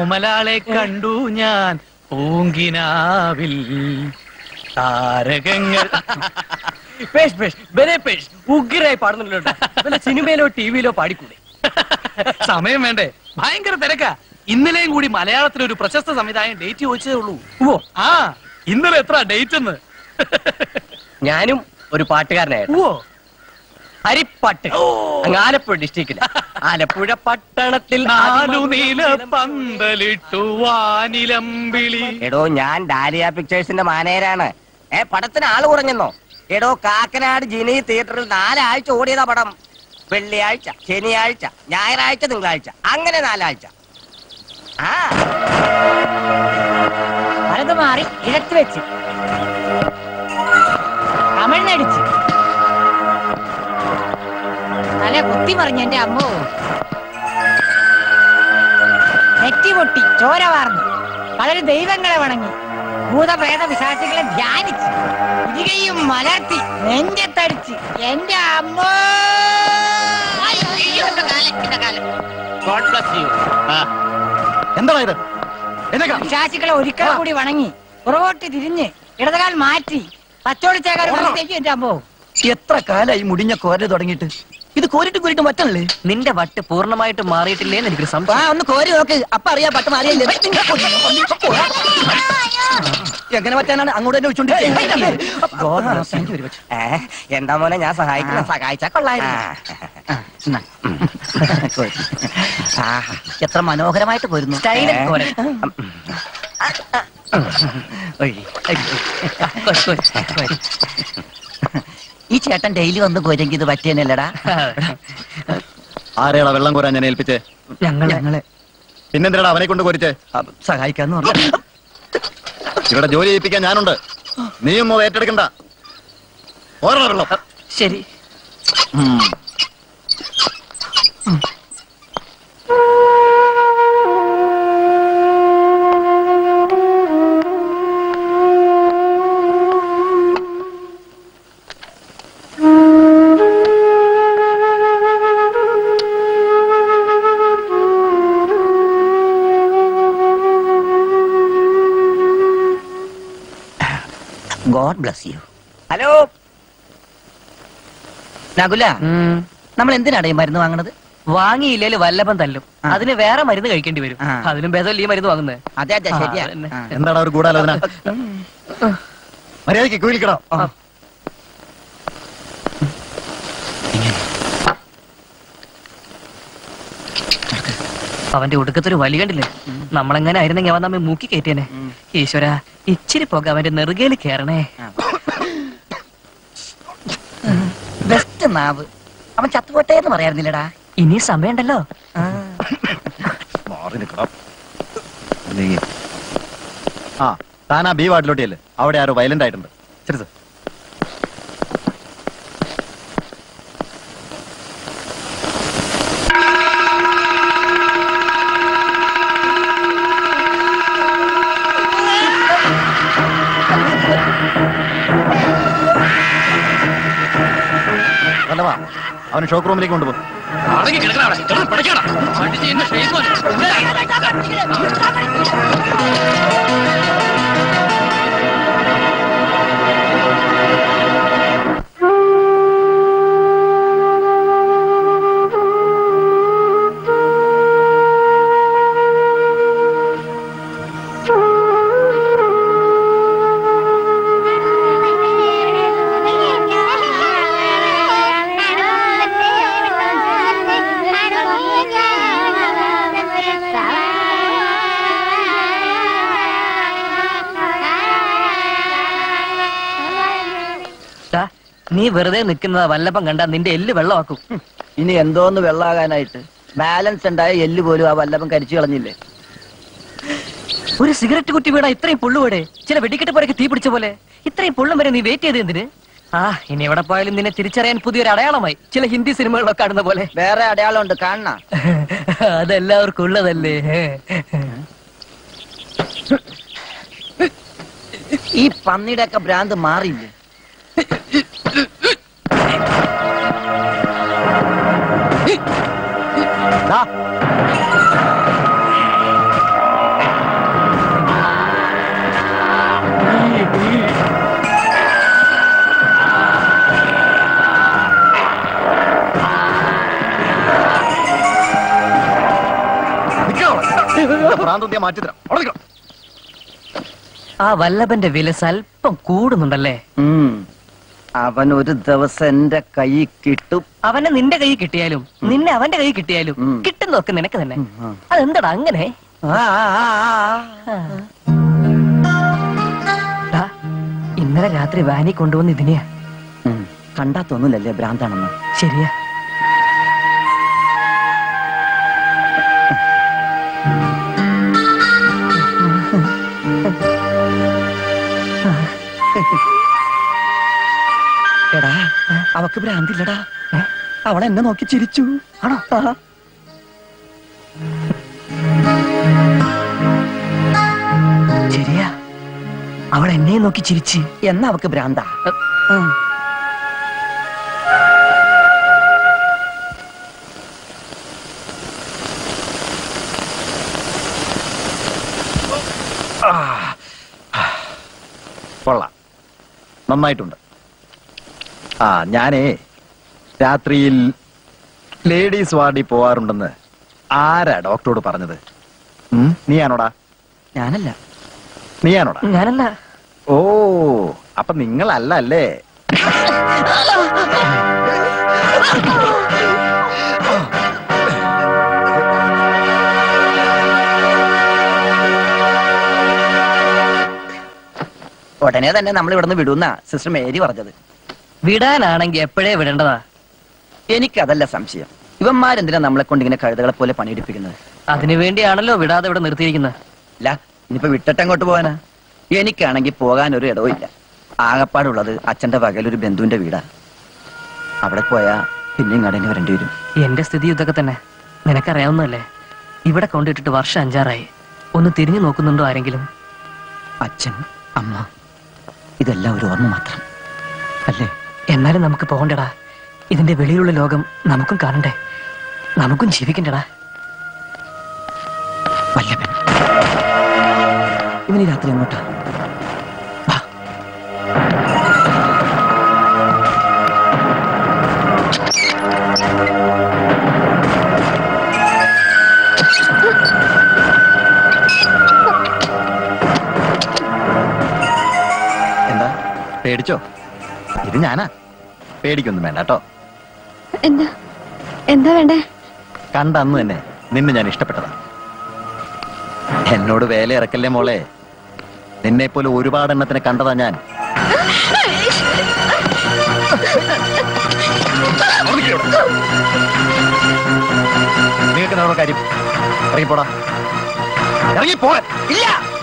ഓമലാളെ കണ്ടു ഞാൻ പൂങ്കിനാവിൽ താരകങ്ങൾ പേഷ് പേഷ് ബലേ പേഷ് ഉഗ്രായി പാടുന്നുണ്ടല്ലോ വല്ല സിനിമയിലോ ടിവിയിലോ പാടിക്കൂടെ സമയം വേണ്ടേ ഭയങ്കര തിരക്കാ ഇന്നലെയും കൂടി മലയാളത്തിലെ ഒരു പ്രശസ്ത സംവിധായകൻ ഡേറ്റ് ചോദിച്ചതേ ഉള്ളൂ ഓ ആ ഇന്നലെ എത്ര ഡേറ്റ് എന്ന് ഞാനും ഒരു പാട്ടുകാരനായിരുന്നു ഓ ഹരിപ്പാട്ട് അങ്ങ് ആലപ്പുഴ ഡിസ്ട്രിക്റ്റില് ആലപ്പുഴ പട്ടണത്തിൽ നാലു നീല പന്തലിട്ടു വാനിലമ്പിളി എടോ ഞാൻ ഡാലിയ പിക്ചേഴ്സിന്റെ മാനേജരാണ് ഏ പടത്തിന് ആള് കുറഞ്ഞെന്നോ എടോ കാക്കനാട് ജിനി തിയേറ്ററിൽ നാലാഴ്ച ഓടിയതാ പടം വെള്ളിയാഴ്ച ശനിയാഴ്ച ഞായറാഴ്ച തിങ്കളാഴ്ച അങ്ങനെ നാലാഴ്ച ആ വലത് മാറി ഇടത്ത് വെച്ച് കമിഴ്ന്നടിച്ച് തല കുത്തി മറിഞ്ഞ എന്റെ അമ്മോ നെറ്റി പൊട്ടി ചോര വാർന്നു പലരും ദൈവങ്ങളെ വണങ്ങി ഭൂതപ്രേത വിശ്വാസികളെ ധ്യാനിച്ച് ഇരികയും മലർത്തി നെഞ്ചത്തടിച്ച് എന്റെ അമ്മോ അയ്യോ, എന്റെ കാലം, എന്റെ കാലം. എന്താണ് ഇത് എന്നേക്കാ പിശാചുക്കളെ ഒരിക്കൽ കൂടി വണങ്ങി പുറകോട്ട് തിരിഞ്ഞ് ഇടതുകാൽ മാറ്റി തച്ചോടിച്ചേക്കാർ എന്റെ അമ്മോ എത്ര കാലായി മുടിഞ്ഞ കോരല് തുടങ്ങിയിട്ട് ഇത് കോരിട്ട് കോരിട്ട് മറ്റല്ലേ നിന്റെ വട്ട് പൂർണ്ണമായിട്ട് മാറിയിട്ടില്ലേന്ന് എനിക്കൊരു സംശയം ഒന്ന് കോരി നോക്ക് അപ്പ അറിയാ പട്ട് മാറിയല്ലേ എങ്ങനെ പറ്റാനാണ് അങ്ങോട്ട് തന്നെ വെച്ചോണ്ടിരിക്കുന്നത് ഏ, എന്താ മോനെ ഞാൻ സഹായിക്കണം സഹായിച്ചാ കൊള്ളായിരുന്നു എത്ര മനോഹരമായിട്ട് പോരുന്നു സ്റ്റൈലൻ കോരൻ. ഈ ചേട്ടൻ ഡെയിലി വന്ന് പോരെങ്കിൽ ഇത് പറ്റിയനല്ലടാ ആരെയാടാ വെള്ളം കോരാൻ ഞാൻ ഏൽപ്പിച്ചേ ഞങ്ങളെ ഞങ്ങളെ പിന്നെന്തിനാടാ അവനെ കൊണ്ട് കോരിച്ചേ അ- സഹായിക്കാന്ന് പറഞ്ഞു ഇവിടെ ജോലി ചെയ്യിപ്പിക്കാൻ ഞാനുണ്ട് നീയും അത് ഏറ്റെടുക്കണ്ട ഓരോ വെള്ളം ശരി ഉം. God bless you hello Nakula ഉം. നമ്മൾ എന്തിനാണ് ഈ മരുന്ന് വാങ്ങണത് വാങ്ങിയില്ലേല് വല്ലഭം തല്ലും ആ. അതിന് വേറെ മരുന്ന് കഴിക്കേണ്ടി വരും ആ. അതിലും ഭേദമല്ല ഈ മരുന്ന് വാങ്ങുന്നത് അതെ അതെ ആ, ശരിയാ അതന്നെ. ആ. എന്താടാ ഒരു ഗൂഢാലോചന മര്യാദയ്ക്ക് കൂലിക്കടോ അവന്റെ ഒടുക്കത്തൊരു വലി കണ്ടില്ലേ നമ്മളെങ്ങനെ ആയിരുന്നെങ്കിൽ അവൻ നമ്മെ മൂക്കി കയറ്റിയനെ ഈശ്വര ഇച്ചിരി പോക അവന്റെ നെറുകയിൽ കയറണേ ബെസ്റ്റ് നാവ് അവൻ ചത്തുപോട്ടെ എന്ന് പറയാറുന്നില്ലടാ ഇനി സമയമുണ്ടല്ലോ മാറി നിൽക്കണം ആ താനാ ബി വാർഡിലോട്ടിയല്ലേ അവിടെ ആരോ വയലന്റ് ആയിട്ടുണ്ട് ശരി സർ വല്ലവാ അവന് ഷോക്ക് റൂമിലേക്ക് കൊണ്ടുപോകും അടങ്ങി കിടക്കണ അവിടെ. കിടന്ന് പിടയ്ക്കടാ. അടിച്ച് എന്നെ ഷെയ്ക്കുവാൻ. ദാ, നീ വെറുതെ നിൽക്കുന്നത് വല്ലഭം കണ്ടാ നിന്റെ എല്ല് വെള്ളമാക്കും ഇനി എന്തോന്ന് വെള്ളാകാനായിട്ട് ബാലൻസ് ഉണ്ടായ എല്ല് പോലും ആ വല്ലഭം കരിച്ചു കളഞ്ഞില്ലേ ഒരു സിഗരറ്റ് കുറ്റി വീടാ ഇത്രയും പൊള്ളുവിടെ ചില വെടിക്കെട്ട് പോരൊക്കെ തീ പിടിച്ച പോലെ ഇത്രയും പൊള്ളും വരെ നീ വെയിറ്റ് ചെയ്ത് എന്തിന് ആ ഇനി എവിടെ പോയാലും നിന്നെ തിരിച്ചറിയാൻ പുതിയൊരു അടയാളമായി ചില ഹിന്ദി സിനിമകളിലൊക്കെ കാണുന്ന പോലെ വേറെ അടയാളം ഉണ്ട് കാണണ അതെല്ലാവർക്കും ഉള്ളതല്ലേ ഈ പന്നിയുടെ ഒക്കെ ഭ്രാന്ത് മാറിയില്ലേ ദാ. ഭ്രാന്തൊന്നിയാ മാറ്റി തരാം അവിടെ നിൽക്കണം. ആ വല്ലഭന്റെ വില സ്വല്പം കൂടുന്നുണ്ടല്ലേ ഉം. അവൻ ഒരു ദിവസം എന്റെ കൈ കിട്ടും അവനെ നിന്റെ കൈ കിട്ടിയാലും നിന്നെ അവന്റെ കൈ കിട്ടിയാലും ഉം. കിട്ടുന്നൊക്കെ നിനക്ക് തന്നെ ഉം, ആ. അതെന്താടാ അങ്ങനെ ആ, ആ, ആ, ആ. ഡാ, ഇന്നലെ രാത്രി വാനി കൊണ്ടുവന്ന് ഇതിനെയാ ഉം. കണ്ടാ തോന്നില്ലല്ലേ ഭ്രാന്താണെന്ന് ശരിയാ എടാ അവക്ക് ഭ്രാന്തില്ലടാ അവൾ എന്നെ നോക്കി ചിരിച്ചു ആണോ ആ. ശരിയാ അവൾ എന്നെ നോക്കി ചിരിച്ച് എന്നാ അവക്ക് ഭ്രാന്താ ഉം. കൊള്ളാം നന്നായിട്ടുണ്ട് ആ ഞാനേ രാത്രിയിൽ ലേഡീസ് വാർഡിൽ പോവാറുണ്ടെന്ന് ആരാ ഡോക്ടറോട് പറഞ്ഞത് ഉം? നീയാണോടാ ഞാനല്ല നീയാണോടാ ഞാനല്ല ഓ അപ്പൊ നിങ്ങളല്ല അല്ലേ ഉടനെ തന്നെ നമ്മൾ ഇവിടുന്ന് വിടുന്ന സിസ്റ്റർ മേരി പറഞ്ഞത് വിടാനാണെങ്കി എപ്പോഴേ വിടേണ്ടതാ എനിക്കതല്ല സംശയം ഇവന്മാരെന്തിനാ നമ്മളെ കൊണ്ട് ഇങ്ങനെ കഴുതകളെ പോലെ പണിയെടുപ്പിക്കുന്നത് അതിനു വേണ്ടിയാണല്ലോ വിടാതെ ഇവിടെ നിർത്തിയിരിക്കുന്നത് ഇല്ല ഇനിയിപ്പോ വിട്ടിട്ടങ്ങോട്ട് പോകാനാ എനിക്കാണെങ്കിൽ പോകാൻ ഒരു ഇടവും ഇല്ല ആകപ്പാടുള്ളത് അച്ഛന്റെ പകലൊരു ബന്ധുവിന്റെ വീടാ അവിടെ പോയാ പിന്നെയും കടങ്ങി വരേണ്ടി വരും എന്റെ സ്ഥിതി ഇതൊക്കെ തന്നെ നിനക്കറിയാവുന്നതല്ലേ ഇവിടെ കൊണ്ടിട്ടിട്ട് വർഷം അഞ്ചാറായി ഒന്ന് തിരിഞ്ഞു നോക്കുന്നുണ്ടോ ആരെങ്കിലും അച്ഛൻ അമ്മ ഇതെല്ലാം ഒരു ഓർമ്മ മാത്രം അല്ലേ എന്നാലും നമുക്ക് പോകണ്ടടാ ഇതിന്റെ വെളിയിലുള്ള ലോകം നമുക്കും കാണണ്ടേ നമുക്കും ജീവിക്കണ്ടടാ വല്ലഭൻ ഇവന് രാത്രി എങ്ങോട്ടാ വാ. എന്താ പേടിച്ചോ ഇത് ഞാനാ പേടിക്കൊന്നും വേണ്ട കേട്ടോ എന്താ എന്താ വേണ്ടേ കണ്ട അന്ന് തന്നെ നിന്നെ ഞാൻ ഇഷ്ടപ്പെട്ടതാ എന്നോട് വേല ഇറക്കല്ലേ മോളെ നിന്നെ പോലെ ഒരുപാട് എണ്ണത്തിനെ കണ്ടതാ ഞാൻ നിങ്ങൾക്ക് എന്താ കാര്യം ഇറങ്ങിപ്പോടാ ഇറങ്ങിപ്പോ ഇല്ല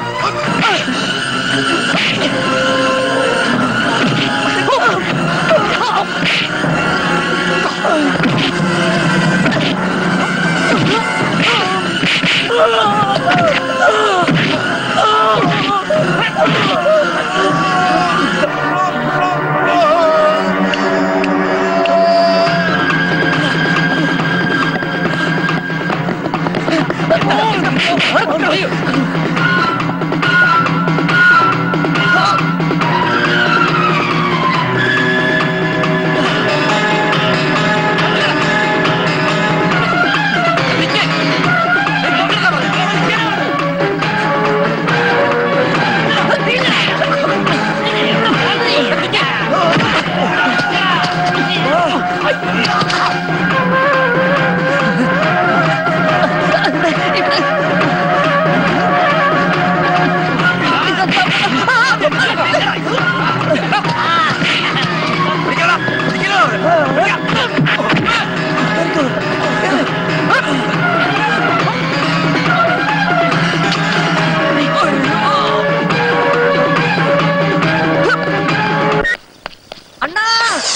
അണ്ണാ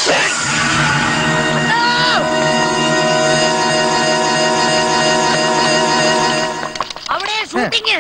അവിടെ ഷൂട്ടിങ്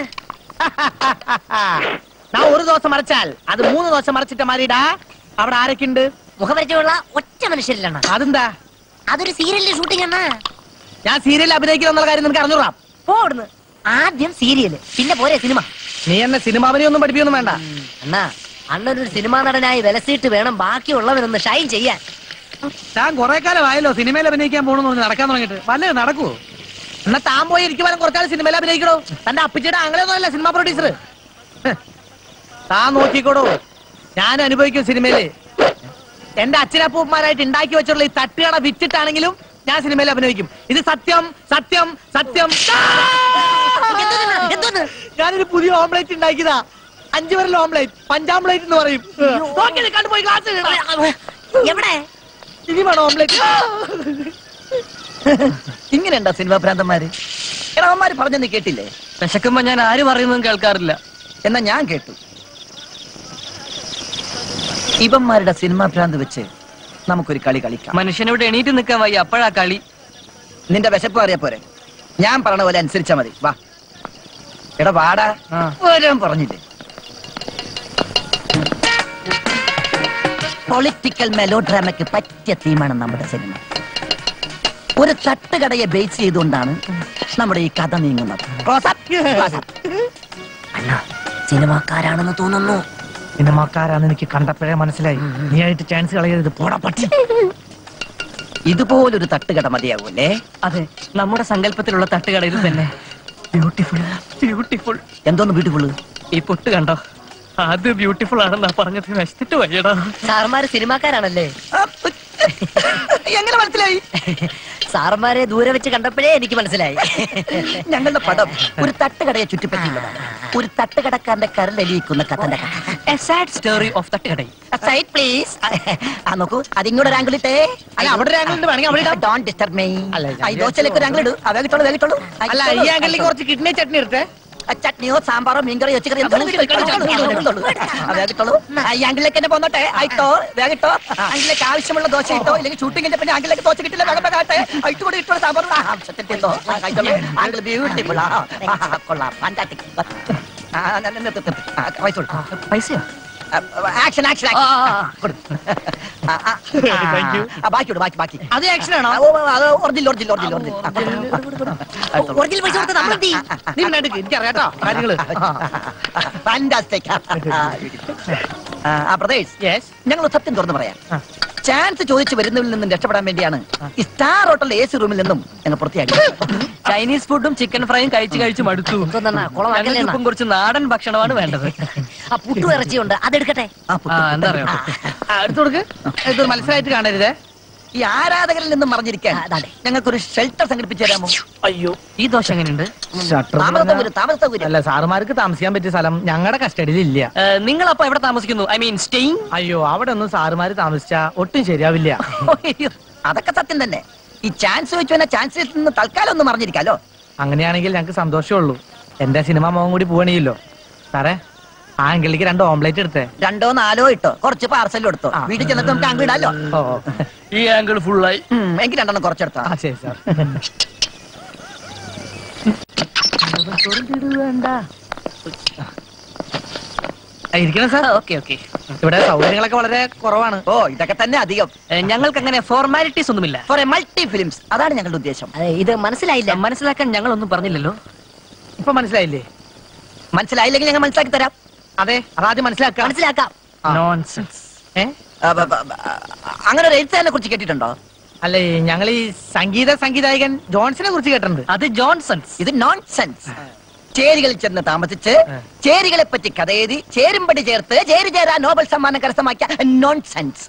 ഞാൻ ഒരു ദിവസം മറച്ചാൽ അത് മൂന്ന് ദിവസം മറച്ചിട്ട മാറിയിടാ അവിടെ ആരൊക്കെ ഉണ്ട് മുഖപരിചയമുള്ള ഒറ്റ മനുഷ്യരിലാണ് അതെന്താ അതൊരു സീരിയലിന്റെ ഷൂട്ടിംഗ് അണ്ണാ ഞാൻ സീരിയലിൽ അഭിനയിക്കുന്ന എന്നുള്ള കാര്യം നിനക്ക് അറിഞ്ഞൂടാ പോടുന്നു ആദ്യം സീരിയല് പിന്നെ പോരെ സിനിമ നീ എന്നെ സിനിമാവിനെ ഒന്നും പഠിപ്പിക്കൊന്നും വേണ്ട അണ്ണാ അണ്ണനൊരു സിനിമാ നടനായി വിലസിയിട്ട് വേണം ബാക്കിയുള്ളവനൊന്ന് ഷൈൻ ചെയ്യാൻ താൻ കുറെ കാലമായല്ലോ സിനിമയിൽ അഭിനയിക്കാൻ പോണെന്ന് പറഞ്ഞ് നടക്കാൻ തുടങ്ങിയിട്ട് വല്ലതും നടക്കുവോ എന്നാ താൻ പോയി ഇരിക്കുവാനും കുറച്ചാൾ സിനിമയിൽ അഭിനയിക്കണോ തന്റെ അപ്പിച്ചിയുടെ ആങ്ങളൊന്നും അല്ല സിനിമ പ്രൊഡ്യൂസർ താൻ നോക്കിക്കോടോ ഞാൻ അനുഭവിക്കും സിനിമയില് എന്റെ അച്ഛനപ്പൂപ്പന്മാരായിട്ട് ഉണ്ടാക്കി വെച്ചിട്ടുള്ള ഈ തട്ടുകട വിറ്റിട്ടാണെങ്കിലും ഞാൻ സിനിമയിൽ അഭിനയിക്കും ഇത് സത്യം സത്യം സത്യം ഞാനൊരു പുതിയ ഓംലേറ്റ് ഉണ്ടാക്കിയതാ അഞ്ചു പേരിൽ ഓംലേറ്റ് പഞ്ചാംപ്ലേറ്റ് എന്ന് പറയും നോക്കി നിൽക്കാണ്ട് പോയി ക്ലാസ് എവിടെ ഇനി വേണം ഓംലേറ്റ് ഇങ്ങനെയുണ്ടോ സിനിമാ ഭ്രാന്തന്മാര് എടാ അവന്മാര് പറഞ്ഞെന്ന് കേട്ടില്ലേ വിശക്കുമ്പോ ഞാൻ ആര് പറയുന്നതും കേൾക്കാറില്ല എന്നാ ഞാൻ കേട്ടു ഇവന്മാരുടെ സിനിമാ ഭ്രാന്ത് വെച്ച് നമുക്കൊരു കളി കളിക്കാം മനുഷ്യനോട് എണീറ്റ് നിൽക്കാൻ വയ്യ അപ്പോഴാ കളി നിന്റെ വിശപ്പ് അറിയാ പോരെ ഞാൻ പറഞ്ഞ പോലെ അനുസരിച്ചാ മതി വാ എടാ വാടാ ആ. വരാൻ പറഞ്ഞില്ലേ പൊളിറ്റിക്കൽ മെലോ ഡ്രാമയ്ക്ക് പറ്റിയ തീമാണ് നമ്മുടെ സിനിമ ഒരു തട്ടുകടയെ ബേസ് ചെയ്തുകൊണ്ടാണ് നമ്മുടെ ഈ കഥ നീങ്ങുന്നത് Close up, close up. അണ്ണ സിനിമാക്കാരാണെന്ന് തോന്നുന്നു സിനിമാക്കാരാന്ന് എനിക്ക് കണ്ടപ്പോഴേ മനസ്സിലായി നീ ആയിട്ട് ചാൻസ് കളയരുത് പോടാ പട്ടി ഇതുപോലൊരു തട്ടുകട മതിയാകൂല്ലേ അതെ നമ്മുടെ സങ്കല്പത്തിലുള്ള തട്ടുകടയിൽ തന്നെ ബ്യൂട്ടിഫുൾ ബ്യൂട്ടിഫുൾ എന്തോന്ന് ബ്യൂട്ടിഫുൾ ഈ പൊട്ട് കണ്ടോ അത് ബ്യൂട്ടിഫുൾ ആണെന്നാ പറഞ്ഞത് നശിച്ചിട്ട് വയ്യടാ സാറന്മാര് സിനിമാക്കാരാണല്ലേ എങ്ങനെ മനസ്സിലായി സാറന്മാരെ ദൂരെ വെച്ച് കണ്ടപ്പോഴേ എനിക്ക് മനസ്സിലായി ഞങ്ങളുടെ പടം ഒരു തട്ടുകടയെ ചുറ്റിപ്പറ്റിയുള്ളതാണ് ഒരു തട്ടുകടക്കാരന്റെ കരലലിയിക്കുന്ന കഥന്റെ കഥ എ സാഡ് സ്റ്റോറി ഓഫ് തട്ടുകട സൈഡ് പ്ലീസ് ആ നോക്കൂ അതിങ്ങോട്ട് ഒരു ആംഗിൾ ഇട്ടേ അല്ല, അവിടെ ഒരു angle ഉണ്ട്, വേണമെങ്കിൽ അവിടെ ഇടാം. ഡോണ്ട് ഡിസ്റ്റർബ് മീ അല്ല, ഞാൻ ഈ ദോശയിലേക്ക് ഒരു ആംഗിൾ ഇടൂ ആ, വേഗിട്ടോളൂ വേഗിട്ടോളൂ ആ, അല്ല ഇട്ടോളൂ. ഈ ആംഗിളിലേക്ക് കുറച്ച് കിഡ്നി ചട്നി എടുത്തേ ആ, ചട്നിയോ സാമ്പാറോ മീൻകറിയോ എച്ചുകറിയോ എന്തും ഇട്ടോളൂ, ഇട്ടോളൂ, ഇട്ടോളൂ, ഇട്ടോളൂ. ആ, വേഗിട്ടോളൂ ആ, ഈ ആംഗിളിലേക്ക് തന്നെ പോന്നോട്ടെ ആയിട്ടോ വേഗിട്ടോ ആംഗിലേക്ക് ആവശ്യമുള്ള ദോശ ഇട്ടോ ഇല്ലെങ്കിൽ ഷൂട്ടിങ്ങിന്റെ പിന്നെ ആംഗിലേക്ക് ദോശ കിട്ടില്ല വേഗം വേഗാട്ടെ ആയിട്ട് കൂടി ഇട്ടോളൂ സാമ്പാർ ആ, ആവശ്യത്തിന് ഇട്ടോ ആ, കഴിച്ചോളൂ ആംഗിൾ ബ്യൂട്ടിഫുൾ ആ ആ, കൊള്ളാം ഫാന്റാസ്റ്റിക് ആ ന- ന- ന- ആ, കഴിച്ചോളൂ പൈസയോ ആക്ഷൻ ആക്ഷൻ ആ, ആ, ആ. Thank you. ബാക്കി ബാക്കി ബാക്കി അത് ആക്ഷൻ ആണോ original original original original original പൈസ കൊടുത്ത് നമ്മൾ എന്ത് ചെയ്യും? നീ പിന്നെ എടുക്ക് എനിക്കറിയാട്ടോ കാര്യങ്ങള് ഫാന്റാസ്റ്റിക് ആ പ്രദേശ് യെസ് ഞങ്ങൾ സത്യം തുറന്നു പറയാം ആ. ചാൻസ് ചോദിച്ചു വരുന്നതിൽ നിന്നും രക്ഷപ്പെടാൻ വേണ്ടിയാണ് ഈ സ്റ്റാർ ഹോട്ടൽ എ സി റൂമിൽ നിന്നും ഞങ്ങൾ പുറത്തിയാക്കി ചൈനീസ് ഫുഡും ചിക്കൻ ഫ്രൈയും കഴിച്ച് കഴിച്ച് മടുത്തു എന്തോന്നാ, കുളമാക്കല്ലേ ഞങ്ങൾക്ക് ഇപ്പം കുറച്ച് നാടൻ ഭക്ഷണമാണ് വേണ്ടത് ആ പുട്ടു ഇറച്ചിയുണ്ട് അതെടുക്കട്ടെ ആ, ആ പുട്ട്. എന്താ പറയാ ആ, എടുത്ത് കൊടുക്ക് ഇതൊരു മത്സരമായിട്ട് കാണരുതേ ഈ ആരാധകരിൽ നിന്നും മറിഞ്ഞിരിക്കാൻ ആ, അതാടെ. ഞങ്ങൾക്കൊരു ഷെൽട്ടർ സംഘടിപ്പിച്ചു തരാമോ അയ്യോ ഈ ദോശ എങ്ങനെയുണ്ട് താമസ സൗകര്യം താമസ സൗകര്യം അല്ല സാറുമാർക്ക് താമസിക്കാൻ പറ്റിയ സ്ഥലം ഞങ്ങളുടെ കസ്റ്റഡിയിൽ ഇല്ല നിങ്ങൾ അപ്പൊ എവിടെ താമസിക്കുന്നു ഐ മീൻ സ്റ്റെയിൻ അയ്യോ അവിടെ ഒന്നും സാറുമാര് താമസിച്ചാ ഒട്ടും ശരിയാവില്ല അതൊക്കെ സത്യം തന്നെ ഈ ചാൻസ് വെച്ചു തന്നെ ചാൻസിൽ നിന്ന് തൽക്കാലം ഒന്ന് മറിഞ്ഞിരിക്കാലോ അങ്ങനെയാണെങ്കിൽ ഞങ്ങൾക്ക് സന്തോഷമേ ഉള്ളൂ എന്റെ സിനിമ മോഹം കൂടി പോവണിയല്ലോ സാറേ ആ അങ്കിളിക്ക് രണ്ട് ഓംലേറ്റ് എടുത്തേ രണ്ടോ നാലോ ഇട്ടോ കുറച്ച് പാർസലും എടുത്തോ ആ. വീട്ടിൽ ചെന്നിട്ട് നമുക്ക് അങ്ങ് ഇടാലോ ഓ ഈ ആംഗിൾ ഫുള്ളായി ഉം, എങ്കിൽ രണ്ടെണ്ണം കുറച്ചെടുത്തോ ആ ശരി സാർ ആ, ഇരിക്കണം സാർ ഓക്കെ ഓക്കെ ഇവിടെ സൗകര്യങ്ങളൊക്കെ വളരെ കുറവാണ് ഓ ഇതൊക്കെ തന്നെ അധികം ഞങ്ങൾക്ക് അങ്ങനെ ഫോർമാലിറ്റീസ് ഒന്നുമില്ല ഫോർ എ മൾട്ടി ഫിലിംസ് അതാണ് ഞങ്ങളുടെ ഉദ്ദേശം അതെ ഇത് മനസ്സിലായില്ല മനസ്സിലാക്കാൻ ഞങ്ങൾ ഒന്നും പറഞ്ഞില്ലല്ലോ ഇപ്പൊ മനസ്സിലായില്ലേ മനസ്സിലായില്ലെങ്കിൽ ഞങ്ങൾ മനസ്സിലാക്കി തരാം അതെ അതാദ്യം മനസ്സിലാക്കാം മനസ്സിലാക്കാം ആ. നോൺസെൻസ് ഏ ആ, ബ- ബ- ബ- അങ്ങനെ ഒരു എഴുത്തുകാരനെ കുറിച്ച് കേട്ടിട്ടുണ്ടോ അല്ലേ ഞങ്ങൾ ഈ സംഗീത സംവിധായകൻ ജോൺസിനെ കുറിച്ച് കേട്ടിട്ടുണ്ട് അത് ജോൺസൺസ് ഇത് നോൺ സെൻസ് ചേരികളിൽ ചെന്ന് താമസിച്ച് ചേരികളെ പറ്റി കഥയെഴുതി ചേരുംപടി ചേർത്ത് ചേരി ചേരാ നോബൽ സമ്മാനം കരസ്ഥമാക്കിയ നോൺ സെൻസ്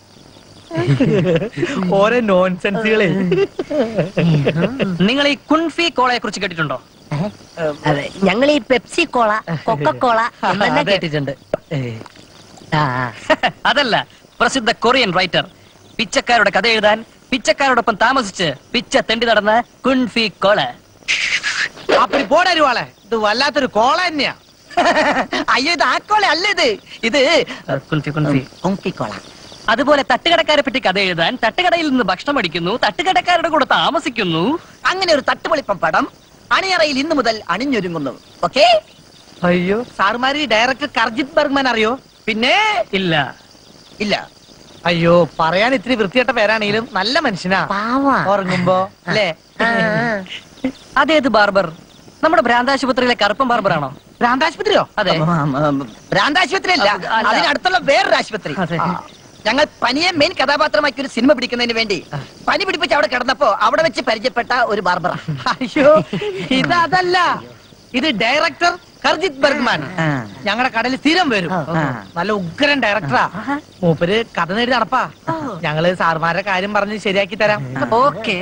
ഓരോ നോൺസെൻസുകളെ നിങ്ങൾ ഈ കുൺഫി കോളയെ കുറിച്ച് കേട്ടിട്ടുണ്ടോ അതെ ഞങ്ങൾ ഈ പെപ്സി കോള കൊക്കക്കോള എന്നെല്ലാം അതെ. കേട്ടിട്ടുണ്ട് ആ ആ. അതല്ല പ്രസിദ്ധ കൊറിയൻ റൈറ്റർ പിച്ചക്കാരുടെ കഥ എഴുതാൻ പിച്ചക്കാരോടൊപ്പം താമസിച്ച് പിച്ച തെണ്ടി നടന്ന കുൺഫി കോള അപ്പടി പോടരുവാളെ ഇത് വല്ലാത്തൊരു കോള തന്നെയാ അയ്യോ ഇത് ആക്കോളെ അല്ല ഇത് ഇത് കുൺഫി കുൺഫി കുങ്കിക്കോള അതുപോലെ തട്ടുകടക്കാരെ പറ്റി കഥ എഴുതാൻ തട്ടുകടയിൽ നിന്ന് ഭക്ഷണം അടിക്കുന്നു തട്ടുകടക്കാരുടെ കൂടെ താമസിക്കുന്നു അങ്ങനെ ഒരു തട്ടുപൊളിപ്പം പടം അണിയറയിൽ ഇന്നു മുതൽ അണിഞ്ഞൊരുങ്ങുന്നു ഓക്കെ അയ്യോ സാറുമാര് ഈ ഡയറക്ടർ കർജിത് ബർഗ്മാൻ അറിയോ പിന്നെ ഇല്ല ഇല്ല അയ്യോ പറയാൻ ഇത്തിരി വൃത്തികെട്ട പേരാണെങ്കിലും നല്ല മനുഷ്യനാ പാവാ ഉറങ്ങുമ്പോ അല്ലേ ആ, ആ. അതേത് ബാർബർ നമ്മുടെ ഭ്രാന്താശുപത്രിയിലെ കറുപ്പൻ ബാർബർ ആണോ ഭ്രാന്താശുപത്രിയോ അതെ ഭ്രാന്താശുപത്രി അല്ല അല്ല. അതിനടുത്തുള്ള വേറൊരു ആശുപത്രി അതെ. ആ. ഞങ്ങൾ പനിയെ മെയിൻ കഥാപാത്രമാക്കി ഒരു സിനിമ പിടിക്കുന്നതിന് വേണ്ടി പനി പിടിപ്പിച്ച് അവിടെ കിടന്നപ്പോ അവിടെ വെച്ച് പരിചയപ്പെട്ട ഒരു ബാർബറ അയ്യോ ഇത് അതല്ല ഇത് ഡയറക്ടർ കർജിത് ബർഗ്മാൻ ഞങ്ങളുടെ കടയിൽ സ്ഥിരം വരും നല്ല ഉഗ്രൻ ഡയറക്ടറാ മൂപ്പര് കഥ നേടി നടപ്പാ ഞങ്ങള് സാർമാരുടെ കാര്യം പറഞ്ഞ് ശരിയാക്കി തരാം ഓക്കെ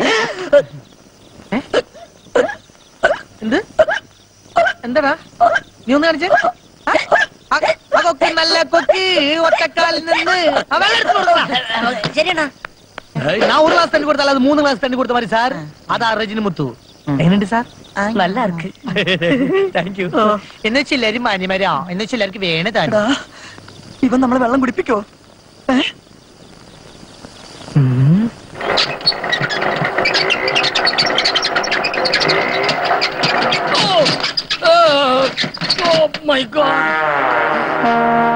എന്ത് എന്താടാ നീ ഒന്ന് കാണിച്ചേ ആ? ആ- ആ കൊക്ക് നല്ല കൊക്ക് ഒറ്റക്കാലിൽ നിന്ന് ആ വെള്ളം എടുത്ത് കൊടുക്കടാ. ശരിയാണോ ഏയ്, ഞാൻ ഒരു ഗ്ലാസ് തണ്ണി കൊടുത്താൽ അത് മൂന്ന് ഗ്ലാസ് തണ്ണി കൊടുത്ത മതി സാർ അതാ റജിന് മുത്തു എങ്ങനെയുണ്ട് സാർ നല്ല ഇருக்கு താങ്ക് യു എന്ന് വെച്ചാൽ എല്ലാരും മാന്യമാരാ എന്ന് വെച്ചാൽ എല്ലാവർക്കും വേണേ താൻ ഇവൻ നമ്മളെ വെള്ളം കുടിപ്പിക്കോ മൈ ഗോഡ്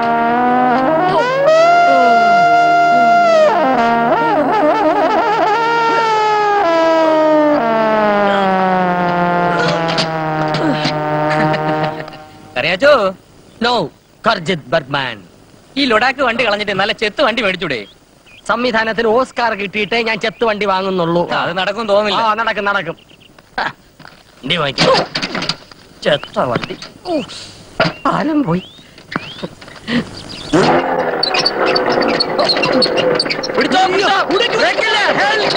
അറിയാച്ചോ നോ കർജിത് ബർഗ്മാൻ ഈ ലൊഡാക്ക് വണ്ടി കളഞ്ഞിട്ട് നല്ല ചെത്ത് വണ്ടി മേടിച്ചൂടെ സംവിധാനത്തിന് ഓസ്കാർ കിട്ടിയിട്ടേ ഞാൻ ചെത്ത് വണ്ടി വാങ്ങുന്നുള്ളൂ അത് നടക്കും തോന്നില്ല ആ നടക്കും നടക്കും ആ, വണ്ടി വാങ്ങിക്കും ചെത്ത വണ്ടി ഊ, ആരും പോയി പിടിച്ചോ, പിടിച്ചോ. ബ്രേക്കില്ല, ഹെൽപ്പ്.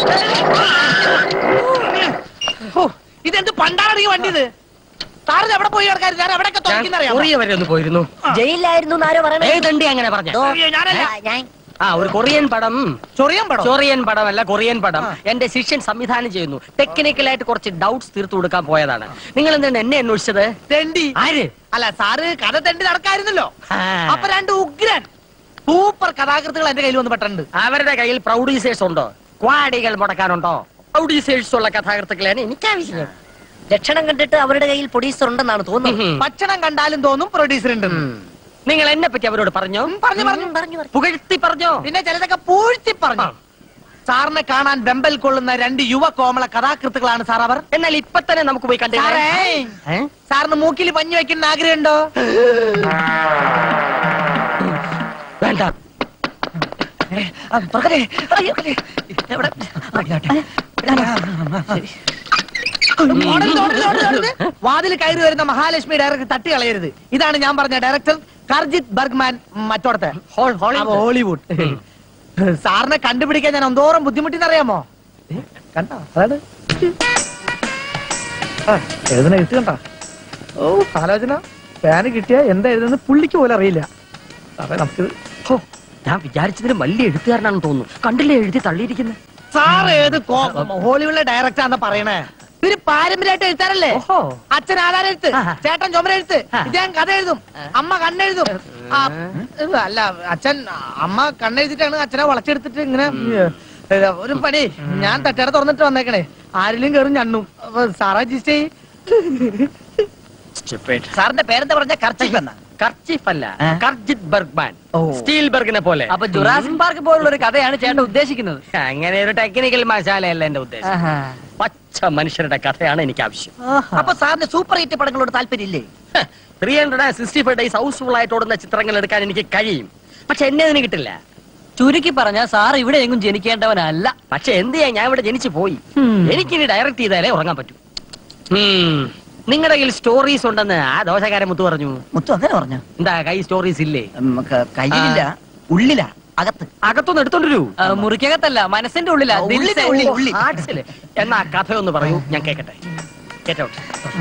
ഓ, ഇതെന്ത് പണ്ടാറടിയ വണ്ടി ഇത് സാറിന് എവിടെ പോയി കിടക്കാറ് ഞാൻ എവിടെയൊക്കെ ഞാൻ തുറക്കുന്നറിയാം കൊറിയ വരെ ഒന്ന് പോയിരുന്നു ജയിലിലായിരുന്നു ആരോ പറയണേ ഏതണ്ടി അങ്ങനെ പറഞ്ഞ ഞാനല്ല ഞാൻ ആ ഒരു കൊറിയൻ പടം ചൊറിയാൻ പടം ചൊറിയൻ പടമല്ല കൊറിയൻ പടം എന്റെ ശിഷ്യൻ സംവിധാനം ചെയ്യുന്നു ടെക്നിക്കലായിട്ട് കുറച്ച് ഡൗട്ട്സ് തീർത്തു കൊടുക്കാൻ പോയതാണ് നിങ്ങൾ എന്താണ് എന്നെ അന്വേഷിച്ചത് തെണ്ടി ആര് അല്ല സാറ് കഥ തെണ്ടി നടക്കായിരുന്നല്ലോ ആ. അപ്പൊ രണ്ട് ഉഗ്രൻ സൂപ്പർ കഥാകൃത്തുകൾ എന്റെ കയ്യിൽ വന്ന് പെട്ടുണ്ട് അവരുടെ കയ്യിൽ പ്രൗഡ്യൂസേഴ്സ് ഉണ്ടോ ക്വാഡികൾ മുടക്കാനുണ്ടോ പ്രൗഡ്യൂസേഴ്സ് ഉള്ള കഥാകൃത്തുക്കളാണ് എനിക്ക് ആവശ്യം ലക്ഷണം കണ്ടിട്ട് അവരുടെ കയ്യിൽ പ്രൊഡ്യൂസർ ഉണ്ടെന്നാണ് തോന്നുന്നത് ഉം. ഭക്ഷണം കണ്ടാലും തോന്നും പ്രൊഡ്യൂസർ ഉണ്ട് ഉം. നിങ്ങൾ എന്നെ പറ്റി അവരോട് പറഞ്ഞോ പറഞ്ഞു പറഞ്ഞു പറഞ്ഞു പറഞ്ഞു പുകഴ്ത്തി പറഞ്ഞോ പിന്നെ ചിലതൊക്കെ പൂഴ്ത്തി പറഞ്ഞു സാറിനെ കാണാൻ വെമ്പൽ കൊള്ളുന്ന രണ്ട് യുവ കോമള കഥാകൃത്തുക്കളാണ് സാർ അവർ എന്നാൽ ഇപ്പൊ തന്നെ നമുക്ക് പോയി കണ്ടേ സാറേ സാറിന് മൂക്കിൽ പഞ്ഞു വെക്കുന്ന ആഗ്രഹമുണ്ടോ വേണ്ട തുറക്കട്ടെ. അയ്യോ, എവിടെ? ഓടരുത്, ഓടരുത്, ഓടരുത്, ഓടരുത്. വാതിൽ കയറി വരുന്ന മഹാലക്ഷ്മി ഡയറക്ടർ തട്ടി കളയരുത് ഇതാണ് ഞാൻ പറഞ്ഞ ഡയറക്ടർ കർജിത് ബർഗ്മാൻ മറ്റോടത്തെ ഹോൾ- ഹോളിവുഡ്. അപ്പൊ ഹോളിവുഡ് സാറിനെ കണ്ടുപിടിക്കാൻ ഞാൻ എന്തോരം ബുദ്ധിമുട്ടിന്നറിയാമോ ഏ, കണ്ടോ അതാണ് ആ, എഴുതണ എഴുത്ത് കണ്ട ഓ ആലോചന ഫാന് കിട്ടിയ എന്താ എഴുതുന്നത് പുള്ളിക്ക് പോലും അറിയില്ല അതെ നമുക്ക് ഹോ, ഞാൻ വിചാരിച്ചതിന് വലിയ എഴുത്തുകാരനാണെന്ന് തോന്നുന്നു കണ്ടില്ലേ എഴുതി തള്ളിയിരിക്കുന്നത് സാർ ഏത് കോ- ഹോളിവുഡിലെ ഡയറക്ടർ ആണെന്ന് പറയണേ ഇവര് പാരമ്പര്യമായിട്ട് എഴുത്താറല്ലേ ഓഹോ. അച്ഛൻ ആധാരം എഴുത്ത് ആഹാ. ചേട്ടൻ ചുമര എഴുത്ത് ആ. ഇദ്ദേഹം കഥ എഴുതും അമ്മ കണ്ണെഴുതും ആ, അല്ല അച്ഛൻ അമ്മ കണ്ണെഴുതിട്ടാണ് അച്ഛനെ വളച്ചെടുത്തിട്ട് ഇങ്ങനെ ഏ, ഒരു പണി ഞാൻ തട്ടേടെ തുറന്നിട്ട് വന്നേക്കണേ ആരിലും കയറും ഞണ്ണും അപ്പൊ സാറാ ജിസ്റ്റേ സാറിന്റെ പേരെന്താ പറഞ്ഞ കർച്ചിഫ് എന്നാ കർച്ചിഫ് അല്ല ഏ? കർജിത് ബർഗ്മാൻ ഓ. സ്റ്റീൽ ബർഗിനെ പോലെ അപ്പൊ ജുറാസിക് പാർക്ക് പോലുള്ള ഒരു കഥയാണ് ചേട്ടൻ ഉദ്ദേശിക്കുന്നത് അങ്ങനെ ഒരു ടെക്നിക്കൽ മസാലയല്ല എന്റെ ഉദ്ദേശം പച്ച മനുഷ്യരുടെ കഥയാണ് എനിക്ക് ആവശ്യം അപ്പൊ സാറിന് സൂപ്പർ ഹിറ്റ് പടങ്ങളോട് താല്പര്യമില്ലേ three hundred and sixty five days house full ആയിട്ട് ഓടുന്ന ചിത്രങ്ങൾ എടുക്കാൻ എനിക്ക് കഴിയും പക്ഷെ എന്നെ അതിന് കിട്ടില്ല ചുരുക്കി പറഞ്ഞ സാർ ഇവിടെ എങ്ങും ജനിക്കേണ്ടവനല്ല പക്ഷെ എന്ത് ചെയ്യാൻ ഞാൻ ഇവിടെ ജനിച്ചു പോയി എനിക്കിനി ഡയറക്റ്റ് ചെയ്താലേ ഉറങ്ങാൻ പറ്റൂ നിങ്ങളുടെ കയ്യിൽ സ്റ്റോറീസ് ഉണ്ടെന്ന് ആ ദോശക്കാരൻ മുത്തു പറഞ്ഞു മുത്തു അങ്ങനെ പറഞ്ഞു എന്താ കൈ സ്റ്റോറീസ് ഇല്ലേ കയ്യിലില്ല ഉള്ളിലാ അകത്ത് അകത്തൊന്ന് എടുത്തോണ്ടൊരു ആ, മുറിക്കകത്തല്ല മനസ്സിന്റെ ഉള്ളിലാ ആ, ഉള്ളിലാ, ദിൽസേ. ഉള്ളിൽ, ഉള്ളിൽ. ഹാർട്സില് എന്നാ കഥ ഒന്ന് പറയൂ ഞാൻ കേക്കട്ടെ കേട്ടോട്ടെ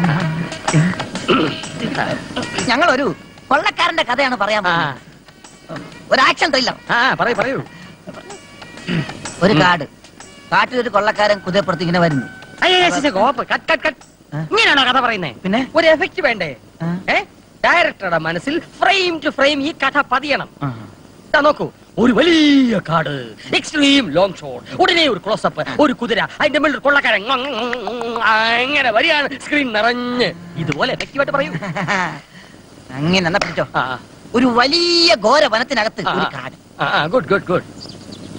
ഞങ്ങൾ ഒരു കൊള്ളക്കാരന്റെ കഥയാണ് പറയാൻ ആ പോകുന്നത്. ഒരു ആക്ഷൻ ത്രില്ലർ ആ പറയൂ പറയൂ ഒരു കാട് കാട്ടിൽ ഒരു കൊള്ളക്കാരൻ കുതിരപ്പുറത്ത് ഇങ്ങനെ വരുന്നു അയ്യേ, ശ്ശെ, ശ്ശെ, കോപ്പ്. Cut, cut, cut. ഇങ്ങനെയാണോ കഥ പറയുന്നേ പിന്നെ? ഒരു എഫക്റ്റ് വേണ്ടേ ആ. ഏ ഡയറക്ടറുടെ മനസ്സിൽ ഫ്രെയിം ടു ഫ്രെയിം ഈ കഥ പതിയണം ദാ നോക്കൂ ഒരു വലിയ കാട് എക്സ്ട്രീം ലോങ് ഷോട്ട് ഉടനെ ഒരു ക്ലോസപ്പ് ഒരു കുതിര അതിന്റെ മേളിൽ ഒരു കൊള്ളക്കാരൻ ngong, ngong, ngong, അങ്ങനെ വരികയാണ് സ്ക്രീൻ നിറഞ്ഞ് ഇതുപോലെ എഫക്റ്റീവായിട്ട് പറയൂ അങ്ങനെ എന്നാ പിടിച്ചോ ആ ഒരു വലിയ ഘോര വനത്തിനകത്ത് ഒരു കാട് ഗുഡ് ഗുഡ് ഗുഡ്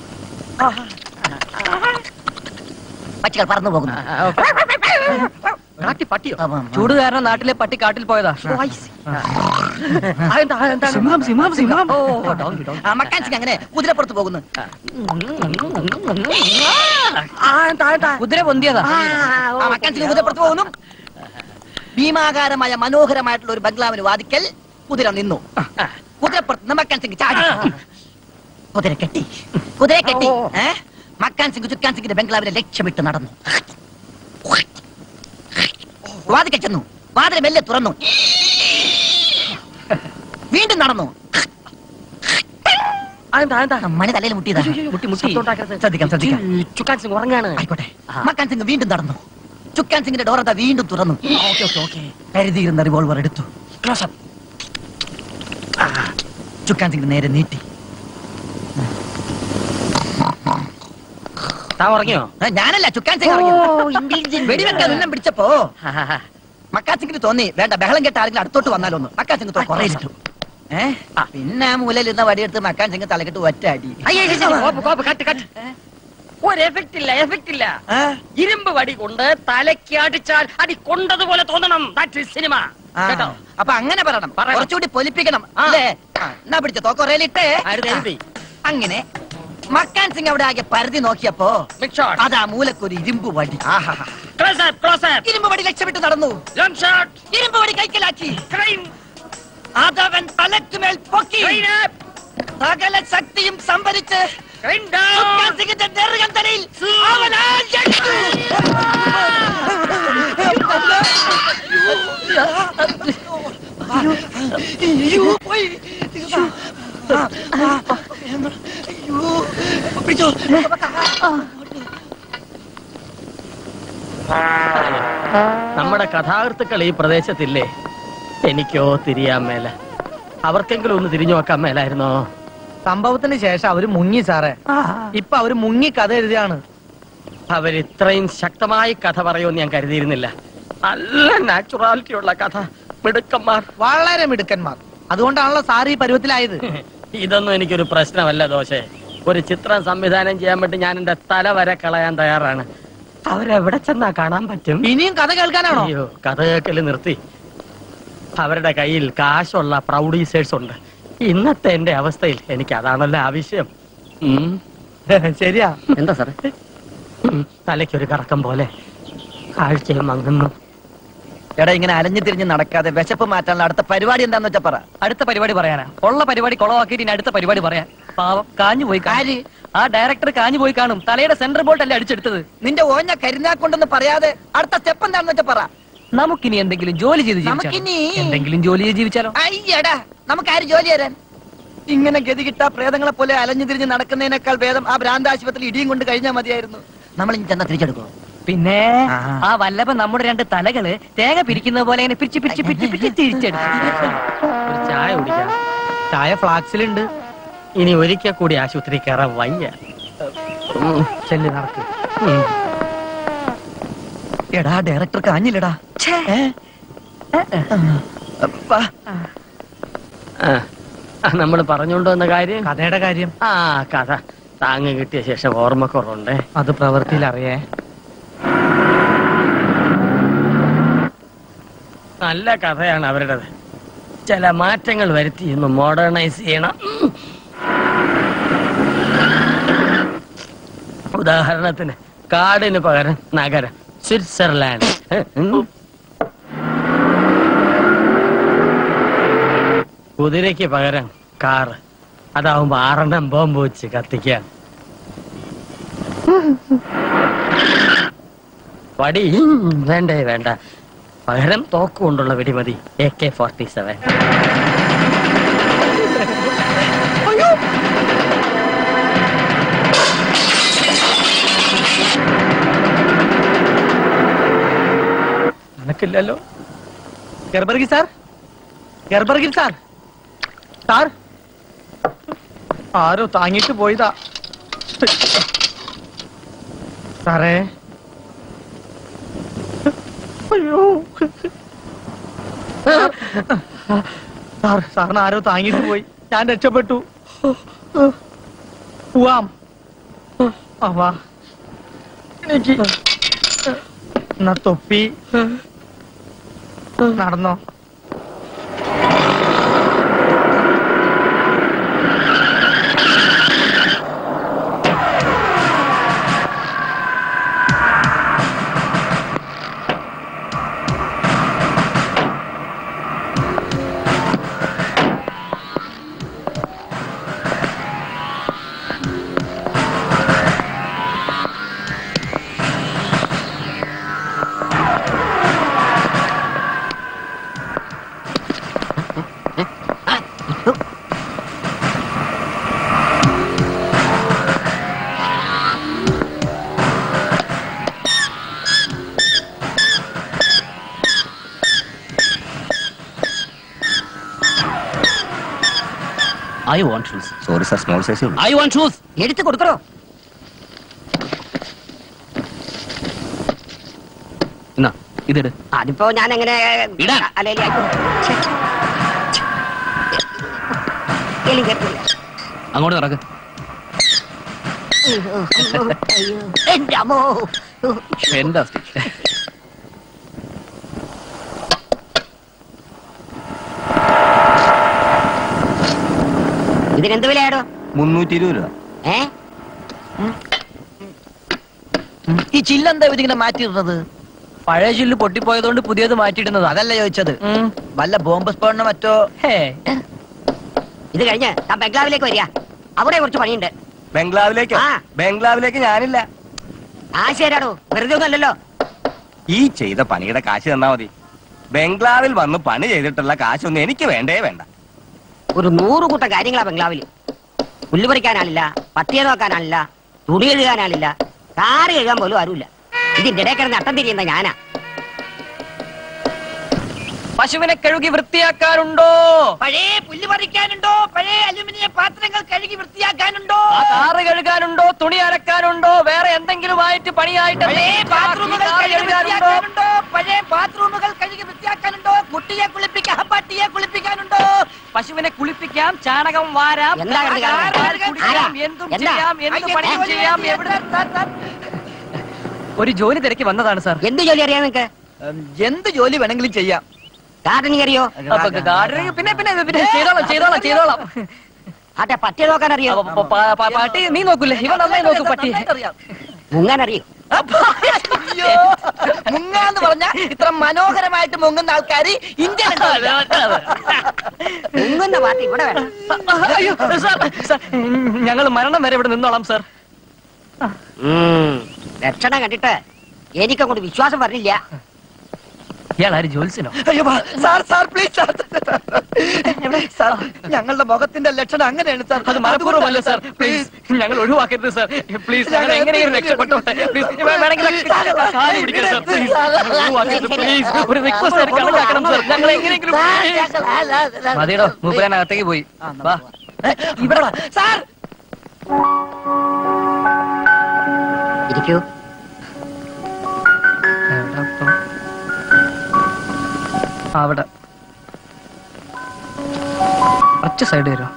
പക്ഷികൾ പറന്നു പോകുന്നു കാട്ടി പട്ടിയോ ചൂട് കാരണം നാട്ടിലെ പട്ടി കാട്ടിൽ പോയതാ സിംഹം സിംഹം സിംഹം ഓ ഡോങ്കി ഡോങ്കി ആ മക്കാൻ സിംഗ് അങ്ങനെ കുതിരപ്പുറത്ത് പോകുന്നു കുതിര പൊന്തിയതാ ആ മക്കാൻ സിംഗ് കുതിരപ്പുറത്ത് പോകുന്നു ഭീമാകാരമായ മനോഹരമായിട്ടുള്ള ഒരു ബംഗ്ലാവിന് വാതിക്കൽ കുതിര നിന്നു കുതിരപ്പുറത്ത് നിന്ന് മക്കാൻ സിംഗ് ചാടി കുതിര കെട്ടി കുതിര കെട്ടി ഏ മക്കാൻ സിംഗ് ചുക്കാൻ സിംഗിന്റെ ബംഗ്ലാവിനെ ലക്ഷ്യമിട്ട് നടന്നു വാതിക്കൽ ചെന്നു വാതിൽ മെല്ലെ തുറന്നു വീണ്ടും നടന്നു മണി തലയിൽ മുട്ടിയതാ മുട്ടി മുട്ടി ശ്രദ്ധിക്കാം ശ്രദ്ധിക്കാം ചുക്കാൻ സിംഗ് ഉറങ്ങാണ് ആയിക്കോട്ടെ മക്കാൻ സിംഗ് വീണ്ടും നടന്നു ചുക്കാൻ സിംഗിന്റെ ഡോറത വീണ്ടും തുറന്നു ഓക്കെ ഓക്കെ ഓക്കെ കരുതിയിരുന്ന റിവോൾവർ എടുത്തു ക്ലോസപ്പ് ചുക്കാൻ സിംഗ് നേരെ നീട്ടി താ ഉറങ്ങിയോ ആ, ഞാനല്ല ചുക്കാൻ സിംഗ് ഇറങ്ങി. വെടിവെക്കാൻ ഉന്നം പിടിച്ചപ്പോ മക്കാൻ സിംഗിന് തോന്നി വേണ്ട ബഹളം കേട്ട ആരെങ്കിലും അടുത്തോട്ട് വന്നാലൊന്ന് മക്കാൻ സിംഗ് കുറയിലിട്ടു ഏ പിന്നെ ആ മൂലയിൽ ഇരുന്ന വടിയെടുത്ത് മക്കാൻ സിംഗ് തലക്കെട്ട് ഒറ്റ അടി കോപ്പ് കോപ്പ് കട്ട് കട്ട് ഒരു എഫക്റ്റ് ഇല്ല എഫക്റ്റ് ഇല്ല ആ, ഇരുമ്പ് വടി കൊണ്ട് തലയ്ക്ക് അടിച്ചാൽ അടി കൊണ്ടതുപോലെ തോന്നണം ദാറ്റ് ഇസ് സിനിമ ആ. കേട്ടോ അപ്പൊ അങ്ങനെ പറയണം പറയണം. കുറച്ചുകൂടി പൊലിപ്പിക്കണം ആ. അല്ലേ ആ, എന്നാ പിടിച്ച തോക്കൊറയിലിട്ടേ ആര് എഴുതി? അങ്ങനെ മക്കാൻ സിംഗ് അവിടെ ആകെ പരിധി നോക്കിയപ്പോ Big shot. അതാ മൂലക്കൊരു ഇരുമ്പ് വടി ആഹാ Close up, close up. ഇരുമ്പ് വടി ലക്ഷ്യമിട്ട് നടന്നു Long shot. ഇരുമ്പ് വടി കൈക്കലാക്കി Crane. അതവൻ തലക്കുമേൽ പൊക്കി Crane up. സകല ശക്തിയും സംഭരിച്ച് Crane ചുക്കാൻ down. സിംഗിന്റെ നെറുകം തലയിൽ അവൻ ആഞ്ഞടിച്ചു. അയ്യോ, പോയി. ആ, ആ, അയ്യോ, പിടിച്ചോ. നമ്മുടെ കഥാകൃത്തുക്കൾ ഈ പ്രദേശത്തില്ലേ എനിക്കോ തിരിയാൻ മേല അവർക്കെങ്കിലും ഒന്ന് തിരിഞ്ഞു നോക്കാൻ മേലായിരുന്നോ സംഭവത്തിന് ശേഷം അവര് മുങ്ങി സാറേ ഇപ്പൊ അവര് മുങ്ങി കഥ എഴുതിയാണ് അവരിത്രയും ശക്തമായി കഥ പറയുമെന്ന് ഞാൻ കരുതിയിരുന്നില്ല നല്ല നാച്ചുറാലിറ്റി ഉള്ള കഥ മിടുക്കന്മാർ വളരെ മിടുക്കന്മാർ അതുകൊണ്ടാണല്ലോ സാർ ഈ പരുവത്തിലായത് ഇതൊന്നും എനിക്കൊരു പ്രശ്നമല്ല ദോശേ ഒരു ചിത്രം സംവിധാനം ചെയ്യാൻ വേണ്ടി ഞാൻ എന്റെ തല വരെ കളയാൻ തയ്യാറാണ് അവരെവിടെ ചെന്നാ കാണാൻ പറ്റും ഇനിയും കഥ കേൾക്കാനാണോ അയ്യോ കഥ കേക്കല് നിർത്തി അവരുടെ കയ്യിൽ കാശുള്ള പ്രൗഡീസേഴ്സ് ഉണ്ട് ഇന്നത്തെ എന്റെ അവസ്ഥയിൽ എനിക്ക് അതാണല്ലോ ആവശ്യം ഉം. ശരിയാ എന്താ സാറേ ഉം. തലയ്ക്കൊരു കറക്കം പോലെ കാഴ്ചയും മങ്ങുന്നു എടാ ഇങ്ങനെ അലഞ്ഞു തിരിഞ്ഞ് നടക്കാതെ വിശപ്പ് മാറ്റാനുള്ള അടുത്ത പരിപാടി എന്താന്ന് വെച്ചാ പറ അടുത്ത പരിപാടി പറയാനാ ഉള്ള പരിപാടി കുളവാക്കിയിട്ട് ഇനി അടുത്ത പരിപാടി പറയാൻ പാവം കാഞ്ഞു പോയി കാണും. ആര്? ആ ഡയറക്ടർ കാഞ്ഞു പോയി കാണും തലയുടെ സെന്റർ ബോൾട്ട് അല്ലേ അടിച്ചെടുത്തത് നിന്റെ ഓഞ്ഞ കരുനാക്കൊണ്ടെന്ന് പറയാതെ അടുത്ത സ്റ്റെപ്പ് എന്താണെന്ന് വെച്ചാ പറ നമുക്കിനി എന്തെങ്കിലും ജോലി ചെയ്ത് ജീവിച്ചാലോ നമുക്കിനി- എന്തെങ്കിലും ജോലി ചെയ്ത് ജീവിച്ചാലോ അയ്യടാ നമുക്ക് ആര് ജോലി തരാൻ ഇങ്ങനെ ഗതി കിട്ടാ പ്രേതങ്ങളെ പോലെ അലഞ്ഞു തിരിഞ്ഞ് നടക്കുന്നതിനേക്കാൾ ഭേദം ആ ഭ്രാന്ത ആശുപത്രിയിൽ ഇടിയും കൊണ്ട് കഴിഞ്ഞാൽ മതിയായിരുന്നു നമ്മൾ ഇനി ചെന്നാ തിരിച്ചെടുക്കോ പിന്നെ ആ. ആ വല്ലഭൻ നമ്മുടെ രണ്ട് തലകള് തേങ്ങ പിരിക്കുന്ന പോലെ ഇങ്ങനെ പിരിച്ച് പിരിച്ച് പിരിച്ച് പിരിച്ച് തിരിച്ചെടുത്തു ഒരു ചായ കുടിക്കാം ചായ ഫ്ലാക്സിലുണ്ട് ഇനി ഒരിക്കൽ കൂടി ആശുപത്രി കയറാൻ വയ്യ ഉം. ചെല്ലി നടക്ക് ഉം. എടാ ഡയറക്ടർ കാഞ്ഞില്ലടാ ഏ? വാ. ആ നമ്മൾ പറഞ്ഞുകൊണ്ട് വന്ന കാര്യം കഥയുടെ കാര്യം ആ കഥ താങ്ങ് കിട്ടിയ ശേഷം ഓർമ്മക്കുറവുണ്ടേ അത് പ്രവൃത്തിയിൽ അറിയേ നല്ല കഥയാണ് അവരുടേത് ചില മാറ്റങ്ങൾ വരുത്തി ഒന്ന് മോഡേണൈസ് ചെയ്യണം ഉദാഹരണത്തിന് കാടിന് പകരം നഗരം സ്വിറ്റ്സർലാൻഡ് കുതിരയ്ക്ക് പകരം കാറ് അതാവുമ്പോ ആറെണ്ണം ബോംബ് വെച്ച് കത്തിക്കാൻ വടി ഉം, വേണ്ടേ വേണ്ട പകരം തോക്ക് കൊണ്ടുള്ള വെടിമതി എ കെ ഫോർട്ടി സെവൻ നിനക്കില്ലല്ലോ ഗർബർഗി സാർ ഗർബർഗി സാർ സാർ ആരോ താങ്ങിട്ട് പോയതാ സാറേ അയ്യോ സാർ സാറിന് ആരോ താങ്ങിട്ട് പോയി ഞാൻ രക്ഷപ്പെട്ടു പോവാം ആ വാ എനിക്ക് എന്നാ തൊപ്പി നടന്നോ I want shoes sorry sir small size ഉള്ളൂ ഐ വാണ്ട് ഷൂസ് എടുത്തു കൊടുക്കണോ എന്നാ ഇതെട് അതിപ്പോ ഞാൻ എങ്ങനെ ഇടാൻ. അല്ലേലും ആയിക്കോട്ടെ. ഛെ. എലി കേട്ടില്ല. അങ്ങോട്ട് നടക്ക് അയ്യോ, അയ്യോ, അയ്യോ. എന്റെ അമ്മോ ഫെന്റാസ്റ്റിക് ഇതിനെന്ത് വിലയാടോ മുന്നൂറ്റി ഇരുപത് രൂപ ഏ ഈ ചില്ലെന്താ ഇതിങ്ങനെ മാറ്റിയിടുന്നത് പഴയ ചില്ല് പൊട്ടിപ്പോയതുകൊണ്ട് പുതിയത് മാറ്റിയിടുന്നതാ അതല്ല ചോദിച്ചത് ഉം. വല്ല ബോംബ് സ്ഫോടനോ മറ്റോ ഹേ ഇത് കഴിഞ്ഞ് താൻ ബംഗ്ലാവിലേക്ക് വരിക അവിടെ കുറച്ച് പണിയുണ്ട് ബംഗ്ലാവിലേക്കോ ആ. ബംഗ്ലാവിലേക്ക് ഞാനില്ല ആ ശരിയാടോ വെറുതെ ഒന്നല്ലല്ലോ ഈ ചെയ്ത പണിയുടെ കാശ് തന്നാ മതി ബംഗ്ലാവിൽ വന്ന് പണി ചെയ്തിട്ടുള്ള കാശൊന്നും എനിക്ക് വേണ്ടേ വേണ്ട ഒരു നൂറ് കൂട്ടം കാര്യങ്ങളാ ബംഗ്ലാവില് പുല്ല് പറിക്കാനാളില്ല പട്ടിയെ നോക്കാനാളില്ല തുണി കഴുകാനാളില്ല കാറ് കഴുകാൻ പോലും ആരുമില്ല ഇതിന്റെ ഇടയിൽ കിടന്ന് അട്ടം തിരിയുന്ന ഞാനാ പശുവിനെ കഴുകി വൃത്തിയാക്കാനുണ്ടോ പഴയ പുല്ല് പറിക്കാനുണ്ടോ പഴയ അലുമിനിയം പാത്രങ്ങൾ കഴുകി വൃത്തിയാക്കാനുണ്ടോ ആ കാറ് കഴുകാനുണ്ടോ തുണി അലക്കാനുണ്ടോ വേറെ എന്തെങ്കിലുമായിട്ട് പണിയായിട്ട് പഴയ ബാത്റൂമുകൾ കാറ് കഴുകി കഴുകാനുണ്ടോ വൃത്തിയാക്കാനുണ്ടോ പഴയ ബാത്റൂമുകൾ കഴുകി വൃത്തിയാക്കാനുണ്ടോ കുട്ടിയെ കുളിപ്പിക്കാൻ പട്ടിയെ കുളിപ്പിക്കാനുണ്ടോ പശുവിനെ കുളിപ്പിക്കാം ചാണകം വാരാം എന്താ കിടന്ന് കാണുന്നത്? പാൽ കുടിക്കാം ആരാ? എന്തും എന്താ? ചെയ്യാം എന്ത് അയ്യോ, പണിയും ജോലി ചെയ്യാം ചെയ്യാം. എവിടെ ഒരു ജോലി തിരക്കി വന്നതാണ് സാർ എന്ത് ജോലി അറിയാം നിങ്ങക്ക് എന്ത് ജോലി വേണമെങ്കിലും ചെയ്യാം ഗാർഡനിങ് അറിയോ അപ്പൊ ഗാർഡനിങ് പിന്നെ പിന്നെ പിന്നെ ചെയ്തോളാം ചെയ്തോളാം ചെയ്തോളാം ആട്ടെ പട്ടിയെ നോക്കാൻ അറിയോ അപ്പൊ പ- പ- പ- പട്ടി നീ നോക്കൂലേ ഇവ നന്നായി നോക്കും പട്ടി മുങ്ങാൻ അറിയോ അയ്യോ മുങ്ങാന്ന് പറഞ്ഞ ഇത്ര മനോഹരമായിട്ട് മുങ്ങുന്ന ആൾക്കാര് ഇന്ത്യ മുങ്ങുന്ന പാർട്ടി ഇവിടെ വേണം അയ്യോ സാർ സാർ ഞങ്ങൾ മരണം വരെ ഇവിടെ നിന്നോളാം സാർ ഉം, ലക്ഷണം കണ്ടിട്ട് എനിക്കങ്ങോട്ട് വിശ്വാസം പറഞ്ഞില്ല ഇയാൾ ആര് ജോത്സ്യനോ അയ്യോ വാ, sir sir please sir sir ഞങ്ങളുടെ മുഖത്തിന്റെ ലക്ഷണം അങ്ങനെയാണ് സാർ അത് മനഃപൂർവ്വമല്ല സാർ പ്ലീസ് ഞങ്ങൾ ഒഴിവാക്കരുത് സാർ പ്ലീസ് ഞങ്ങൾ എങ്ങനെയും രക്ഷപ്പെട്ടോട്ടെ പ്ലീസ് വേണമെങ്കിൽ കാല് പിടിക്കരുത് സാർ പ്ലീസ് ഒഴിവാക്കരുത് പ്ലീസ് ഒരു റിക്വസ്റ്റ് ആയിട്ട് കണക്കാക്കണം സാർ ഞങ്ങൾ എങ്ങനെയെങ്കിലും please. മതിയടോ മൂപ്പരാൻ അകത്തേക്ക് പോയി വാ ഇവിടെ വാ. സാർ ഇരിക്കൂ എവിടെ ഇപ്പം? അവിടെ ഒറ്റ സൈഡ് വരുമോ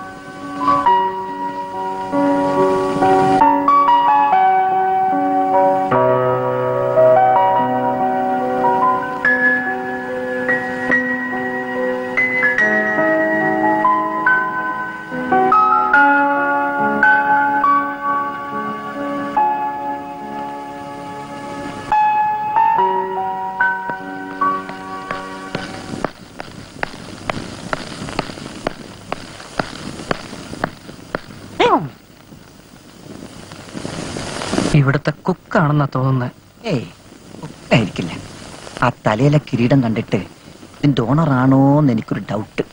ഇവിടുത്തെ കുക്കാണെന്നാ തോന്നുന്നത് ഏയ് ആയിരിക്കില്ല ആ തലയിലെ കിരീടം കണ്ടിട്ട് ഇതിന്റെ ഓണർ ആണോന്ന് എനിക്കൊരു ഡൗട്ട്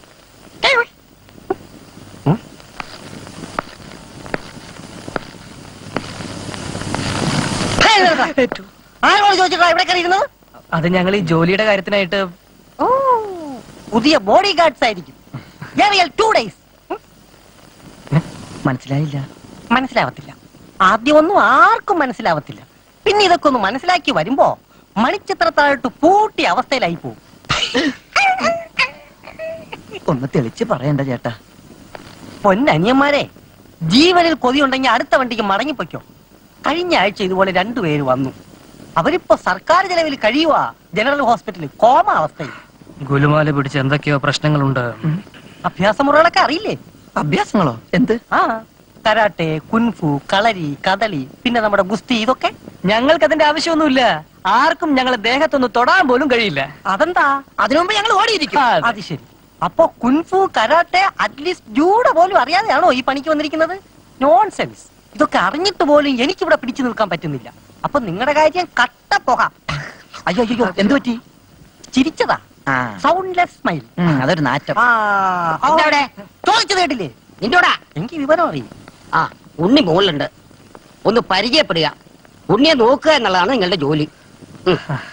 ആരോട് ചോദിച്ചിട്ടാ ഇവിടെ കയറിയിരുന്നത് അത് ഞങ്ങൾ ഈ ജോലിയുടെ കാര്യത്തിനായിട്ട് ഓ പുതിയ ബോഡി ഗാർഡ്സ് ആയിരിക്കും ടു ഡേയ്സ് മനസ്സിലായില്ല മനസ്സിലാവത്തില്ല ആദ്യം ഒന്നും ആർക്കും മനസ്സിലാവത്തില്ല പിന്നെ ഇതൊക്കെ ഒന്ന് മനസ്സിലാക്കി വരുമ്പോ മണിച്ചിത്രത്തായിട്ട് പൂട്ടിയ അവസ്ഥയിലായി പോകും ഒന്ന് തെളിച്ച് പറയണ്ട ചേട്ടാ പൊന്നനിയന്മാരെ ജീവനിൽ കൊതിയുണ്ടെങ്കിൽ അടുത്ത വണ്ടിക്ക് മടങ്ങിപ്പോയ്ക്കോ കഴിഞ്ഞ ആഴ്ച ഇതുപോലെ രണ്ടുപേര് വന്നു അവരിപ്പോ സർക്കാർ ചെലവിൽ കഴിയുവാ ജനറൽ ഹോസ്പിറ്റലിൽ കോമ അവസ്ഥയിൽ ഗുലുമാല പിടിച്ച് എന്തൊക്കെയോ പ്രശ്നങ്ങളുണ്ട് അഭ്യാസമുറകളൊക്കെ അറിയില്ലേ അഭ്യാസങ്ങളോ എന്ത് ആ കരാട്ടെ കുൻഫു കളരി കദളി പിന്നെ നമ്മുടെ ഗുസ്തി ഇതൊക്കെ ഞങ്ങൾക്ക് അതിന്റെ ആവശ്യമൊന്നുമില്ല ആർക്കും ഞങ്ങളെ ദേഹത്തൊന്ന് തൊടാൻ പോലും കഴിയില്ല അതെന്താ അതിനു മുമ്പ് ഞങ്ങൾ ഓടിയിരിക്കും ആ, അതെ. അത് ശരി അപ്പൊ കുൻഫു കരാട്ടെ അറ്റ്ലീസ്റ്റ് ജൂഡ പോലും അറിയാതെയാണോ ഈ പണിക്ക് വന്നിരിക്കുന്നത് നോൺസെൻസ് ഇതൊക്കെ അറിഞ്ഞിട്ട് പോലും എനിക്ക് ഇവിടെ പിടിച്ചു നിൽക്കാൻ പറ്റുന്നില്ല അപ്പൊ നിങ്ങളുടെ കാര്യം കട്ട പോക അയ്യോ അയ്യോ എന്ത് പറ്റി ചിരിച്ചതാ ആ സൗണ്ട്ലെസ് സ്മൈൽ ഉം, അതൊരു നാറ്റം എന്താ അവിടെ? ചോദിച്ചത് കേട്ടില്ലേ നിന്റോടാ എനിക്ക് വിവരം അറിയും ആ ഉണ്ണി മുകളിലുണ്ട് ഒന്ന് പരിചയപ്പെടുക ഉണ്ണിയെ നോക്കുക എന്നുള്ളതാണ് നിങ്ങളുടെ ജോലി ഉം.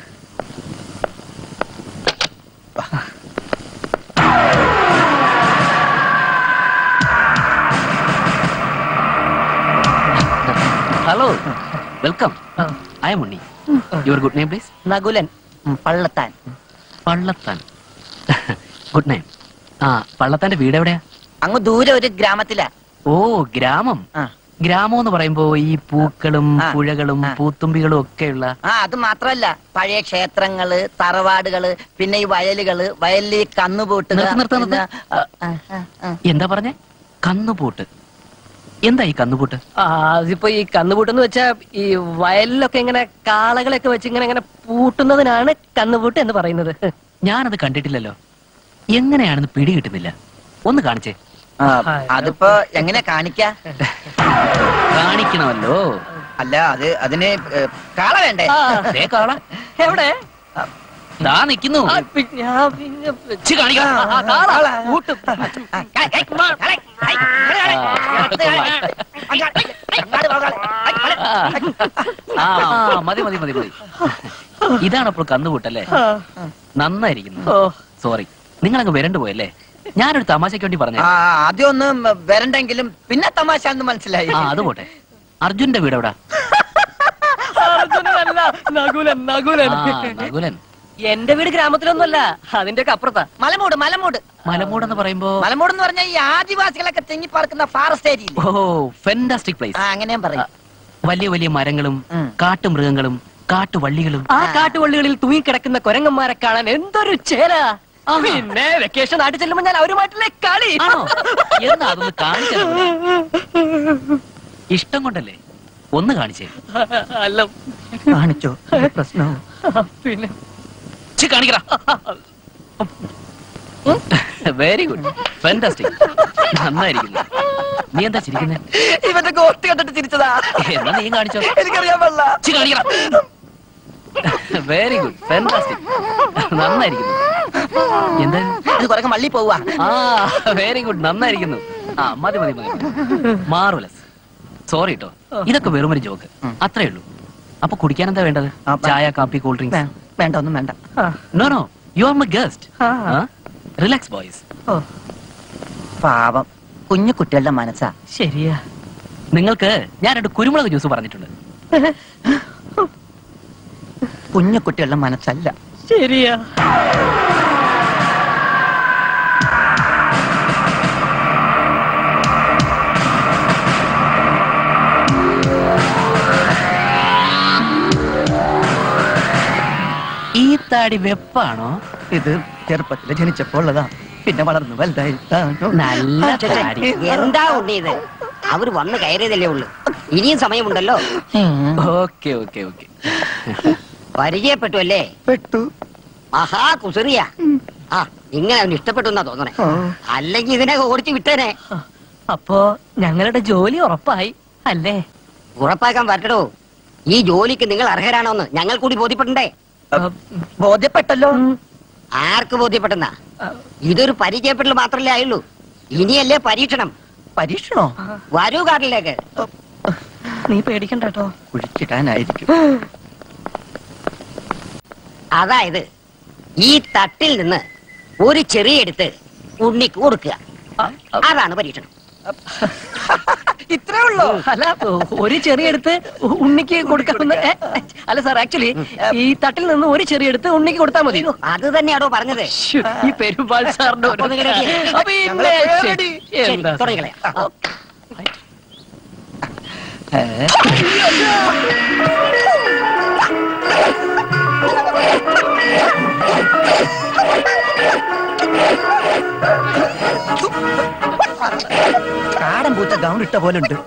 Hello welcome I am Unni your good name please Nakulan ഉം, പള്ളത്താൻ പള്ളത്താൻ ഗുഡ് നെയിം ആ പള്ളത്താന്റെ വീട് എവിടെയാ അങ്ങ് ദൂരെ ഒരു ഗ്രാമത്തിലാ ഓ ഗ്രാമം ആ. ഗ്രാമം എന്ന് പറയുമ്പോ ഈ പൂക്കളും ആ. പുഴകളും ആ. പൂത്തുമ്പികളും ഒക്കെയുള്ള ആ അത് മാത്രല്ല പഴയ ക്ഷേത്രങ്ങള് തറവാടുകള് പിന്നെ ഈ വയലുകള് വയലിൽ കന്നുപൂട്ടുക നിർത്ത്, നിർത്ത്, നിർത്ത്. പിന്നെ, ആ, ആ, ആ, ആ. എന്താ പറഞ്ഞേ കന്നുപൂട്ട് എന്താ ഈ കന്നുപൂട്ട് ആ, അതിപ്പോ ഈ കന്നുപൂട്ടെന്ന് വെച്ചാ ഈ വയലിലൊക്കെ ഇങ്ങനെ കാളകളൊക്കെ വെച്ച് ഇങ്ങനെ ഇങ്ങനെ പൂട്ടുന്നതിനാണ് കന്നുപൂട്ട് എന്ന് പറയുന്നത് ഞാനത് കണ്ടിട്ടില്ലല്ലോ എങ്ങനെയാണെന്ന് പിടി കിട്ടുന്നില്ല ഒന്ന് കാണിച്ചേ ആ, അതിപ്പോ എങ്ങനെ കാണിക്കാ കാണിക്കണമല്ലോ അല്ല അത് അതിന് ഏ, കാള വേണ്ടേ ആ, ദേ കാള എവിടെ ദാ നിക്കുന്നു ആ, പി- ഞാൻ പിന്നെ ഛി, കാണിക്കാം. ആ, ആ, കാള, പൂട്ടും. ആ, കളെ, ഏയ്, കളെ, ഏയ്, കളെ, കളെ. അടുത്ത് കളെ. അങ്ങാട്, അങ്ങാട് പോ, കളെ. ഏയ്, കളെ. ആ ആ, മതി മതി മതി മതി ഇതാണപ്പോൾ കന്നുപൂട്ടല്ലേ നന്നായിരിക്കുന്നു ഓ സോറി നിങ്ങൾ അങ്ങ് വരണ്ടു പോയല്ലേ ഞാനൊരു തമാശയ്ക്ക് വേണ്ടി പറഞ്ഞു ആ ആദ്യം ഒന്നും വരണ്ടെങ്കിലും പിന്നെ തമാശ എന്ന് മനസ്സിലായി ആ അത് പോട്ടെ അർജുന്റെ വീട് എവിടാ അർജുനനല്ല, നകുലൻ നകുലൻ ആ നകുലൻ എന്റെ വീട് ഗ്രാമത്തിലൊന്നുമല്ല അതിന്റെ ഒക്കെ അപ്പുറത്താ മലമൂട് മലമൂട് മലമൂട് എന്ന് പറയുമ്പോ മലമൂട് എന്ന് പറഞ്ഞാൽ ഈ ആദിവാസികളൊക്കെ തിങ്ങി പാർക്കുന്ന forest area oh fantastic place ആ അങ്ങനെ ഞാൻ പറയും വലിയ വലിയ മരങ്ങളും ഉം. കാട്ടുമൃഗങ്ങളും കാട്ടുവള്ളികളും ആ കാട്ടുവള്ളികളിൽ തൂങ്ങിക്കിടക്കുന്ന കൊരങ്ങന്മാരെ കാണാൻ എന്തൊരു ചേല പിന്നെ വെക്കേഷൻ നാട്ടിൽ ചെല്ലുമ്പോ ഞാൻ അവരുമായിട്ടുള്ള കളി ആണോ എന്നാ അതൊന്ന് കാണിച്ചു ഇഷ്ടം കൊണ്ടല്ലേ ഒന്ന് കാണിച്ചേ അല്ല കാണിച്ചോ പ്രശ്നം പിന്നെ ഛി, കാണിക്കടാ വെരി ഗുഡ് ഫാന്റാസ്റ്റിക് നന്നായിരിക്കുന്നു നീ എന്താ ചിരിക്കുന്നേ ഇവന്റെ ഗോസ്റ്റ് കണ്ടിട്ട് ചിരിച്ചതാ എന്നാ നീ കാണിച്ചോ എനിക്കറിയാൻ പാടില്ല ഛി, കാണിക്കടാ വെരി ഗുഡ് ഫാന്റാസ്റ്റിക് നന്നായിരിക്കുന്നു എന്താ ഇത് കുറെ മള്ളി പോവാ ആ വെരി ഗുഡ് നന്നായിരിക്കുന്നു ആ മതി മതി മതി മാറുലസ് സോറി കേട്ടോ ഇതൊക്കെ വെറും ഒരു ജോക്ക് അത്രേ ഉള്ളൂ അപ്പൊ കുടിക്കാൻ എന്താ വേണ്ടത് ആ, ബ- ചായ കാപ്പി കൂൾ ഡ്രിങ്ക്സ് വേ- വേണ്ട ഒന്നും വേണ്ട no no you are my guest relax boys പാവം കുഞ്ഞു കുട്ടികളുടെ മനസ്സാ ശരിയാ നിങ്ങൾക്ക് ഞാൻ രണ്ട് കുരുമുളക് ജ്യൂസ് പറഞ്ഞിട്ടുണ്ട് കുഞ്ഞു കുട്ടികളുടെ മനസ്സല്ല ശരിയാ ഈ താടി വെപ്പാണോ ഇത് ചെറുപ്പത്തിൽ ജനിച്ചപ്പോൾ ഉള്ളതാ പിന്നെ വളർന്നു വലുതായി ആ, നല്ല താടി എന്താ ഉണ്ണി ഇത് അവര് വന്ന് കയറിയതല്ലേ ഉള്ളു ഇനിയും സമയമുണ്ടല്ലോ ഓക്കെ ഓക്കെ ഓക്കെ പരിചയപ്പെട്ടു അല്ലേ പെട്ടു മഹാ കുസറിയ ആ ഇങ്ങനെ അവന് ഇഷ്ടപ്പെട്ടു എന്നാ തോന്നണേ ഓ. അല്ലെങ്കിൽ ഇതിനെ ഓടിച്ചു വിട്ടേനെ അപ്പോ ഞങ്ങളുടെ ജോലി ഉറപ്പായി അല്ലേ ഉറപ്പാക്കാൻ പറ്റടോ ഈ ജോലിക്ക് നിങ്ങൾ അർഹരാണോന്ന് ഞങ്ങൾ കൂടി ബോധ്യപ്പെടണ്ടേ ബോധ്യപ്പെട്ടല്ലോ ആർക്ക് ബോധ്യപ്പെട്ടെന്നാ ഇതൊരു പരിചയപ്പെടൽ മാത്രമല്ലേ ആയുള്ളൂ ഇനിയല്ലേ പരീക്ഷണം പരീക്ഷണോ വരൂ കാറിലേക്ക് നീ പേടിക്കണ്ട കേട്ടോ കുഴിച്ചിടാനായിരിക്കും അതായത് ഈ തട്ടിൽ നിന്ന് ഒരു ചെറിയ എടുത്ത് ഉണ്ണിക്ക് കൊടുക്കുക അതാണ് പരീക്ഷണം ഇത്രേ ഉള്ളൂ അല്ല ഒരു ചെറിയ എടുത്ത് ഉണ്ണിക്ക് കൊടുക്കാവുന്ന ഏ, അല്ല സാർ ആക്ച്വലി ഈ തട്ടിൽ നിന്ന് ഒരു ചെറിയ എടുത്ത് ഉണ്ണിക്ക് കൊടുത്താൽ മതി അത് തന്നെയാണോ പറഞ്ഞത് ശ്ശോ, ഈ പെരുമാൾ സാറിന്റെ ഒരു- അപ്പൊ നിങ്ങൾ ready ആയി? അപ്പൊ പിന്നെ ശരി. ശരി, എന്താ സാർ? തുടങ്ങിക്കളയാം. ആ. ഏ? ചാവിട്ട പോലെ ഉണ്ട്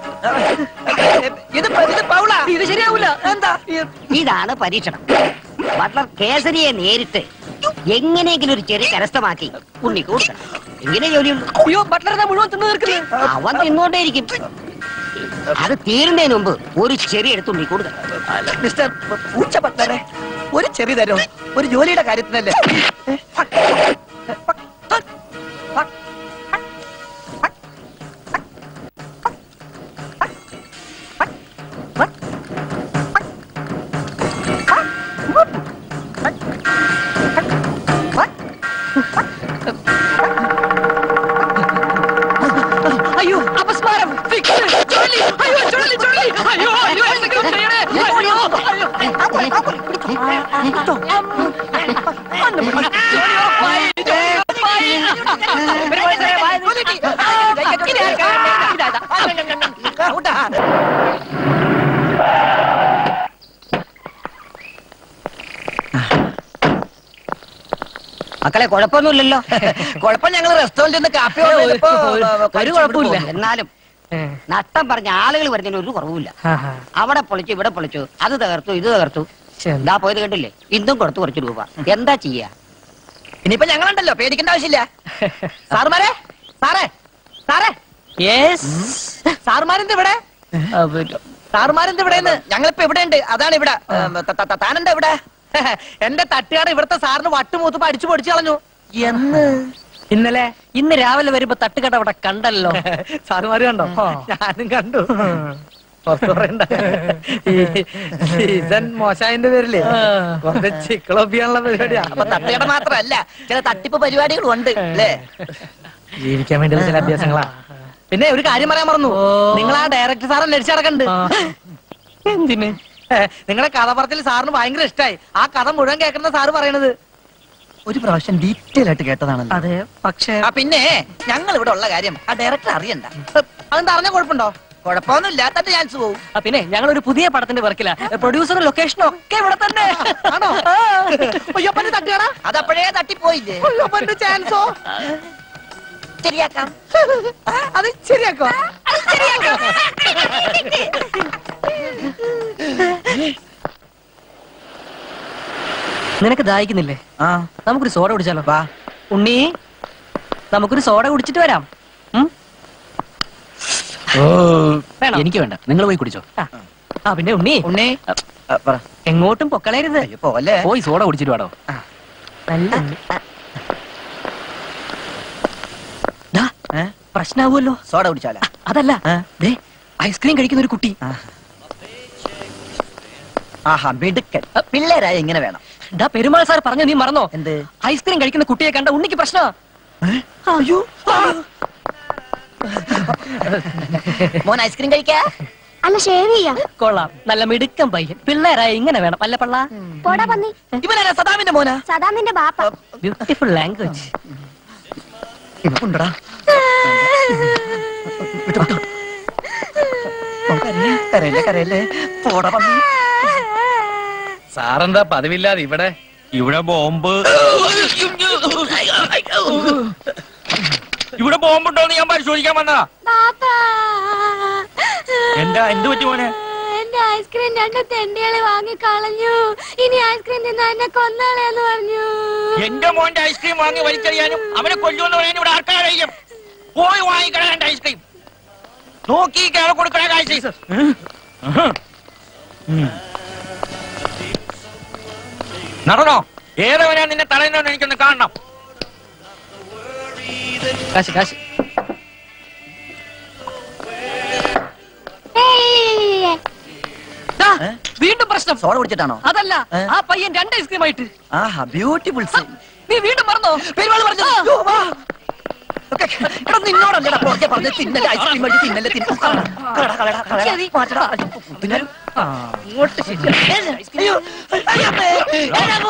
ഇത് പ- ഇത് പൗള ഇത് ശരിയാവൂല എന്താ ഇതാണ് പരീക്ഷണം ബട്ട്ലർ കേസരിയെ നേരിട്ട് എങ്ങനെയെങ്കിലും ഒരു ചെറിയ കരസ്ഥമാക്കി ഉണ്ണി കൊടുക്കണം എങ്ങനെ ജോലിയുള്ളൂ അയ്യോ ബട്ട്ലർ മുഴുവൻ തിന്നു തീർക്കുന്നത് അവൻ തിന്നോണ്ടേയിരിക്കും അത് തീരുന്നതിന് മുമ്പ് ഒരു ചെറിയ എടുത്ത് ഉണ്ണി കൊടുക്കണം അല്ല, മിസ്റ്റർ പൂച്ച പട്ടരെ ഒരു ചെറിയ തരോ ഒരു ജോലിയുടെ കാര്യത്തിനല്ലേ അയ്യോ അപസ്മാരം ഫിക്സ് ചുഴലി അയ്യോ ചുഴലി ചുഴലി അയ്യോ അയ്യോ എന്തെങ്കിലും ചെയ്യണേ അയ്യോ അയ്യോ മക്കളെ കുഴപ്പമൊന്നുമില്ലല്ലോ കുഴപ്പം ഞങ്ങൾ റെസ്റ്റോറന്റിൽ നിന്ന് കാപ്പി order ചെയ്തപ്പോ, ഒരു- ആ, ഒരു കഴിച്ചു കുഴപ്പമില്ല. പോന്നു. എന്നാലും നഷ്ടം പറഞ്ഞ ആളുകൾ വരുന്നതിന് ഒരു കുറവുമില്ല അവിടെ പൊളിച്ചു ഇവിടെ പൊളിച്ചു അത് തകർത്തു ഇത് തകർത്തു എന്താ പോയത് കണ്ടില്ലേ ഇന്നും കൊടുത്തു കുറച്ച് രൂപ എന്താ ചെയ്യാ ഇനിയിപ്പോ ഞങ്ങളുണ്ടല്ലോ പേടിക്കേണ്ട ആവശ്യമില്ല സാറുമാരെ സാറേ സാറേ യെസ് സാറുമാരെന്ത് ഇവിടെ സാറുമാരെന്ത് ഇവിടെ ഞങ്ങളിപ്പോ ഇവിടെ ഉണ്ട് അതാണ് ഇവിടെ ഉം, ത- ത- ത- താനെന്താ ഇവിടെ എന്റെ തട്ടുകാട് ഇവിടുത്തെ സാറിന് വട്ടുമൂത്തുമ്പോ അടിച്ചു പൊടിച്ചു കളഞ്ഞു എന്ന് ഇന്നലെ ഇന്ന് രാവിലെ വരുമ്പോ തട്ടുകട അവിടെ കണ്ടല്ലോ സാറുമാര് കണ്ടോ ഞാനും കണ്ടു പുറത്ത് പറയണ്ട ഈ സീസൺ മോശായതിന്റെ പേരില് കുറച്ച് ചിക്കളൊപ്പിയാനുള്ള പരിപാടിയാ അപ്പൊ തട്ടുകട മാത്രമല്ല ചില തട്ടിപ്പ് പരിപാടികളും ഉണ്ട് അല്ലേ ജീവിക്കാൻ വേണ്ടിയുള്ള ചില അഭ്യാസങ്ങളാ പിന്നെ ഒരു കാര്യം പറയാൻ മറന്നു നിങ്ങൾ ആ ഡയറക്ടർ സാർ അന്വേഷിച്ച് നടക്കണ്ട് എന്തിന് നിങ്ങളെ കഥ പറച്ചിൽ സാറിന് ഭയങ്കര ഇഷ്ടായി ആ കഥ മുഴുവൻ കേൾക്കുന്ന സാറ് പറയണത് ഒരു പ്രാവശ്യം ഡീറ്റെയിൽ ആയിട്ട് കേട്ടതാണല്ലോ അതെ പക്ഷേ ആ പിന്നെ ഞങ്ങൾ ഇവിടെ ഉള്ള കാര്യം ആ ഡയറക്ടർ അറിയണ്ട അതെന്താ അറിഞ്ഞ കുഴപ്പമുണ്ടോ കുഴപ്പമൊന്നുമില്ല തന്റെ ചാൻസ് പോവും ആ, പിന്നെ ഞങ്ങൾ ഒരു പുതിയ പടത്തിന്റെ വർക്കില പ്രൊഡ്യൂസറും ലൊക്കേഷനും ഒക്കെ ഇവിടെ തന്നെ ആണോ അയ്യപ്പന്റെ തട്ടുകട അതപ്പോഴേ തട്ടിപ്പോയില്ലേ അയ്യപ്പന്റെ ചാൻസോ ശരിയാക്കാം അത് ശരിയാക്കോ നിനക്ക് ദാഹിക്കുന്നില്ലേ ആ നമുക്കൊരു സോഡ കുടിച്ചാലോ വാ ഉണ്ണി നമുക്കൊരു സോഡ കുടിച്ചിട്ട് വരാം ഉം? വേണോ? എനിക്ക് വേണ്ട നിങ്ങൾ പോയി കുടിച്ചോ ആ. ആ പിന്നെ ഉണ്ണി ഉണ്ണി ആ, പറ എങ്ങോട്ടും പൊക്കളയരുത് അയ്യോ പോലെ പോയി സോഡ കുടിച്ചിട്ട് വാടോ നല്ല ഉണ്ണി. ദാ, ഏ? പ്രശ്നാവുമല്ലോ സോഡ കുടിച്ചാല അതല്ല ഏ? ദേ ഐസ്ക്രീം കഴിക്കുന്ന ഒരു കുട്ടി ആഹാ മിടുക്കൻ പിള്ളേരായ ഇങ്ങനെ വേണം ഡാ പെരുമാൾ സാർ പറഞ്ഞ നീ മറന്നോ എന്ത് ഐസ്ക്രീം കഴിക്കുന്ന കുട്ടിയെ കണ്ട ഉണ്ണിക്ക് പ്രശ്ന അയ്യോ മോൻ ഐസ്ക്രീം കഴിക്കാ അല്ല ഷേവ് ചെയ്യാ കൊള്ളാം നല്ല മിടുക്കം പയ്യൻ പിള്ളേരായ ഇങ്ങനെ വേണം അല്ല പള്ള പോടാ പന്നി ഇവനാ സദാമിന്റെ മോനാ സദാ നിന്റെ ബാപ്പ ബ്യൂട്ടിഫുൾ ലാംഗ്വേജ് ഉണ്ടടാ വിട്ടോ, വിട്ടോ. മോൻ കരയല്ലേ? കരയല്ലേ കരയല്ലേ പോടാ പന്നി സാറെന്താ പതിവില്ലാതെ ഇവിടെ ഇവിടെ ബോംബ് ഇവിടെ ബോംബുണ്ടോന്ന് ഞാൻ പരിശോധിക്കാൻ വന്നതാ ബാപ്പ എന്താ എന്ത് പറ്റി മോനെ എന്റെ ഐസ്ക്രീം രണ്ട് തെണ്ടികളെ വാങ്ങി കളഞ്ഞു ഇനി ഐസ്ക്രീം തിന്നാ എന്നെ കൊന്നാളേന്ന് പറഞ്ഞു എന്റെ മോന്റെ ഐസ്ക്രീം വാങ്ങി വലിച്ചെറിയാനും അവനെ കൊല്ലുമെന്ന് പറയാനും ഇവിടെ ആർക്കാരറിയും പോയി വാങ്ങിക്കണം എന്റെ ഐസ്ക്രീം നോക്കി കേള കൊടുക്കണേ കാഴ്ച നടന്നോ ഏതവനാ നിന്നെ തടയുന്നോന്ന് എനിക്കൊന്ന് കാണണം കാശ് കാശ് ദാ, വീണ്ടും പ്രശ്നം സോഡ കുടിച്ചിട്ടാണോ അതല്ല ഏ? ആ പയ്യൻ രണ്ട് ഐസ്ക്രീം ആയിട്ട് ആഹാ ബ്യൂട്ടിഫുൾ സീൻ നീ വീണ്ടും മറന്നോ പെരുമാൾ പറഞ്ഞു ആ. അയ്യോ, വാ. ഒക്കെ, എടാ നിന്നോടല്ലേടാ പുറകെ പറഞ്ഞ തിന്നല് ഐസ്ക്രീം വഴി തിന്നല് തിന്നു കളടാ കളടാ കളടാ ശരി. മാറ്റടാ തിന്നലും ഇങ്ങോട്ട് ശരി. അയ്യോ അയ്യമ്മേ അയ്യമ്മോ.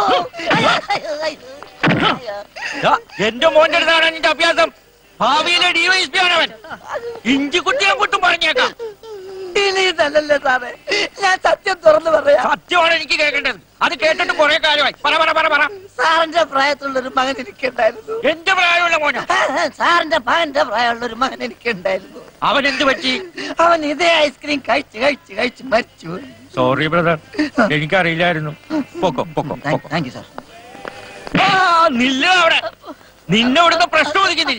ദാ, എന്റെ മോന്റെ അടുത്താണ് നിന്റെ അഭ്യാസം ഭാവിയിലെ ഡിവൈഎസ്പി ആണവൻ ഇഞ്ചിക്കുട്ടിയെ കുട്ടും പറഞ്ഞേക്കാം ഇനി ഇതല്ലല്ലേ സാറേ ഞാൻ സത്യം തുറന്നു പറയാം സത്യമാണ് എനിക്ക് എനിക്ക് കേൾക്കേണ്ടത് അത് കേട്ടിട്ട് കുറെ കാലമായി പറ പറ പറ പറ സാറിന്റെ പ്രായത്തിലുള്ള ഒരു മകൻ എനിക്കുണ്ടായിരുന്നു എന്റെ പ്രായമുള്ള മോന സാറിന്റെ മകന്റെ പ്രായമുള്ള ഒരു മകൻ എനിക്കുണ്ടായിരുന്നു അവൻ എന്ത് പറ്റി അവൻ ഇതേ ഐസ്ക്രീം കഴിച്ച് കഴിച്ച് കഴിച്ച് മരിച്ചു സോറി ബ്രദർ എനിക്കറിയില്ലായിരുന്നു പൊക്കോ പൊക്കോ പൊക്കോ താങ്ക് യു സാർ ആ, നില്ല അവിടെ നിന്നെ ഇവിടുത്തെ പ്രശ്നം ഒതുക്കുന്നില്ല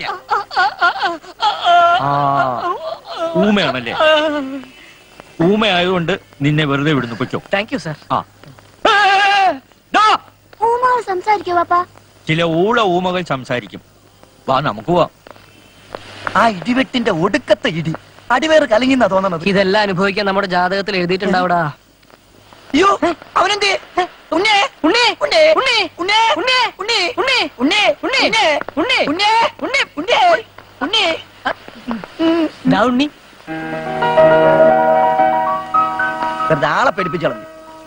ആ ഊമയാണല്ലേ ഊമയായതുകൊണ്ട് നിന്നെ വെറുതെ വിടുന്നു പൊയ്ക്കോ താങ്ക് യു സാർ ആ ദാ, ഊമാവ് സംസാരിക്കോ പാപ്പാ ചില ഊള ഊമകൾ സംസാരിക്കും വാ നമുക്ക് പോവാം ആ ഇടിവെട്ടിന്റെ ഒടുക്കത്തെ ഇടി അടിവേറ് കലങ്ങിന്നാ തോന്നണത് ഇതെല്ലാം അനുഭവിക്കാൻ നമ്മുടെ ജാതകത്തിൽ എഴുതിയിട്ടുണ്ടാവടാ അയ്യോ അവനെന്തേ ഉണ്ണേ ഉണ്ണേ ഉണ്ണേ ഉണ്ണേ ഉണ്ണേ ഉണ്ണേ ഉണ്ണേ ഉണ്ണേ ഉണ്ണേ ഉണ്ണേ ഉണ്ണേ ഉണ്ണേ ഉണ്ണേ ഉണ്ണേ ഉണ്ണേ ദാ ഉണ്ണി വെറുതെ ആളെ പേടിപ്പിച്ചളഞ്ഞു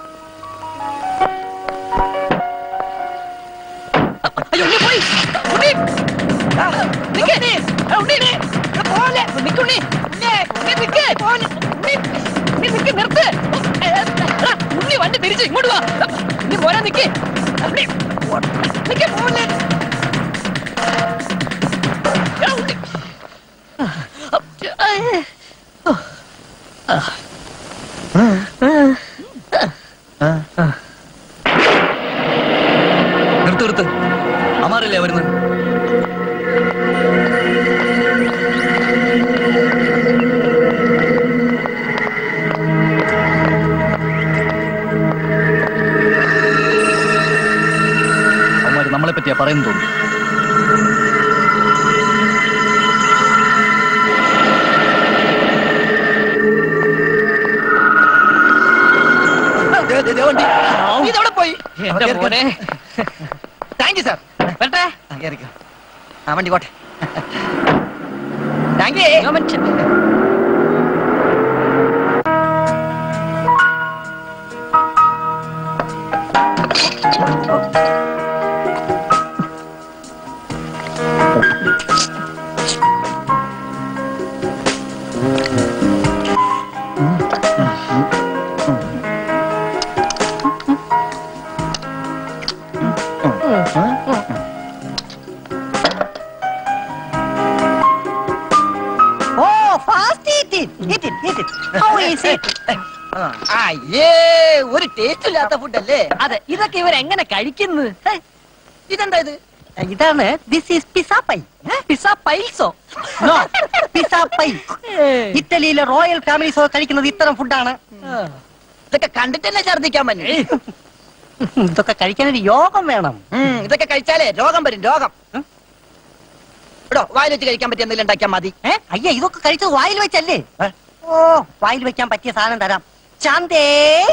അയ്യോ ഉണ്ണി പോയി ഉണ്ണി ആ, നിക്ക്. ആ, ഉണ്ണി ഇവിടെ പോലെ നിക്ക് ഉണ്ണി ഉണ്ണി, ഉണ്ണി നിക്ക് പോലെ ഉണ്ണി ഉണ്ണി നിക്ക് നിർത്ത് ഏ, എടാ, ഉണ്ണി വണ്ടി തിരിച്ച് ഇങ്ങോട്ട് വാ ഉണ്ണി പോരാ നിക്ക് ഉണ്ണി നിക്ക് പോലെ എടാ, ഉണ്ണി. നിർത്ത് നിർത്ത് അമാരല്ലേ വരുന്നത് അവന്മാര് നമ്മളെ പറ്റിയാ പറയുന്നു തോന്നുന്നു ദേ, ദേ, ദേ വണ്ടി ഇതെവിടെ പോയി എന്റെ മോനെ താങ്ക് യു സാർ വരട്ടെ കേറിക്കോ ആ വണ്ടി പോട്ടെ താങ്ക് യു ഞാൻ മനുഷ്യൻ ഓ fast eat it eat it eat it how is it അയ്യേ ഒരു ടേസ്റ്റ് ഇല്ലാത്ത ഫുഡല്ലേ അതെ ഇതൊക്കെ ഇവരെങ്ങനെ കഴിക്കുന്നു ഇതെന്താ ഇത് ഇതാണ് this is pizza pie pizza പൈൽസോ നോ പിസ പൈ ഇറ്റലിയിലെ റോയൽ ഫാമിലീസ് കഴിക്കുന്നത് ഇത്തരം ഫുഡാണ് ഇതൊക്കെ കണ്ടിട്ട് തന്നെ ഛർദിക്കാൻ പറ്റും ഇതൊക്കെ കഴിക്കാൻ ഒരു യോഗം വേണം ഇതൊക്കെ കഴിച്ചാലേ രോഗം വരും രോഗം ഉം. എടോ വായിൽ വെച്ച് കഴിക്കാൻ പറ്റിയ എന്തെങ്കിലും ഉണ്ടാക്കിയാൽ മതി ഏ അയ്യ ഇതൊക്കെ കഴിച്ചത് വായിൽ വെച്ചല്ലേ ഓ വായിൽ വെക്കാൻ പറ്റിയ സാധനം തരാം ചാന്തേ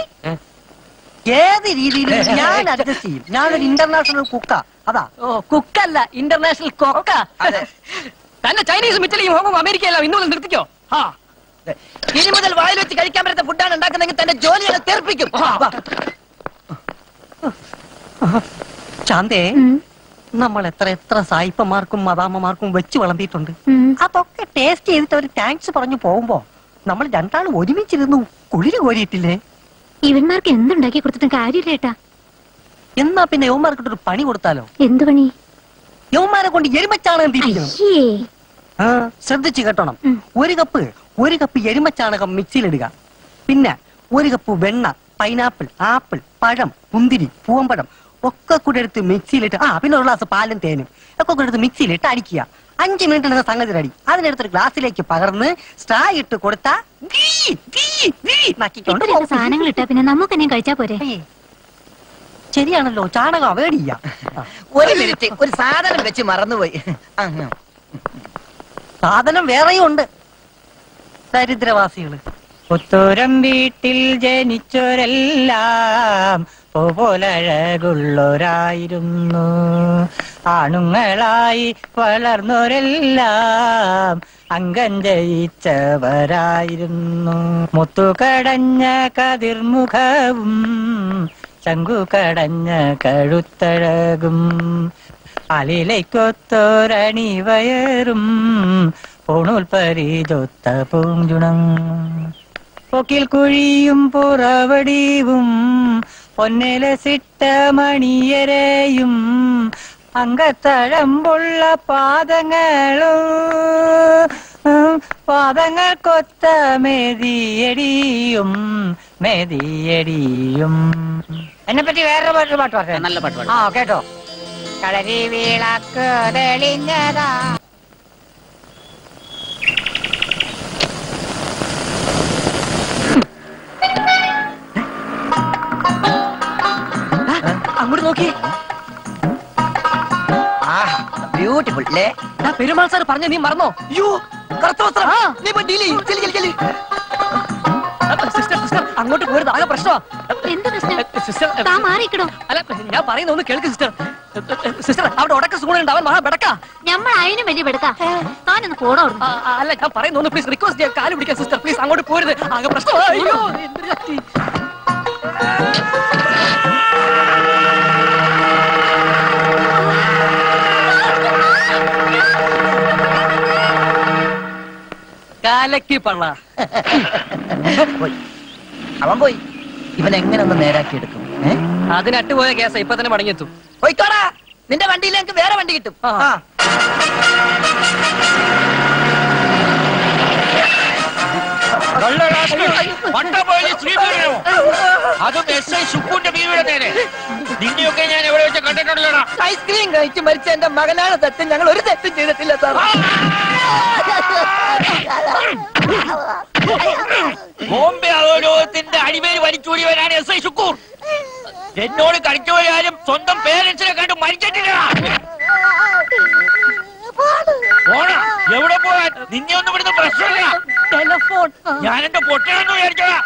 ഏത് രീതിയിലും ഞാൻ അഡ്ജസ്റ്റ് ചെയ്യും ഞാനൊരു ഇന്റർനാഷണൽ കുക്കാ അതാ ഓ കുക്കല്ല ഇന്റർനാഷണൽ കൊക്ക അതെ. തന്നെ ചൈനീസും ഇറ്റലിയും ഹോങ്ങും അമേരിക്കയെല്ലാം ഇന്നു മുതൽ നിർത്തിക്കോ ആ ഇനി മുതൽ വായിൽ വെച്ച് കഴിക്കാൻ പറ്റാത്ത ഫുഡാണ് ഉണ്ടാക്കുന്നെങ്കിൽ തന്റെ ജോലികളെ തീർപ്പിക്കും വാ. ചാന്തേ നമ്മൾ എത്ര എത്ര സായിപ്പന്മാർക്കും മദാമ്മമാർക്കും വെച്ച് വിളമ്പിയിട്ടുണ്ട് അതൊക്കെ ടേസ്റ്റ് ചെയ്തിട്ട് അവർ താങ്ക്സ് പറഞ്ഞു പോകുമ്പോ നമ്മൾ രണ്ടാളും ഒരുമിച്ചിരുന്നു കുളിര് കോരിയിട്ടില്ലേ ഇവന്മാർക്ക് എന്തുണ്ടാക്കി കൊടുത്തിട്ടും കാര്യമില്ല ഏട്ടാ എന്നാ പിന്നെ യവന്മാർക്കിട്ട് ഒരു പണി കൊടുത്താലോ എന്തു പണി യവന്മാരെ കൊണ്ട് എരുമച്ചാണകം തിരിക്കണം അയ്യേ ആ ശ്രദ്ധിച്ചു കേട്ടോണം ഒരു കപ്പ് ഒരു കപ്പ് എരുമച്ചാണകം മിക്സിയിലിടുക പിന്നെ ഒരു കപ്പ് വെണ്ണ പൈനാപ്പിൾ ആപ്പിൾ പഴം മുന്തിരി പൂവമ്പഴം ഒക്കെ കൂടെ എടുത്ത് മിക്സിയിലിട്ട് ആ പിന്നെ ഒരു ഗ്ലാസ് പാലും തേനും ഒക്കെ കൂടെ എടുത്ത് മിക്സിയിലിട്ട് അടിക്കുക അഞ്ച് മിനിറ്റ് എന്ന സംഗതി റെഡി അതിനെടുത്തൊരു ഗ്ലാസ്സിലേക്ക് പകർന്ന് സ്ട്രാ ഇട്ട് കൊടുത്താ ഗീ, ഗീ, ഗീ നക്കിക്കൊണ്ട് ഇത്രയൊക്കെ പോകും. സാധനങ്ങൾ ഇട്ടാ പിന്നെ നമുക്ക് തന്നെ കഴിച്ചാ പോരെ ശരിയാണല്ലോ ചാണകം അവോയ്ഡ് ചെയ്യാം ആ. ഒരു മിനിറ്റ് ഒരു സാധനം വെച്ച് മറന്നുപോയി ആ, ആ. സാധനം വേറെയും ഉണ്ട് ദരിദ്രവാസികള് പുത്തൂരം വീട്ടിൽ ജനിച്ചവരെല്ലാം പോലഴകുള്ളവരായിരുന്നു ആണുങ്ങളായി വളർന്നവരെല്ലാം അംഗം ജയിച്ചവരായിരുന്നു മുത്തുകടഞ്ഞ കതിർമുഖവും ചങ്കുകടഞ്ഞ കഴുത്തഴകും അലിലൈക്കൊത്തോരണി വയറും പൂണൂൽ പരിചൊത്ത പൂഞ്ചുണം പൊക്കിൽ കുഴിയും പുറവടിവും പൊന്നിലസിട്ട മണിയരെയും അങ്കത്തഴമ്പുള്ള പാദങ്ങളും ഉം, പാദങ്ങൾക്കൊത്ത മെതിയടിയും മെതിയടിയും എന്നെ പറ്റി വേറെ പാട്ട് പാട്ട് പറഞ്ഞു നല്ല പാട്ട് പാടും. ആ കേട്ടോ കളരി വിളക്ക് തെളിഞ്ഞതാ അങ്ങോട്ട് നോക്കി ബ്യൂട്ടിഫുൾ അല്ലേ ആ പെരുമാൾ സാർ പറഞ്ഞ നീ മറന്നോ അയ്യോ കറുത്ത വസ്ത്രം നീ ഇപ്പൊ ഡീൽ ചെയ്യ്. ചെല്ല്, ചെല്ല്, ചെല്ല്. സിസ്റ്റർ സിസ്റ്റർ അങ്ങോട്ട് പോരുത് ആകെ പ്രശ്നമാ എന്ത് പ്രശ്നം സിസ്റ്റർ താൻ മാറിക്കണോ അല്ല ഞാൻ പറയുന്ന ഒന്ന് കേൾക്ക് സിസ്റ്റർ സിസ്റ്റർ അവിടെ ഉടക്ക സ്കൂളുണ്ട് അവൻ മഹാ ബെടക്കാ ഞമ്മൾ അതിനും വലിയ പെടുക്ക താനൊന്ന് പോടോ ആ, ആ, അല്ല ഞാൻ പറയുന്ന ഒന്ന് പ്ലീസ് റിക്വസ്റ്റ് ചെയ്യാം കാല് പിടിക്കാൻ സിസ്റ്റർ പ്ലീസ് അങ്ങോട്ട് പോരുത് ആകെ പ്രശ്നം അയ്യോ എന്തൊരു ശക്തി. കാലക്ക് പള്ള പോയി അവൻ പോയി ഇവൻ എങ്ങനെ ഒന്ന് നേരാക്കി എടുക്കും ഏ? അതിന് അട്ടുപോയ കേസാ ഇപ്പൊ തന്നെ മടങ്ങിയെത്തും പോയിക്കോടാ നിന്റെ വണ്ടിയിൽ എനിക്ക് വേറെ വണ്ടി കിട്ടും ആ. ആ. വട്ടപ്പോയി ശ്രീപീഠനോ അതും എസ് ഐ സുക്കൂന്റെ ബീവിയുടെ നേരെ നിന്നെയൊക്കെ ഞാൻ എവിടെ വെച്ച് കണ്ടിട്ടുള്ളടാ ഐസ്ക്രീം കഴിച്ച് മരിച്ച എന്റെ മകനാണ് തെറ്റ് ഞങ്ങൾ ഒരു തെറ്റും ചെയ്തിട്ടില്ല സാർ ബോംബെ അധോലോകത്തിന്റെ അടിമേൽ വലിച്ചൂടിയവനാണ് എസ് ഐ ശുക്കൂർ എന്നോട് കളിച്ചു പോയാലും സ്വന്തം പേരൻസിനെ കണ്ട് മരിച്ചിട്ടില്ല പോണ എവിടെ പോവാൻ നിന്നെ ഒന്നും ഇവിടുന്ന് പ്രശ്നമില്ല ടെലഫോൺ ഞാൻ എന്റെ പൊട്ടണെന്ന് വിചാരിച്ചതാ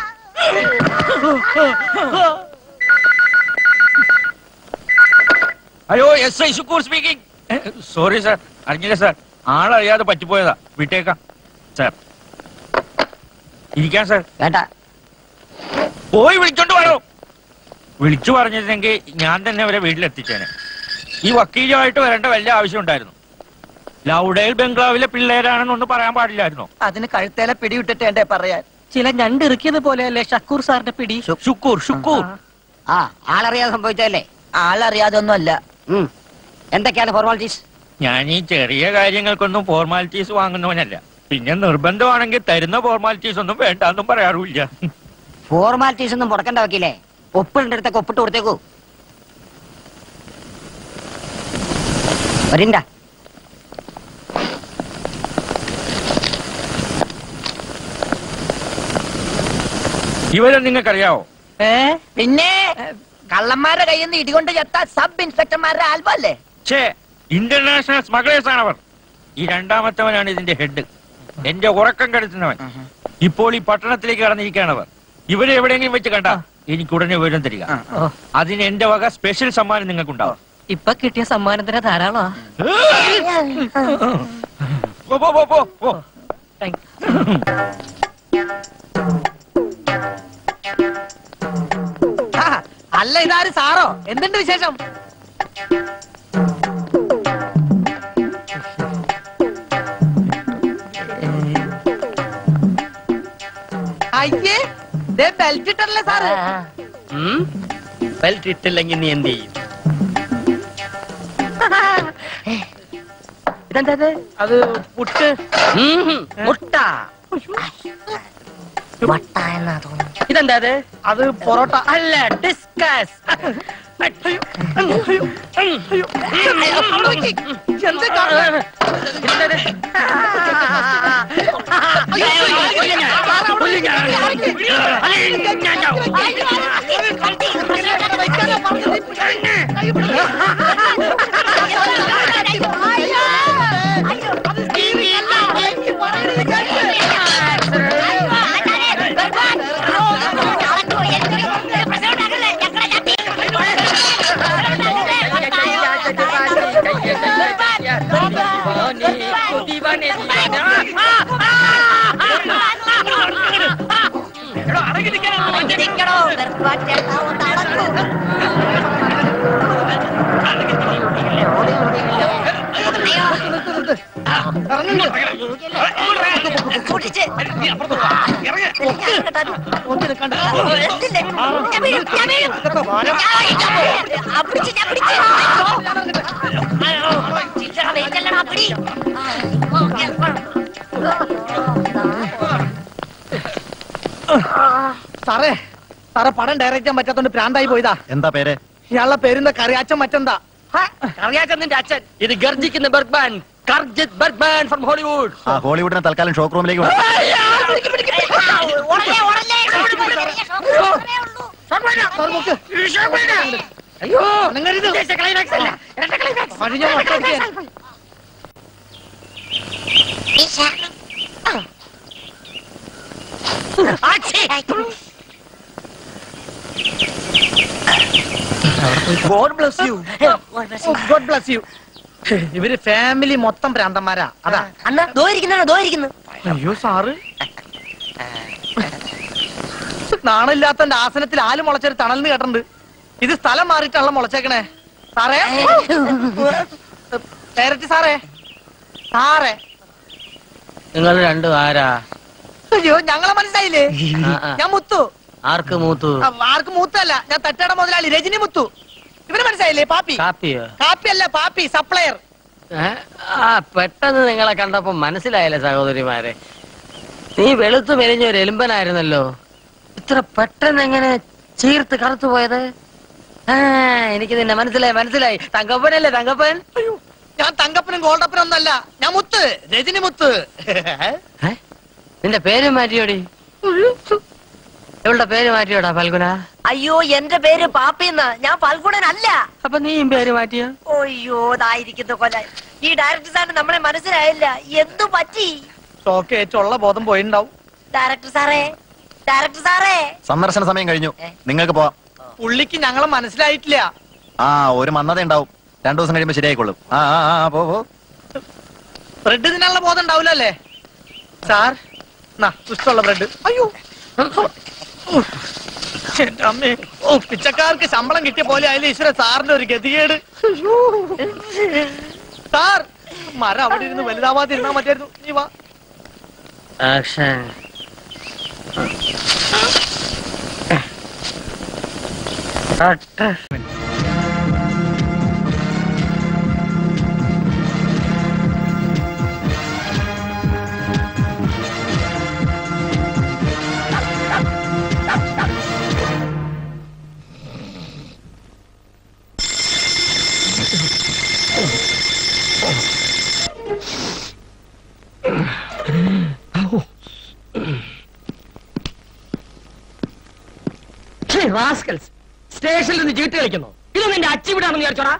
hello S I Shukkoor speaking sorry sir അറിഞ്ഞില്ല സാർ ആളറിയാതെ പറ്റിപ്പോയതാ വിട്ടേക്കാം സാർ ഇരിക്കാം സാർ വേണ്ട പോയി വിളിച്ചോണ്ട് വരോ വിളിച്ചു പറഞ്ഞിരുന്നെങ്കിൽ ഞാൻ തന്നെ അവരെ വീട്ടിലെത്തിച്ചേനെ ഈ വക്കീലുമായിട്ട് വരേണ്ട വല്ല ആവശ്യം ഉണ്ടായിരുന്നു ലൗഡേൽ ബംഗ്ലാവിലെ പിള്ളേരാണെന്നൊന്നും പറയാൻ പാടില്ലായിരുന്നോ അതിന് കഴുത്തേലെ പിടിവിട്ടിട്ട് എന്റെ പറയാൻ ചില ഞണ്ട് ഇറുക്കിയത് പോലെയല്ലേ ഷക്കൂർ സാറിന്റെ പിടി ശുക്കൂർ ശുക്കൂർ ആ ആളറിയാതെ സംഭവിച്ചതല്ലേ ആളറിയാതെ ഒന്നും അല്ല ഉം. എന്തൊക്കെയാണ് ഫോർമാലിറ്റീസ് ഞാൻ ഈ ചെറിയ കാര്യങ്ങൾക്കൊന്നും ഫോർമാലിറ്റീസ് വാങ്ങുന്നവനല്ല പിന്നെ നിർബന്ധമാണെങ്കിൽ തരുന്ന ഫോർമാലിറ്റീസ് ഒന്നും വേണ്ടെന്നും പറയാറുമില്ല ഫോർമാലിറ്റീസ് ഒന്നും മുടക്കണ്ട വക്കീലേ ഒപ്പിടേണ്ടടുത്തൊക്കെ ഒപ്പിട്ട് കൊടുത്തേക്കൂ വരിണ്ട ഇവരെ നിങ്ങൾക്കറിയാവോ ഏ പിന്നെ കള്ളന്മാരുടെ കയ്യിൽ നിന്ന് ഇടികൊണ്ട് ചത്ത സബ് ഇൻസ്പെക്ടർമാരുടെ ആൽബം അല്ലേ ഛേ ഇന്റർനാഷണൽ സ്മഗ്ലേഴ്സ് ആണ് അവർ ഈ രണ്ടാമത്തവനാണ് ഇതിന്റെ ഹെഡ് എന്റെ ഉറക്കം കെടുത്തുന്നവൻ ഇപ്പോൾ ഈ പട്ടണത്തിലേക്ക് കടന്നിരിക്കുകയാണ് അവർ ഇവരെ എവിടെയെങ്കിലും വെച്ച് കണ്ട എനിക്ക് ഉടനെ വിവരം തരിക ഓ, അതിന് എന്റെ വക സ്പെഷ്യൽ സമ്മാനം നിങ്ങൾക്കുണ്ടാവും ഇപ്പൊ കിട്ടിയ സമ്മാനത്തിന് ധാരാളമാ പോ, പോ, പോ, പോ, പോ. താങ്ക് ആ, അല്ല ഇതാര് സാറോ എന്തുണ്ട് വിശേഷം അയ്യേ ദേ ബെൽറ്റ് ഇട്ടല്ലേ സാറ് ബെൽറ്റ് ഇട്ടില്ലെങ്കിൽ നീ എന്ത് ചെയ്യും ഇതെന്താ ഇത്? അത് പുട്ട് മുട്ട ഇതെന്താ ഇത്? അത് പൊറോട്ട അല്ല ഡിസ്കസ് എന്ത് കാരണം? പിടിച്ച്. നോക്കി നിൽക്കണ്ട. എന്തില്ലേ? ഞാൻ വീഴും, ഞാൻ വീഴും. ആ, പിടിച്ച്, ഞാൻ പിടിച്ച്. ചില്ലറ വെയിറ്റല്ലടാ, പിടി. സാറേ സാറേ പടം ഡയറക്റ്റ് ചെയ്യാൻ പറ്റാത്തോണ്ട് പ്രാന്തായി പോയതാ എന്താ പേര് ഇയാളുടെ പേരെന്താ കറിയാച്ചൻ മറ്റെന്താ അറിയാച്ച നിന്റെ അച്ഛൻ ഇത് ഗർജിക്കുന്ന ബർഗ്മാൻ കർജിത് ബർഗ്മാൻ ഫ്രം ഹോളിവുഡ് ആ ഹോളിവുഡിനെ തൽക്കാലം ഷോക്ക് റൂമിലേക്ക് വിടാം ഓടല്ലേ, ഓടല്ലേ. ഷോട്ട് പോലെ ചെറിയ ഷോട്ട് മാത്രമേ ഉള്ളൂ. സാർ നോക്ക്. അയ്യോ അനങ്ങരുത്. ക്ലൈമാക്സ് അല്ല ഇരട്ട ക്ലൈമാക്സ് പഴഞ്ഞ മൊട്ടടിക്കാൻ. ഈശ. God bless you God bless you ഇവര് ഫാമിലി മൊത്തം ഭ്രാന്തന്മാരാ അതാ അണ്ണാ ദോ ഇരിക്കുന്നു ദോ ഇരിക്കുന്നു അയ്യോ സാറ് നാണില്ലാത്തന്റെ ആസനത്തിൽ ആല് മുളച്ചൊരു തണലിന് കേട്ടിട്ടുണ്ട് ഇത് സ്ഥലം മാറിയിട്ടാണല്ലോ മുളച്ചേക്കണേ സാറേ ഡയറക്റ്റ് സാറേ സാറേ നിങ്ങൾ രണ്ടും ആരാ അയ്യോ ഞങ്ങളെ മനസ്സിലായില്ലേ ആ, ആ. ഞാൻ മുത്തു ആർക്ക് മൂത്തു ആ, ആർക്ക് മൂത്തല്ല ഞാൻ തട്ടയുടെ മുതലാളി രജനി മുത്തു ഇവര് മനസ്സിലായില്ലേ പാപ്പി കാപ്പിയോ കാപ്പി അല്ല പാപ്പി സപ്ലയർ ഏ? ആ പെട്ടെന്ന് നിങ്ങളെ കണ്ടപ്പോ മനസ്സിലായില്ലേ സഹോദരിമാരെ നീ വെളുത്തു മെലിഞ്ഞ ഒരു എലുമ്പനായിരുന്നല്ലോ ഇത്ര പെട്ടെന്ന് എങ്ങനെ ചീർത്ത് കറുത്തു പോയത് ആ എനിക്ക് നിന്നെ മനസ്സിലായി മനസ്സിലായി തങ്കപ്പനല്ലേ തങ്കപ്പൻ അയ്യോ ഞാൻ തങ്കപ്പനും ഗോൾഡപ്പനും ഒന്നല്ല ഞാൻ മുത്ത് രജനി മുത്ത് ഏ? നിന്റെ പേര് മാറ്റിയോടി ഇവളുടെ പേര് മാറ്റിയോടാ ഫൽഗുന അയ്യോ എന്റെ പേര് പാപ്പിന്ന ഞാൻ ഫൽഗുണനല്ല അപ്പൊ നീയും പേര് മാറ്റിയോ അയ്യോ ഇതായിരിക്കുന്നു കൊല ഈ ഡയറക്ടർ സാറിന് നമ്മളെ മനസ്സിലായില്ല എന്തു പറ്റി ഷോക്ക് ഏറ്റുള്ള ബോധം പോയിണ്ടാവും ഡയറക്ടർ സാറേ ഡയറക്ടർ സാറേ സന്ദർശന സമയം കഴിഞ്ഞു നിങ്ങൾക്ക് പോവാം പുള്ളിക്ക് ഞങ്ങളെ മനസ്സിലായിട്ടില്ല ആ ഒരു മന്നത ഉണ്ടാവും രണ്ടു ദിവസം കഴിയുമ്പോ ശരിയായിക്കൊള്ളും ആ ആ ആ പോ പോ ബ്രെഡ് തിന്നാനുള്ള ബോധം ഉണ്ടാവില്ല അല്ലേ സാർ നാ ഇഷ്ടമുള്ള ബ്രെഡ് അയ്യോ എന്റെ അമ്മേ ഓ പിച്ചക്കാർക്ക് ശമ്പളം കിട്ടിയ പോലെ ആയാലും ഈശ്വര സാറിന്റെ ഒരു ഗതികേട് അയ്യോ. സാർ മരം അവിടെ ഇരുന്ന് വലുതാവാതിരുന്നാ മതിയായിരുന്നു നീ വാ ആക്ഷൻ സ്റ്റേഷനിൽ നിന്ന് ചീട്ട് കളിക്കുന്നു ഇത് നിന്റെ അച്ചിവിടാണെന്ന് വിചാരിച്ചോടാ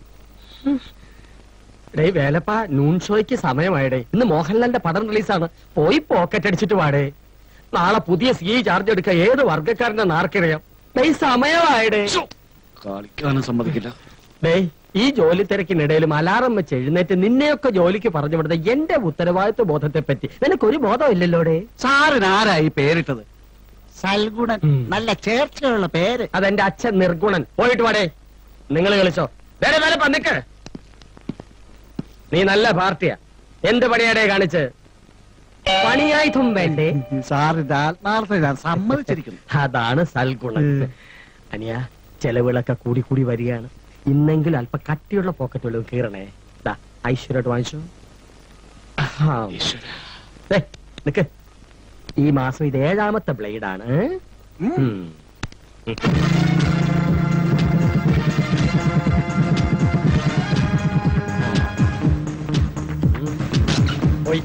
ഡേ വേലപ്പ നൂൺ ഷോയ്ക്ക് സമയമായിടേ ഇന്ന് മോഹൻലാലിന്റെ പടം റിലീസാണ് പോയി പോക്കറ്റ് അടിച്ചിട്ട് വാടേ നാളെ പുതിയ സി ചാർജ് എടുക്കാൻ ഏത് വർഗക്കാരന്റെ നാർക്കറിയാം ഡേ സമയമായിടേ കളിക്കാനും സമ്മതിക്കില്ല ഡേ ഈ ജോലി തിരക്കിനിടയിലും അലാറം വെച്ച് എഴുന്നേറ്റ് നിന്നെയൊക്കെ ജോലിക്ക് പറഞ്ഞു വിടുന്ന എന്റെ ഉത്തരവാദിത്വ ബോധത്തെ പറ്റി നിനക്കൊരു ബോധമില്ലല്ലോ ഡേ സാറിന് ആരായി പേരിട്ടത് സൽഗുണൻ ഉം. നല്ല ചേർച്ചയുള്ള പേര് അതെന്റെ അച്ഛൻ നിർഗുണൻ പോയിട്ട് വാടേ നിങ്ങൾ കളിച്ചോ വേറെ വേലപ്പ നിക്ക് നീ നല്ല പാർട്ടിയാ എന്ത് പണിയാടേ കാണിച്ച് പണിയായുധം വേണ്ടേ സാറിന്റെ ആത്മാർത്ഥത ഞാൻ സമ്മതിച്ചിരിക്കുന്നു അതാണ് സൽഗുണം അനിയ ചെലവുകളൊക്കെ കൂടി കൂടി വരികയാണ് ഇന്നെങ്കിലും അല്പ കട്ടിയുള്ള പോക്കറ്റുകൾ കീറണേ ദാ ഐശ്വര്യമായിട്ട് വാങ്ങിച്ചു ആ. ദേ, നിക്ക് ഈ മാസം ഇത് ഏഴാമത്തെ ബ്ലേഡാണ് ഉം. പോയി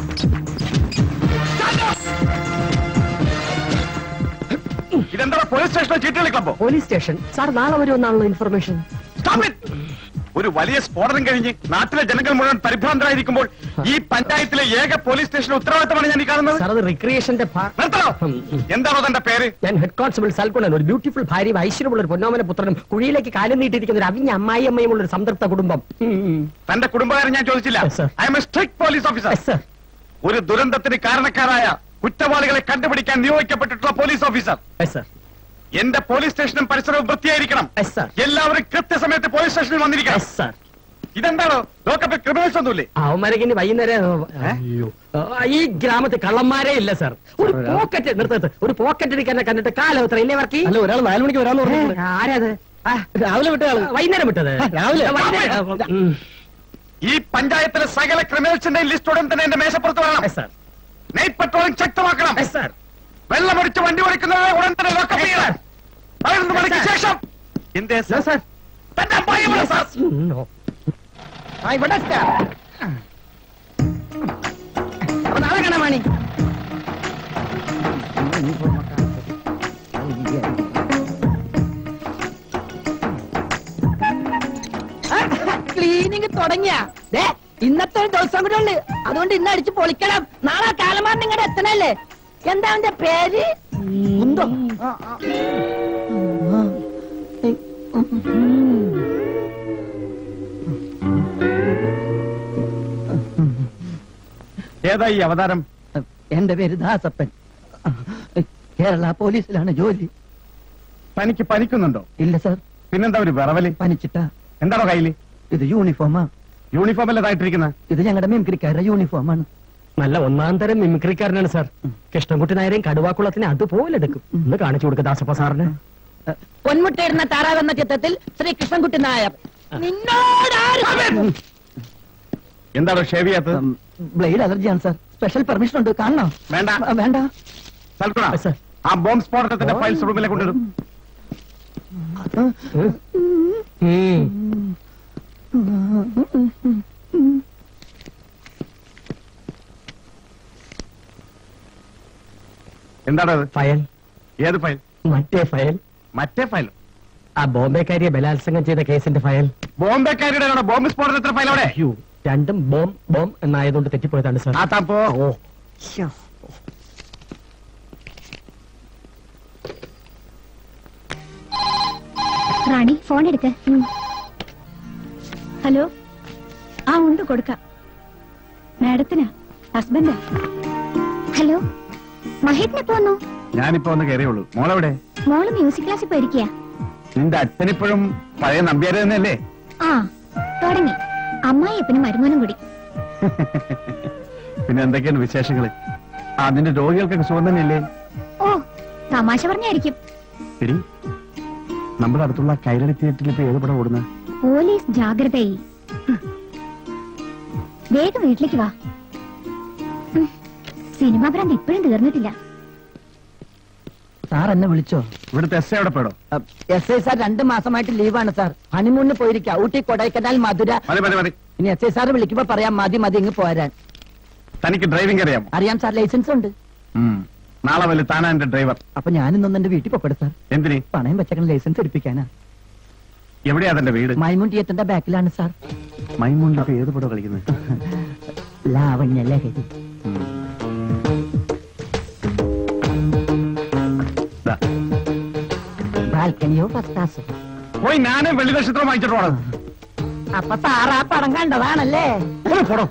ഇതെന്താ പോലീസ് സ്റ്റേഷനിൽ ചീട്ട് കളിക്കുമ്പോ പോലീസ് സ്റ്റേഷൻ സാർ നാളെ വരുമെന്നാണല്ലോ ഇൻഫർമേഷൻ ഒരു വലിയ സ്ഫോടനം കഴിഞ്ഞ് നാട്ടിലെ ജനങ്ങൾ മുഴുവൻ പരിഭ്രാന്തരായിരിക്കുമ്പോൾ ഈ പഞ്ചായത്തിലെ ഏക പോലീസ് സ്റ്റേഷന്റെ ഉത്തരവാദിത്തമാണ് ഞാൻ ഈ കാണുന്നത് സാർ അത് റിക്രിയേഷന്റെ ഭാ- നിർത്തണോ ഉം, ഉം. എന്താണോ തന്റെ പേര് ഞാൻ ഹെഡ് കോൺസ്റ്റബിൾ സൽക്കുണൻ ഒരു ബ്യൂട്ടിഫുൾ ഭാര്യയും ഐശ്വര്യമുള്ള ഒരു പൊന്നോമന പുത്രനും കുഴിയിലേക്ക് കാലം നീട്ടിയിരിക്കുന്ന ഒരു അവിഞ്ഞ അമ്മായി അമ്മയുമുള്ള ഒരു സംതൃപ്ത കുടുംബം ഉം, ഉം. തന്റെ കുടുംബകാരൻ ഞാൻ ചോദിച്ചില്ല Yes, sir. I am a strict police officer Yes, sir. ഒരു ദുരന്തത്തിന് കാരണക്കാരായ കുറ്റവാളികളെ കണ്ടുപിടിക്കാൻ നിയോഗിക്കപ്പെട്ടിട്ടുള്ള പോലീസ് ഓഫീസർ Yes, sir. എന്റെ പോലീസ് സ്റ്റേഷനും പരിസരവും വൃത്തിയായിരിക്കണം Yes, sir. എല്ലാവരും കൃത്യസമയത്ത് പോലീസ് സ്റ്റേഷനിൽ വന്നിരിക്കണം Yes, sir. ഇതെന്താണോ ലോക്കപ്പിൽ ക്രിമിനൽസ് ഒന്നുമില്ലേ അവന്മാരൊക്കെ ഇനി വൈകുന്നേരം അയ്യോ ആ, ഈ ഗ്രാമത്തിൽ കള്ളന്മാരേ ഇല്ല സാർ ഒരു പോക്കറ്റ് നിർത്തത്ത് ഒരു പോക്കറ്റ് അടിക്കാൻ കണ്ടിട്ട് കാലം എത്ര ഇല്ലേ വർക്ക് അല്ല ഒരാൾ നാലു മണിക്ക് വരാന്ന് പറഞ്ഞു ആരാത് ആ, രാവിലെ വിട്ട ആള് വൈകുന്നേരം വിട്ടത് രാവിലെ. വൈകുന്നേരം. ഉം. ഈ പഞ്ചായത്തിലെ സകല ക്രിമിനൽസിന്റെ ലിസ്റ്റ് ഉടൻ തന്നെ എന്റെ മേശപ്പുറത്ത് വേണം Yes, sir. നൈറ്റ് പട്രോളിംഗ് ശക്തമാക്കണം Yes, sir. വെള്ളമടിച്ച് വണ്ടി ഓടിക്കുന്നവരെ ഉടൻ തന്നെ ലോക്കപ്പ് Yes, ചെയ്യണം പതിനൊന്ന് Yes, മണിക്ക് sir. ശേഷം എന്തേ സാർ തന്റെ അമ്മായി ഇവിടെ സാർ ഉം, no. ആ ഇവിടെ സ്റ്റാർ അപ്പൊ നാളെ കാണാൻ മണി ക്ലീനിങ് തുടങ്ങിയ ഇന്നത്തെ ഒരു ദിവസം കൂടെ ഉള്ളു അതുകൊണ്ട് ഇന്ന് അടിച്ച് പൊളിക്കണം നാളെ കാലമാർ നിങ്ങളുടെ എത്തണല്ലേ എന്താ അവന്റെ പേര് ഉന്തോ ആ, ആ. ഏതാ ഈ അവതാരം എന്റെ പേര് ദാസപ്പൻ കേരള പോലീസിലാണ് ജോലി തനിക്ക് പനിക്കുന്നുണ്ടോ ഇല്ല സർ പിന്നെന്താ ഒരു വിറവല് പനിച്ചിട്ടാ എന്താണോ കയ്യില് ഇത് യൂണിഫോമാ യൂണിഫോം അല്ലതായിട്ടിരിക്കുന്ന ഇത് ഞങ്ങളുടെ മിമിക്രിക്കാരുടെ യൂണിഫോമാണ് നല്ല ഒന്നാം തരം മിമിക്രിക്കാരനാണ് സാർ കൃഷ്ണൻകുട്ടി നായരെയും കടുവാക്കുളത്തിനെ അതുപോലെ എടുക്കും ഒന്ന് കാണിച്ചു കൊടുക്ക ദാസപ്പ സാറിന് പൊന്മുട്ടയിടുന്ന താറാവ് എന്ന ചിത്രത്തിൽ ശ്രീ കൃഷ്ണൻകുട്ടി നായർ നിന്നോടാരും എന്താണോ ഷേവ് ചെയ്യാത്തത് ബ്ലേഡ് അലർജിയാണ് സാർ സ്പെഷ്യൽ പെർമിഷൻ ഉണ്ട് കാണണോ വേണ്ട ആ, വേണ്ട സൽക്കുണ Yes, sir. ആ ബോംബ് സ്ഫോടനത്തിന്റെ ഫയൽസ് റൂമിലേക്ക് കൊണ്ടിടും ഉം. എന്താണോ അത് ഫയൽ ഏത് ഫയൽ മറ്റേ ഫയൽ മറ്റേ ഫയൽ ആ ബോംബെക്കാരിയെ ബലാത്സംഗം ചെയ്ത കേസിന്റെ ഫയൽ ബോംബെക്കാരുടെ ആണോ ബോംബ് സ്ഫോടനത്തിന്റെ ഫയൽ അവിടെ അയ്യോ രണ്ടും ബോം ബോം എന്നായതുകൊണ്ട് തെറ്റിപ്പോയതാണ് സാർ ആ താൻ പോ ഓ റാണി ഫോൺ എടുക്ക ഹലോ ആ ഉണ്ട് കൊടുക്കാം മാഡത്തിനാ ഹസ്ബൻഡാ ഹലോ മഹേട്ടിനെ പോന്നു ഞാനിപ്പോ ഒന്ന് കയറിയുള്ളൂ മോളെവിടെ മോള് മ്യൂസിക് ക്ലാസ്സിൽ പോയിരിക്കുക നിന്റെ അച്ഛനിപ്പോഴും പഴയ നമ്പ്യാര് തന്നെയല്ലേ ആ തുടങ്ങി അമ്മായി എപ്പിനും മരുമോനും കൂടി പിന്നെ എന്തൊക്കെയാണ് വിശേഷങ്ങള് ആ നിന്റെ രോഗികൾക്കൊക്കെ സുഖം തന്നെയല്ലേ ഓ തമാശ പറഞ്ഞായിരിക്കും എടി നമ്മുടെ അടുത്തുള്ള കൈരളി തിയേറ്ററിൽ ഇപ്പൊ ഏത് പടം ഓടുന്നത് പോലീസ് ജാഗ്രതയിൽ വേഗം വീട്ടിലേക്ക് വാ ഉം. സിനിമാ ഭ്രാന്ത് ഇപ്പോഴും തീർന്നിട്ടില്ല സാർ എന്നെ വിളിച്ചോ ഇവിടുത്തെ എസ് എവിടെ പേടോ എസ് ഐ സാർ രണ്ട് മാസമായിട്ട് ലീവാണ് സാർ ഹണിമൂണിന് പോയിരിക്കുക ഊട്ടി കൊടൈക്കനാൽ മധുര മതി മതി മതി ഇനി എസ് ഐ സാർ വിളിക്കുമ്പോ പറയാം മതി മതി ഇങ്ങ് പോരാൻ തനിക്ക് ഡ്രൈവിംഗ് അറിയാമോ അറിയാം സാർ ലൈസൻസ് ഉണ്ട് ഉം. നാളെ വല്ല താനാ എന്റെ ഡ്രൈവർ അപ്പൊ ഞാനിന്നൊന്ന് എന്റെ വീട്ടിൽ പൊക്കട്ടെ സാർ എന്തിനി പണയം വെച്ചേക്കണ ലൈസൻസ് എടുപ്പിക്കാനാ എവിടെയാ തന്റെ വീട് മൈമുൺ തിയേറ്ററിന്റെ ബാക്കിലാണ് സാർ മൈമൂണിൽ ഇപ്പൊ ഏത് പടം കളിക്കുന്നത് ലാവണ്യ ലഹരി ദാ. ബാൽക്കണിയോ ഫസ്റ്റാസോ പോയി ഞാനേ വെള്ളി നക്ഷത്രം വാങ്ങിച്ചിട്ട് പോണം അപ്പൊ സാർ ആ പടം കണ്ടതാണല്ലേ പോടോ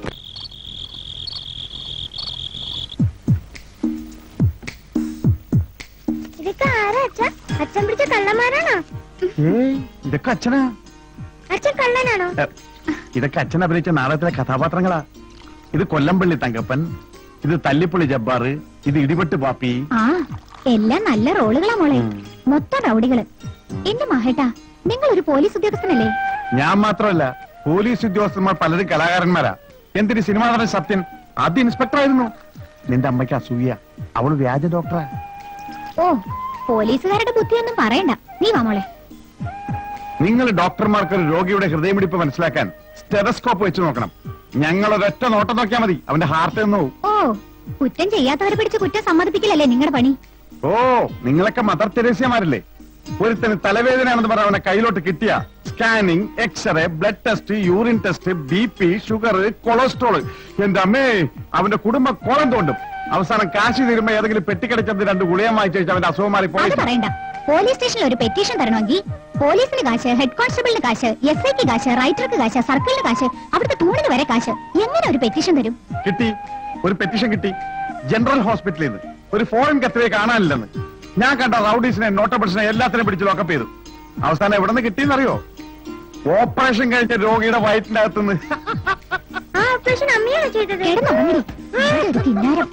ഇതൊക്കെ ആരാ അച്ഛ അച്ഛൻ പിടിച്ച കള്ളന്മാരാണോ ഏയ് ഇതൊക്കെ അച്ഛനാ അച്ഛൻ കള്ളനാണോ ഏ, ഇതൊക്കെ അച്ഛൻ അഭിനയിച്ച നാടകത്തിലെ കഥാപാത്രങ്ങളാ ഇത് കൊല്ലംപള്ളി തങ്കപ്പൻ ഇത് തല്ലിപ്പുള്ളി ജബ്ബാറ് ഇത് ഇടിപെട്ട് പാപ്പി ആ എല്ലാം നല്ല റോളുകളാ മോളെ മൊത്തം റൗഡികള് എന്റെ മഹേട്ടാ നിങ്ങൾ ഒരു പോലീസ് ഉദ്യോഗസ്ഥനല്ലേ ഞാൻ മാത്രമല്ല പോലീസ് ഉദ്യോഗസ്ഥന്മാർ പലരും കലാകാരന്മാരാ എന്തിന് സിനിമാ നടൻ സത്യൻ ആദ്യം ഇൻസ്പെക്ടർ ആയിരുന്നു നിന്റെ അമ്മയ്ക്ക് അസൂയ അവള് വ്യാജ ഡോക്ടറാ ഓ പോലീസുകാരുടെ ബുദ്ധിയൊന്നും പറയണ്ട നീ വാ മോളെ നിങ്ങൾ ഡോക്ടർമാർക്ക് ഒരു രോഗിയുടെ ഹൃദയമിടിപ്പ് മനസ്സിലാക്കാൻ സ്റ്റെറസ്കോപ്പ് വെച്ച് നോക്കണം ഞങ്ങൾ ഒരൊറ്റ നോട്ടം നോക്കിയാൽ മതി അവന്റെ ഹാർട്ട് നിന്ന് പോവും ഓ കുറ്റം ചെയ്യാത്തവരെ പിടിച്ച് കുറ്റം സമ്മതിപ്പിക്കലല്ലേ നിങ്ങളുടെ പണി ഓ നിങ്ങളൊക്കെ മദർ തെരേസ്യമാരല്ലേ ഒരുത്തന് തലവേദനയാണെന്ന് പറഞ്ഞ അവനെ കയ്യിലോട്ട് കിട്ടിയ scanning x-ray blood test urine test B P sugar cholesterol എന്റെ അമ്മേ അവന്റെ കുടുംബം കോളം തോണ്ടും അവസാനം കാശി തീരുമ്പോ ഏതെങ്കിലും പെട്ടിക്കടച്ചത് രണ്ട് ഗുളിയം വാങ്ങിച്ചു വെച്ച് അവന്റെ അസുഖം മാറി അത് പോയി പറയണ്ട പോലീസ് സ്റ്റേഷനിൽ ഒരു പെറ്റീഷൻ തരണമെങ്കിൽ പോലീസിന് കാശ് ഹെഡ് കോൺസ്റ്റബിളിന് കാശ് എസ് ഐക്ക് കാശ് റൈറ്റർക്ക് കാശ് സർക്കിളിന് കാശ് അവിടുത്തെ തൂണിന് വരെ കാശ് എങ്ങനെ ഒരു പെറ്റീഷൻ തരും കിട്ടി ഒരു പെറ്റീഷൻ കിട്ടി ജനറൽ ഹോസ്പിറ്റലിൽ നിന്ന് ഒരു ഫോറിൻ കത്തിലെ കാണാനില്ലെന്ന് ഞാൻ കണ്ട റൗഡീസിനെ നോട്ടബിൾസിനെ എല്ലാത്തിനെയും പിടിച്ച് ലോക്കപ്പ് ചെയ്തു അവസാനം എവിടെ നിന്ന് കിട്ടിയെന്നറിയോ ഓപ്പറേഷൻ കഴിഞ്ഞ രോഗിയുടെ വയറ്റിന്റെ അകത്തുനിന്ന് ആ ഓപ്പറേഷൻ അമ്മയാണ് ചെയ്തത് കിടന്നുറങ്ങടി ഒരു കിന്നാരം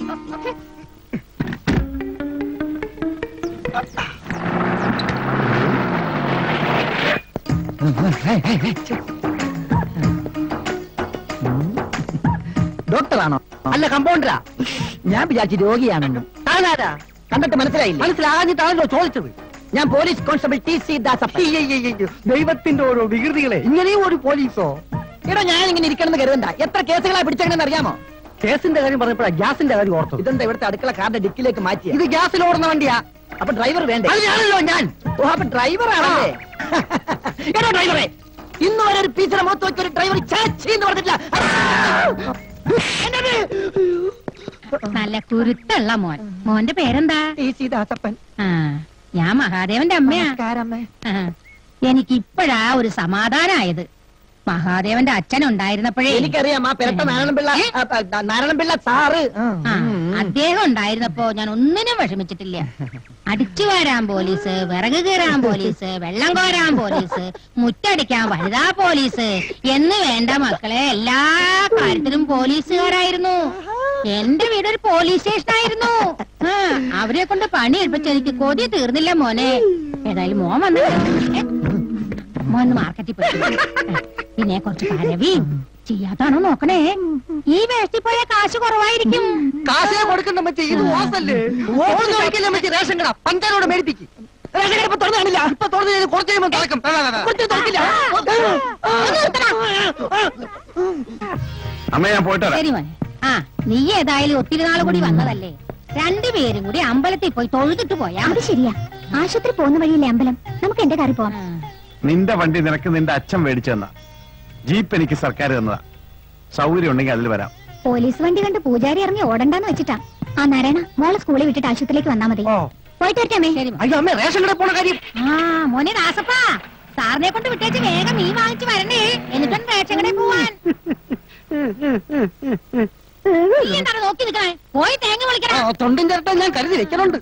ഡോക്ടറാണോ അല്ല കമ്പൗണ്ടറാ ഞാൻ വിചാരിച്ചു രോഗിയാണെന്ന് താനാരാ കണ്ടിട്ട് മനസ്സിലായില്ല മനസ്സിലാകാഞ്ഞിട്ടാണല്ലോ ചോദിച്ചത് ഞാൻ police constable T C Dasappa അയ്യയ്യയ്യോ, ദൈവത്തിന്റെ ഓരോ വികൃതികളെ ഇങ്ങനെയും ഒരു പോലീസോ എടോ ഞാൻ ഇങ്ങനെ ഇരിക്കണമെന്ന് കരുതണ്ട എത്ര കേസുകളാ പിടിച്ചെങ്ങനെ അറിയാമോ കേസിന്റെ കാര്യം പറഞ്ഞപ്പോഴാ ഗ്യാസിന്റെ കാര്യം ഓർത്തത് ഇതെന്താ ഇവിടുത്തെ അടുക്കള കാറിന്റെ ഡിക്കിലേക്ക് മാറ്റിയ ഇത് ഗ്യാസിൽ ഓടുന്ന വണ്ടിയാ അപ്പൊ ഡ്രൈവർ വേണ്ടേ അത് ഞാനല്ലോ ഞാൻ ഓ അപ്പൊ ഡ്രൈവർ ആണല്ലേ എടോ ഡ്രൈവറെ ഇന്ന് വരെ ഒരു ടീച്ചറെ മുഖത്ത് വെച്ച ഒരു ഡ്രൈവർ ചാച്ചി എന്ന് പറഞ്ഞിട്ടില്ല എന്നത് നല്ല കുരുത്തുള്ള മോൻ മോന്റെ പേരെന്താ ടി സി ദാസപ്പൻ ആ ഞാൻ മഹാദേവന്റെ അമ്മയാ നമസ്കാരമ്മേ ആ, എനിക്കിപ്പോഴാ ഒരു സമാധാനായത് മഹാദേവന്റെ അച്ഛൻ ഉണ്ടായിരുന്നപ്പോഴേ എനിക്കറിയാം ആ പെരട്ട നാരായണപിള്ള ആ, ആ, നാരായണപിള്ള സാറ് ആ. ആ, അദ്ദേഹം ഉണ്ടായിരുന്നപ്പോ ഞാൻ ഒന്നിനും വിഷമിച്ചിട്ടില്ല അടിച്ചു വാരാൻ പോലീസ് വിറക് കീറാൻ പോലീസ് വെള്ളം കോരാൻ പോലീസ് മുറ്റടിക്കാൻ വനിതാ പോലീസ് എന്ന് വേണ്ട മക്കളെ എല്ലാ കാര്യത്തിലും പോലീസുകാരായിരുന്നു എന്റെ വീടൊരു പോലീസ് സ്റ്റേഷൻ ആയിരുന്നു ആ അവരെ കൊണ്ട് പണി എടുപ്പിച്ച് എനിക്ക് കൊതി തീർന്നില്ല മോനെ ഏതായാലും മോൻ വന്നു ഏ, മോൻ മാർക്കറ്റിൽ പോയി ആ, പിന്നെ കുറച്ച് കരവിയും ചെയ്യാത്താണോ നോക്കണേ ഈ വേഷത്തിൽ പോയ കാശ് കുറവായിരിക്കും കാശേ കൊടുക്കണ്ട മറ്റേ ഇത് ഓസല്ലേ ഓടുന്ന വഴിക്കല്ലേ മറ്റേ റേഷൻ കട പഞ്ചാരോട് മേടിപ്പിക്കും റേഷൻ കട ഇപ്പൊ തുറന്നു കാണില്ല ഇപ്പൊ തുറന്നു കഴിഞ്ഞ് കുറച്ച് കഴിയുമ്പോൾ തുറക്കും കുറച്ച് തുറക്കില്ല അമ്മ ഞാൻ പോയിട്ട് വരാം ശരി മോനെ ആ നീ ഏതായാലും ഒത്തിരി നാൾ കൂടി വന്നതല്ലേ രണ്ടുപേരും കൂടി അമ്പലത്തിൽ പോയി തൊഴുതിട്ട് പോയാ അത് ശരിയാ ആശുപത്രി പോകുന്ന വഴിയില്ലേ അമ്പലം നമുക്ക് എന്റെ കാറി പോവാം നിന്റെ വണ്ടി നിനക്ക് നിന്റെ അച്ഛൻ മേടിച്ചു തന്ന ജീപ്പ് എനിക്ക് സർക്കാർ തന്നതാ സൗകര്യം ഉണ്ടെങ്കിൽ അതിൽ വരാം പോലീസ് വണ്ടി കണ്ട് പൂജാരി ഇറങ്ങി ഓടണ്ടെന്ന് വെച്ചിട്ടാ ആ നാരായണ മോളെ സ്കൂളിൽ വിട്ടിട്ട് ആശുപത്രിയിലേക്ക് വന്നാ മതി പോയിട്ട് വരട്ടെ ശരി മോനെ. അയ്യോ അമ്മ റേഷൻ കട പോണ കാര്യം ആ മോനെ ദാസപ്പാ സാറിനെ കൊണ്ട് വിട്ടേച്ച് വേഗം നീ വാങ്ങിച്ചു വരണേ എന്നിട്ടൊന്ന് റേഷൻ കടയിൽ പോവാൻ നീ എന്താണ് നോക്കി നിൽക്കണേ പോയി തേങ്ങ ആ, വിളിക്കണം തൊണ്ടും ചിരട്ട ഞാൻ കരുതി വെക്കണുണ്ട്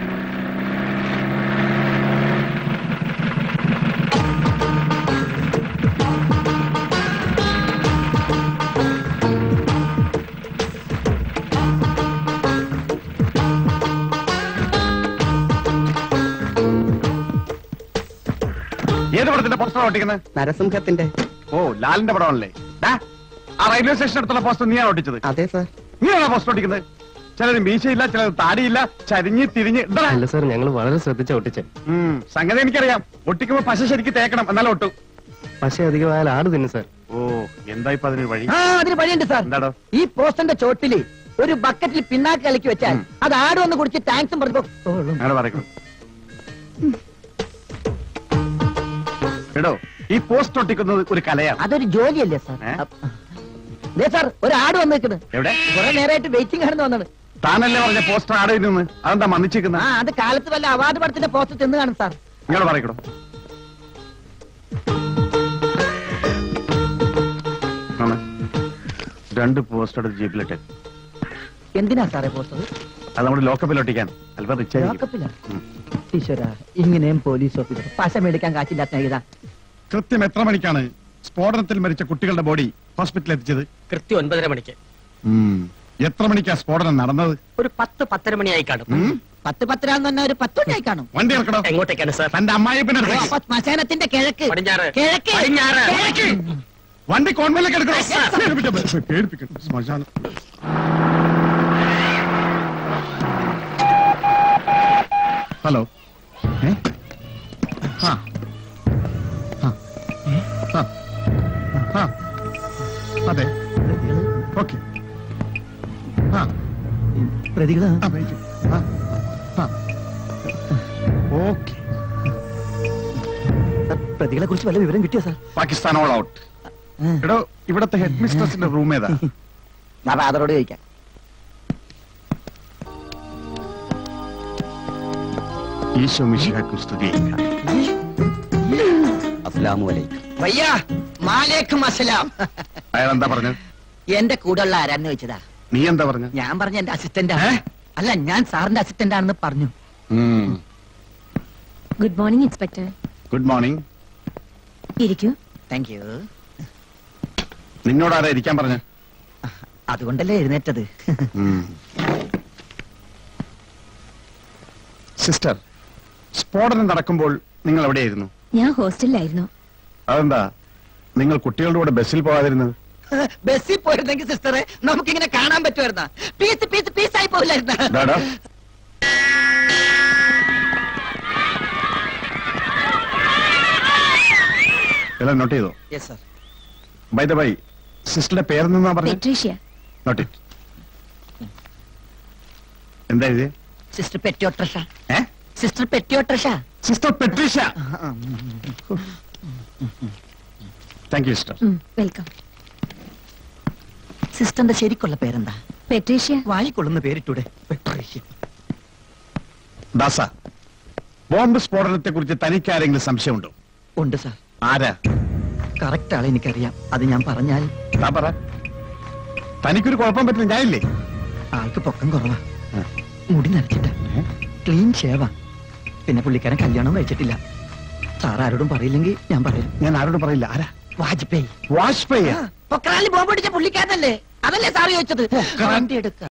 ഏത് പടത്തിന്റെ പോസ്റ്റർ ഒട്ടിക്കുന്നത് നരസിംഹത്തിന്റെ ഓ ലാലിന്റെ പടമാണല്ലേ ഡാ, ആ റെയിൽവേ സ്റ്റേഷൻ അടുത്തുള്ള പോസ്റ്റർ നീയാണ് ഒട്ടിച്ചത് അതെ സാർ നീയാണോ പോസ്റ്റർ ഒട്ടിക്കുന്നത് ചിലത് മീശയില്ല ചിലത് താടിയില്ല ചരിഞ്ഞ് തിരിഞ്ഞ് ഇതെടാ. അല്ല സാർ ഞങ്ങൾ വളരെ ശ്രദ്ധിച്ച ഒട്ടിച്ചേ ഉം, സംഗതി എനിക്കറിയാം ഒട്ടിക്കുമ്പോ പശ ശരിക്ക് തേക്കണം എന്നാലും ഒട്ടു പക്ഷേ അധികമായാൽ ആട് തിന്നു സാർ ഓ എന്താ ഇപ്പൊ അതിന് വഴി ആ അതിന് വഴിയുണ്ട് സാർ എന്താടോ ഈ പോസ്റ്ററിന്റെ ചോട്ടില് ഒരു ബക്കറ്റിൽ പിന്നാക്ക് കലക്കി വെച്ചാൽ അത് ആട് വന്ന് കുടിച്ച് ടാങ്ക്സും പറഞ്ഞു അങ്ങനെ പറയണം എടോ ഈ പോസ്റ്റ് ഒട്ടിക്കുന്നത് ഒരു കലയാണ് അതൊരു ജോലിയല്ലേ സാർ ഏ? ദേ സാർ ഒരു ആട് വന്ന് നിൽക്കുന്നത് എവിടെ കുറെ നേരമായിട്ട് വെയിറ്റിംഗ് ആണെന്ന് വന്നത് താനല്ലേ പറഞ്ഞ പോസ്റ്റർ ആടെ നിന്ന് അതെന്താ ആ മന്നിച്ചിരിക്കുന്നത് അത് കാലത്ത് വല്ല അവാർഡ് പടത്തിന്റെ പോസ്റ്റർ ചെന്ന് കാണും സാർ നിങ്ങൾ പറയണോ രണ്ട് പോസ്റ്റർ എടുത്ത് ജീപ്പിലിട്ട് എന്തിനാ സാറേ പോസ്റ്റർ അത് നമ്മുടെ ലോക്കപ്പിൽ ഒട്ടിക്കാൻ അല്പം റിച്ച് ആയിരിക്കും ലോക്കപ്പിലാ ഉം. ഈശ്വര ഇങ്ങനെയും പോലീസ് ഓഫീസർ പശ മേടിക്കാൻ കാശില്ലാത്ത സ്നേഹിത കൃത്യം എത്ര മണിക്കാണ് സ്ഫോടനത്തിൽ മരിച്ച കുട്ടികളുടെ ബോഡി ഹോസ്പിറ്റലിൽ എത്തിച്ചത് കൃത്യം ഒൻപതര മണിക്ക് എത്ര മണിക്കാ സ്ഫോടനം നടന്നത് ഒരു പത്ത് പത്തര മണിയായി കാണും ഉം? പത്ത് പത്തരാന്ന് പറഞ്ഞ ഒരു പത്തുണ്ടായി കാണും വണ്ടി ഇറക്കണോ എങ്ങോട്ടേക്കാണ് സാർ തന്റെ അമ്മായിപ്പിന്റെ ഓ, അടുത്തേക്ക്. അപ്പൊ ശ്മശാനത്തിന്റെ കിഴക്ക് പടിഞ്ഞാറ് കിഴക്ക് പടിഞ്ഞാറ്. കിഴക്ക് വണ്ടി കോൺവെന്റിലേക്ക് എടുക്കണോ പേടിപ്പിക്കണം ശ്മശാനം ഹലോ ഏ? ആ. ആ. ആ. ആ. അതെ ഓക്കെ ആ പ്രതികളാ ആ, wait. ആ. ആ. ഓക്കെ പ്രതികളെ കുറിച്ച് വല്ല വിവരം കിട്ടിയോ സാർ പാകിസ്ഥാൻ ഓൾ ഔട്ട് എടോ ഇവിടത്തെ ഹെഡ് മിസ്ട്രസിന്റെ റൂം ഏതാ ഞാൻ ഫാദറോട് ചോദിക്കാം ഈശോ മിശിഹാക്കും സ്തുതി വയ്യാ മാലേക്കും അസലാം അയാൾ എന്താ പറഞ്ഞത് എന്റെ കൂടെയുള്ള ആരാന്ന് ചോദിച്ചതാ നീ എന്താ പറഞ്ഞ ഞാൻ പറഞ്ഞ എന്റെ അസിസ്റ്റന്റ് അല്ല ഞാൻ സാറിന്റെ അസിസ്റ്റന്റ് ആണെന്ന് പറഞ്ഞു good morning inspector good morning ഇരിക്കൂ താങ്ക് യു നിന്നോടാരാ ഇരിക്കാൻ പറഞ്ഞ അതുകൊണ്ടല്ലേ എഴുന്നേറ്റത് സിസ്റ്റർ സ്ഫോടനം നടക്കുമ്പോൾ നിങ്ങൾ എവിടെയായിരുന്നു ഞാൻ ഹോസ്റ്റലിലായിരുന്നു അതെന്താ നിങ്ങൾ കുട്ടികളുടെ കൂടെ ബസ്സിൽ പോകാതിരുന്നത് ബസ്സിൽ പോയിരുന്നെങ്കിൽ സിസ്റ്ററെ നമുക്കിങ്ങനെ കാണാൻ പറ്റുമായിരുന്ന പീസ് പീസ് പീസായി പോയില്ലായിരുന്ന ഡാടാ എല്ലാം നോട്ട് ചെയ്തോ yes sir by the by സിസ്റ്ററുടെ പേരെന്നാ പറഞ്ഞു പെട്രീഷ്യ നോട്ട് ഇറ്റ് എന്താ എഴുതിയ സിസ്റ്റർ പെറ്റിയോട്രഷ ഏ സിസ്റ്റർ പെറ്റിയോട്രഷ sister Patricia thank you sister welcome സിസ്റ്ററിന്റെ ശരിക്കുള്ള പേരെന്താ പെട്രീഷ്യ വായിക്കൊള്ളുന്ന പേരിട്ടൂടെ പെട്രീഷ്യ ദാസ ബോംബ് സ്ഫോടനത്തെ കുറിച്ച് തനിക്ക് ആരെങ്കിലും സംശയമുണ്ടോ ഉണ്ട് സാർ ആരാ കറക്റ്റ് ആളെ എനിക്കറിയാം അത് ഞാൻ പറഞ്ഞാൽ താ പറ തനിക്കൊരു കുഴപ്പം പറ്റില്ല ഞാനില്ലേ ആൾക്ക് പൊക്കം കുറവാ മുടി നരച്ചിട്ട് ക്ലീൻ ഷേവാ പിന്നെ പുള്ളിക്കാരൻ കല്യാണം കഴിച്ചിട്ടില്ല സാർ ആരോടും പറയില്ലെങ്കിൽ ഞാൻ പറയാം ഞാൻ ആരോടും പറയില്ല ആരാ വാജ്പേയി വാജ്പേയി പൊക്രാലിൽ ബോംബ് അടിച്ച പുള്ളിക്കാരനല്ലേ അതല്ലേ സാർ ചോദിച്ചത് വണ്ടി എടുക്ക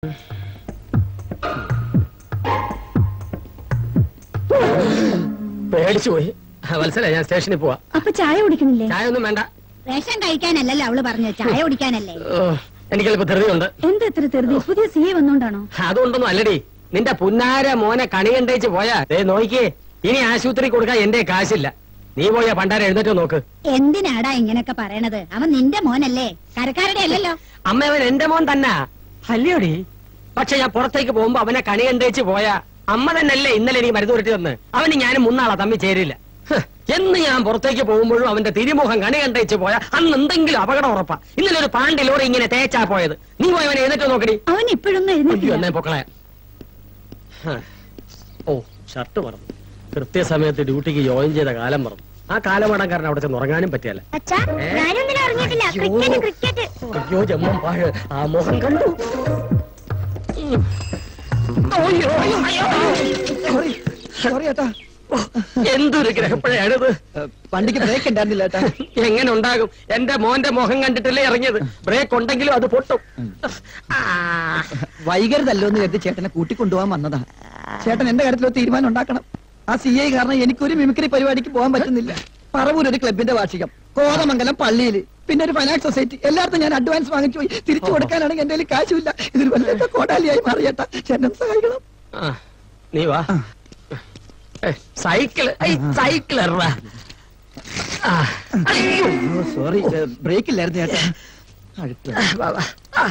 പേടിച്ചു പോയി വത്സല ഞാൻ സ്റ്റേഷനിൽ പോവാ അപ്പൊ ചായ കുടിക്കുന്നില്ലേ ചായ ഒന്നും വേണ്ട റേഷൻ കഴിക്കാനല്ലല്ലോ അവള് പറഞ്ഞു ചായ കുടിക്കാനല്ലേ ഓ, എനിക്കല്ലിപ്പോ ധൃതിയുണ്ട് എന്താ ഇത്ര തെറുതി പുതിയ സി എ വന്നോണ്ടാണോ അതുകൊണ്ടൊന്നും അല്ലടി നിന്റെ പുന്നാര മോനെ കണി കണ്ടേച്ച് പോയാ ദേ നോക്കിയേ ഇനി ആശുപത്രി കൊടുക്കാൻ എന്റെ കാശില്ല നീ പോയാ പണ്ടാര എഴുന്നേറ്റ് നോക്ക് എന്തിനാടാ ഇങ്ങനൊക്കെ പറയണത് അവൻ നിന്റെ മോനല്ലേ കരക്കാരുടെ അല്ലല്ലോ അമ്മ അവൻ എന്റെ മോൻ തന്നെ അല്ലയോടി പക്ഷെ ഞാൻ പുറത്തേക്ക് പോകുമ്പോ അവനെ കണി കണ്ടേച്ച് പോയാ അമ്മ തന്നെയല്ലേ ഇന്നലെ എനിക്ക് മരുന്ന് ഉരുട്ടി തന്ന് അവന് ഞാനും മുന്നാളാ തമ്മിൽ ചേരില്ല ഹ്, എന്ന് ഞാൻ പുറത്തേക്ക് പോകുമ്പോഴും അവന്റെ തിരുമുഖം കണി കണ്ടേച്ച് പോയാ അന്ന് എന്തെങ്കിലും അപകടം ഉറപ്പാ ഇന്നലെ ഒരു പാണ്ടി ലോറി ഇങ്ങനെ തേച്ചാ പോയത് നീ പോയി അവനെ എഴുന്നേറ്റ് നോക്കടി അവൻ ഇപ്പോഴൊന്നും അയ്യോ എഴുന്നേറ്റില്ല എന്നെ പൊക്കളെ ഹ. ഓ ഷർട്ട് മറന്നു കൃത്യസമയത്ത് ഡ്യൂട്ടിക്ക് ജോയിൻ ചെയ്ത കാലം മറന്നു ആ കാലമടങ്കാരൻ അവിടെ ചെന്ന് ഉറങ്ങാനും പറ്റിയല്ല അച്ഛാ ഏ? ഞാനൊന്നിനും അറിഞ്ഞിട്ടില്ല അയ്യോ. ക്രിക്കറ്റ് ക്രിക്കറ്റ് അയ്യോ ജമ്മം പാഴ് ആ മുഖം കണ്ടു ഉം. അയ്യോ, അയ്യോ. സോറി ഏട്ടാ എന്തൊരു ഗ്രഹപ്പഴയാണിത് വണ്ടിക്ക് ബ്രേക്ക് ഉണ്ടായിരുന്നില്ല ഏട്ടാ എങ്ങനെ ഉണ്ടാകും എന്റെ മോന്റെ മുഖം കണ്ടിട്ടല്ലേ ഇറങ്ങിയത് ബ്രേക്ക് ഉണ്ടെങ്കിലും അത് പൊട്ടും വൈകരുതല്ലോ എന്ന് കരുതി ചേട്ടനെ കൂട്ടിക്കൊണ്ടുപോകാൻ വന്നതാ ചേട്ടൻ എന്റെ കാര്യത്തിൽ ഒരു തീരുമാനം ഉണ്ടാക്കണം ആ സി ഐ കാരണം എനിക്കൊരു മിമിക്രി പരിപാടിക്ക് പോകാൻ പറ്റുന്നില്ല പറവൂർ ഒരു ക്ലബിന്റെ വാർഷികം കോതമംഗലം പള്ളിയിൽ പിന്നെ ഒരു ഫൈനാൻസ് സൊസൈറ്റി എല്ലായിടത്തും ഞാൻ അഡ്വാൻസ് വാങ്ങിച്ചു പോയി തിരിച്ചു കൊടുക്കാനാണെങ്കിൽ എന്റെ കയ്യിൽ കാശുമില്ല ഇതൊരു വല്ലാത്ത കോടാലിയായി മാറിയേട്ടാ ചേട്ടൻ സഹായിക്കണം ആ, നീ വാ ഏ, സൈക്കിള് ഐ, സൈക്കിൾ എറാ. ആ, അയ്യോ. സോറി ബ്രേക്ക് ഇല്ലായിരുന്നു ചേട്ടാ അഴുക്ക്. വാ, വാ. ആ.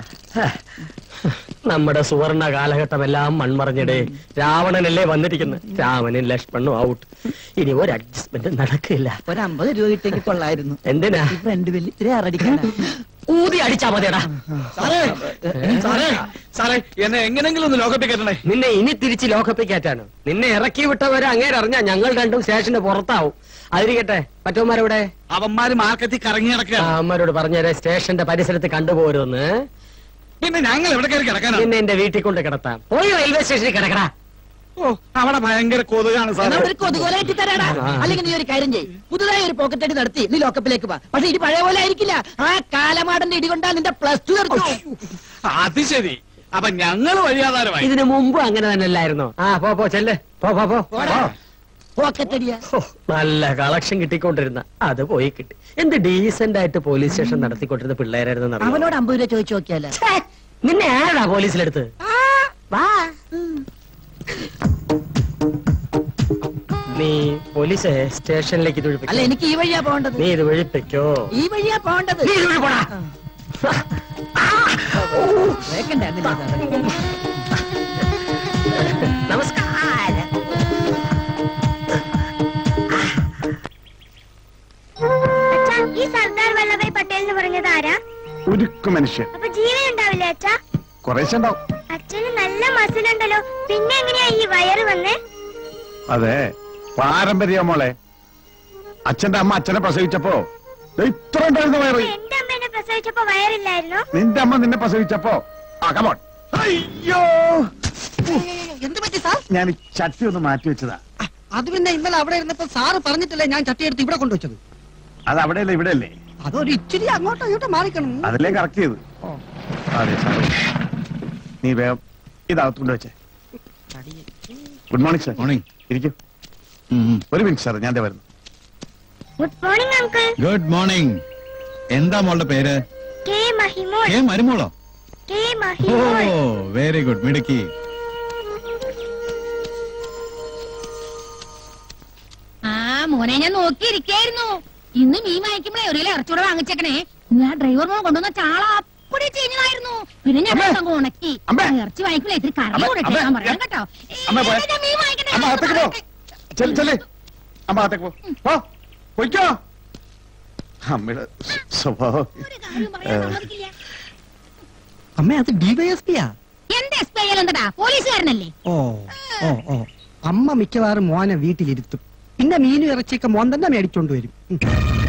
നമ്മുടെ സുവർണ കാലഘട്ടമെല്ലാം മൺമറഞ്ഞിടേ രാവണനല്ലേ വന്നിരിക്കുന്നത് രാമനും ലക്ഷ്മണനും ഔട്ട് ഇനി ഒരു അഡ്ജസ്റ്റ്മെന്റ് നടക്കില്ല ഒരു അമ്പത് രൂപ കിട്ടിയെങ്കിൽ കൊള്ളായിരുന്നു എന്തിനാ ഈ ഫ്രണ്ട് ബില്ല് ഇത്തിരി ആറടിക്കാനാ ഊതി അടിച്ചാ മതിയടാ സാറേ സാറേ എന്നെ എങ്ങനെങ്കിലും ഒന്ന് ലോകത്തിൽ കയറ്റണേ നിന്നെ ഇനി തിരിച്ച് ലോക്കപ്പിൽ കയറ്റാണ് നിന്നെ ഇറക്കി വിട്ടവരെ അങ്ങേര് അറിഞ്ഞാ ഞങ്ങൾ രണ്ടും സ്റ്റേഷന് പുറത്താവും അതിരിക്കട്ടെ മറ്റവന്മാരെവിടെ അവന്മാര് മാർക്കറ്റിൽ കറങ്ങി നടക്കുക അമ്മരോട് പറഞ്ഞേരെ സ്റ്റേഷന്റെ പരിസരത്ത് കണ്ടുപോരുന്ന് പിന്നെ ഞങ്ങൾ എവിടെ കയറി കിടക്കാനാണ് നിന്നെ എന്റെ വീട്ടിൽ കൊണ്ട് കിടത്താം പോയി റെയിൽവേ സ്റ്റേഷനിൽ കിടക്കടാ ഓ അവിടെ ഭയങ്കര കൊതുകാണ് എന്നാ സാറേ ഒരു കൊതുകോല കെട്ടി തരാടാ ആ. അല്ലെങ്കിൽ നീ ഒരു കാര്യം ചെയ്യ് പുതുതായി ഒരു പോക്കറ്റ് അടി നടത്തി നീ ലോക്കപ്പിലേക്ക് വാ പക്ഷെ ഇടി പഴയ പോലെ ആയിരിക്കില്ല ആ കാലമാടന്റെ ഇടി കൊണ്ടാ നിന്റെ പ്ലസ് ടു തീർക്കും അത് ശരി അപ്പൊ ഞങ്ങൾ വഴിയാധാരമായി ഇതിനു മുമ്പ് അങ്ങനെ തന്നെ അല്ലായിരുന്നോ ആ പോ പോ ചെല്ല് പോ പോ പോ പോടാ. പോക്കറ്റ് അടിയാ ഹോ, നല്ല കളക്ഷൻ കിട്ടിക്കൊണ്ടിരുന്ന അത് പോയി കിട്ടി എന്ത് ഡീസന്റ് ആയിട്ട് പോലീസ് സ്റ്റേഷൻ നടത്തിക്കൊണ്ടിരുന്ന പിള്ളേരായിരുന്നു അറിയാമോ? അവനോട് അമ്പത് രൂപ ചോദിച്ചു നോക്കിയാലോ ഛേ, നിന്നെ ആരാ പോലീസിലെടുത്ത് വാ നീ പോലീസ് സ്റ്റേഷനിലേക്ക് ഇത് അല്ല ഒഴിപ്പിക്കോ? എനിക്ക് ഈ വഴിയാ പോകേണ്ടത് നീ ഇത് ഒഴിപ്പിക്കോ ഈ വഴിയാ പോകേണ്ടത് നീ ഇത് വഴി പോടാ. ബ്രേക്ക് ഉണ്ടായിരുന്നില്ല സാറേ. നമസ്കാരം അച്ഛാ ഈ സർദാർ വല്ലഭായ് പട്ടേൽ എന്ന് പറഞ്ഞത് ആരാ ഉരുക്കു മനുഷ്യൻ അപ്പൊ ജീവൻ ഉണ്ടാവില്ലേ അച്ഛാ കുറേശ്ശെ ഉണ്ടാവും അച്ഛന് നല്ല മസിലുണ്ടല്ലോ പിന്നെ എങ്ങനെയാ ഈ വയറ് വന്നേ അതെ പാരമ്പര്യ മോളെ അച്ഛന്റെ അമ്മ അച്ഛനെ പ്രസവിച്ചപ്പോ ദേ ഇത്ര ഉണ്ടായിരുന്ന വയറ് എന്റെ അമ്മ എന്നെ പ്രസവിച്ചപ്പോ വയറില്ലായിരുന്നു നിന്റെ അമ്മ നിന്നെ പ്രസവിച്ചപ്പോ ആ കമോൺ അയ്യോ എന്ത് പറ്റി സാർ ഞാൻ ഈ ചട്ടി ഒന്ന് മാറ്റി വെച്ചതാ അത് പിന്നെ ഇന്നലെ അവിടെ ഇരുന്നപ്പോ സാറ് പറഞ്ഞിട്ടല്ലേ ഞാൻ ചട്ടിയെടുത്ത് ഇവിടെ കൊണ്ടുവച്ചത് അത് അവിടെയല്ലേ ഇവിടെയല്ലേ അതൊരു ഇച്ചിരി അങ്ങോട്ടോ ഇങ്ങോട്ടോ മാറിക്കണം അതല്ലേ കറക്റ്റ് ചെയ്ത് അതെ സാറേ നീ വേഗം ഇതകത്തുകൊണ്ട് വെച്ചേ ഗുഡ് മോർണിംഗ് സാർ മോർണിംഗ് ഇരിക്കും ഒരു മിനിറ്റ് സാർ ഞാൻ ദേ വരുന്നു good morning uncle good morning എന്താ മോളുടെ പേര് കെ മഹിമോൾ ഏ മരുമോളോ K O Mahimol very good മിടുക്കി ആ മോനെ ഞാൻ നോക്കിയിരിക്കായിരുന്നു ഇന്ന് മീൻ വാങ്ങിക്കുമ്പോഴേ ഒരു കിലോ ഇറച്ചൂടെ വാങ്ങിച്ചേക്കണേ ഇന്ന് ആ ഡ്രൈവർ മോൻ കൊണ്ടുവന്ന ചാള അപ്പടി ചെയ്യുന്നതായിരുന്നു പിന്നെ ഞാൻ അങ്ങ് ഉണക്കി ഇറച്ചി വാങ്ങിക്കുമ്പോഴേ ഇത്തിരി കറി അമ്മേ, കൂടെ അമ്മേ, ഞാൻ പറയാം കേട്ടോ അമ്മ പോയ ഞാൻ മീൻ വാങ്ങിക്കണേ അമ്മ അകത്തേക്ക് പോ ചെല് ചെല് അമ്മ അകത്തേക്ക് പോ പോ പൊയ്ക്കോ അമ്മയുടെ സ്വ- സ്വഭാവം ഏ, അമ്മ അത് ഡിവൈഎസ്പിയാ എന്ത് എസ് പി എന്താ പോലീസുകാരനല്ലേ ഓ ഓ ഓ അമ്മ മിക്കവാറും മോനെ വീട്ടിലിരുത്തും പിന്നെ മീനും ഇറച്ചിയൊക്കെ മോൻ തന്നെ മേടിച്ചോണ്ട് വരും ഉം.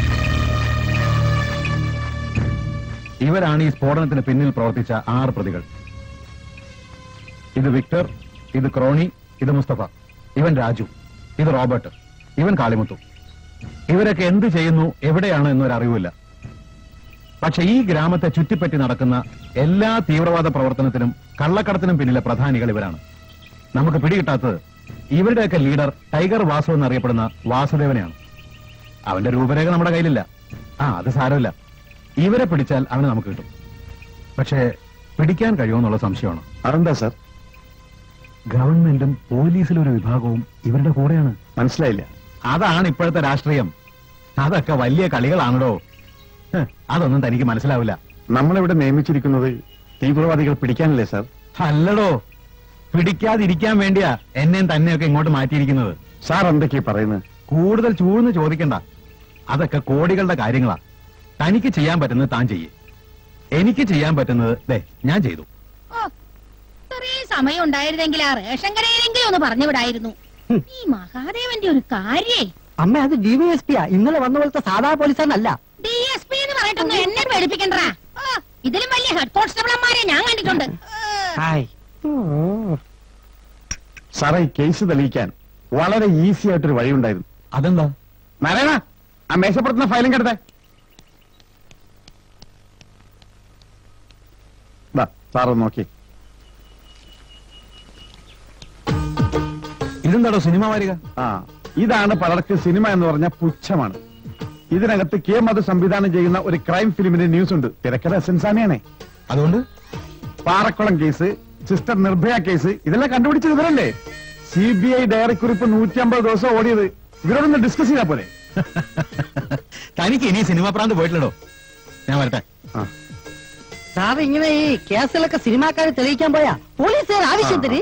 ഇവരാണ് ഈ സ്ഫോടനത്തിന് പിന്നിൽ പ്രവർത്തിച്ച ആറ് പ്രതികൾ ഇത് വിക്ടർ ഇത് ക്രോണി ഇത് മുസ്തഫ ഇവൻ രാജു ഇത് റോബർട്ട് ഇവൻ കാളിമുത്തു ഇവരൊക്കെ എന്ത് ചെയ്യുന്നു എവിടെയാണ് എന്നൊരറിവില്ല പക്ഷെ ഈ ഗ്രാമത്തെ ചുറ്റിപ്പറ്റി നടക്കുന്ന എല്ലാ തീവ്രവാദ പ്രവർത്തനത്തിനും കള്ളക്കടത്തിനും പിന്നിലെ പ്രധാനികൾ ഇവരാണ് നമുക്ക് പിടികിട്ടാത്തത് ഇവരുടെയൊക്കെ ലീഡർ ടൈഗർ വാസു എന്നറിയപ്പെടുന്ന വാസുദേവനെയാണ് അവന്റെ രൂപരേഖ നമ്മുടെ കയ്യിലില്ല ആ അത് സാരമില്ല ഇവരെ പിടിച്ചാൽ അവനെ നമുക്ക് കിട്ടും പക്ഷേ പിടിക്കാൻ കഴിയുമെന്നുള്ള സംശയമാണ് അതെന്താ സാർ ഗവൺമെന്റും പോലീസിലും ഒരു വിഭാഗവും ഇവരുടെ കൂടെയാണ് മനസ്സിലായില്ല അതാണ് ഇപ്പോഴത്തെ രാഷ്ട്രീയം അതൊക്കെ വലിയ കളികളാണല്ലോ ഹ്, അതൊന്നും തനിക്ക് മനസ്സിലാവില്ല നമ്മളിവിടെ നിയമിച്ചിരിക്കുന്നത് തീവ്രവാദികൾ പിടിക്കാനല്ലേ സാർ അല്ലടോ പിടിക്കാതിരിക്കാൻ വേണ്ടിയാ എന്നെയും തന്നെയൊക്കെ ഇങ്ങോട്ട് മാറ്റിയിരിക്കുന്നത് സാർ എന്തൊക്കെയാ പറയുന്നത് കൂടുതൽ ചൂഴ്ന്ന് ചോദിക്കണ്ട അതൊക്കെ കോടികളുടെ കാര്യങ്ങളാ തനിക്ക് ചെയ്യാൻ പറ്റുന്നത് താൻ ചെയ്യേ എനിക്ക് ചെയ്യാൻ പറ്റുന്നത് ദേ ഞാൻ ചെയ്തു ഓ ഇത്രയും സമയം ഉണ്ടായിരുന്നെങ്കിൽ ആ റേഷൻ കടയിലെങ്കിലും ഒന്ന് പറഞ്ഞു വിടായിരുന്നു ഈ മഹാദേവന്റെ ഒരു കാര്യേ അമ്മ അത് ഡിവൈഎസ്പിയാ ഇന്നലെ വന്ന പോലത്തെ സാധാ പോലീസാണല്ല ഡി എസ് പി എന്ന് പറഞ്ഞിട്ടൊന്നും എന്നെ പേടിപ്പിക്കണ്ടാ ഓ, ഇതിലും വലിയ ഹെഡ് കോൺസ്റ്റബിളന്മാരെ ഞാൻ കണ്ടിട്ടുണ്ട് ഹായ് സാറേ ഈ കേസ് തെളിയിക്കാൻ വളരെ ഈസി ആയിട്ടൊരു വഴിയുണ്ടായിരുന്നു അതെന്താ നാരായണ ആ മേശപ്പുറത്തുന്ന ഫയലും കെടുത്തേ സാറ് നോക്കി ഇതെന്താടോ സിനിമ വാരിക ആ ഇതാണ് പലർക്കും സിനിമ എന്ന് പറഞ്ഞ പുച്ഛമാണ് ഇതിനകത്ത് കെ മധു സംവിധാനം ചെയ്യുന്ന ഒരു ക്രൈം ഫിലിമിന്റെ ന്യൂസ് ഉണ്ട് തിരക്കഥ സെൻസാനിയാണേ അതുകൊണ്ട് Parakkulam case sister Nirbhaya case ഇതെല്ലാം കണ്ടുപിടിച്ചത് ഇവരല്ലേ സി ബി ഐ ഡയറി കുറിപ്പ് നൂറ്റി അമ്പത് ദിവസം ഓടിയത് ഇവരോടൊന്ന് ഡിസ്കസ് ചെയ്താ പോലെ തനിക്ക് ഇനി സിനിമ പ്രാന്ത് പോയിട്ടില്ലടോ ഞാൻ വരട്ടെ സാർ ഇങ്ങനെ ഈ കേസുകളൊക്കെ സിനിമാക്കാരെ തെളിയിക്കാൻ പോയാ പോലീസുകാർ ആവശ്യത്തിന്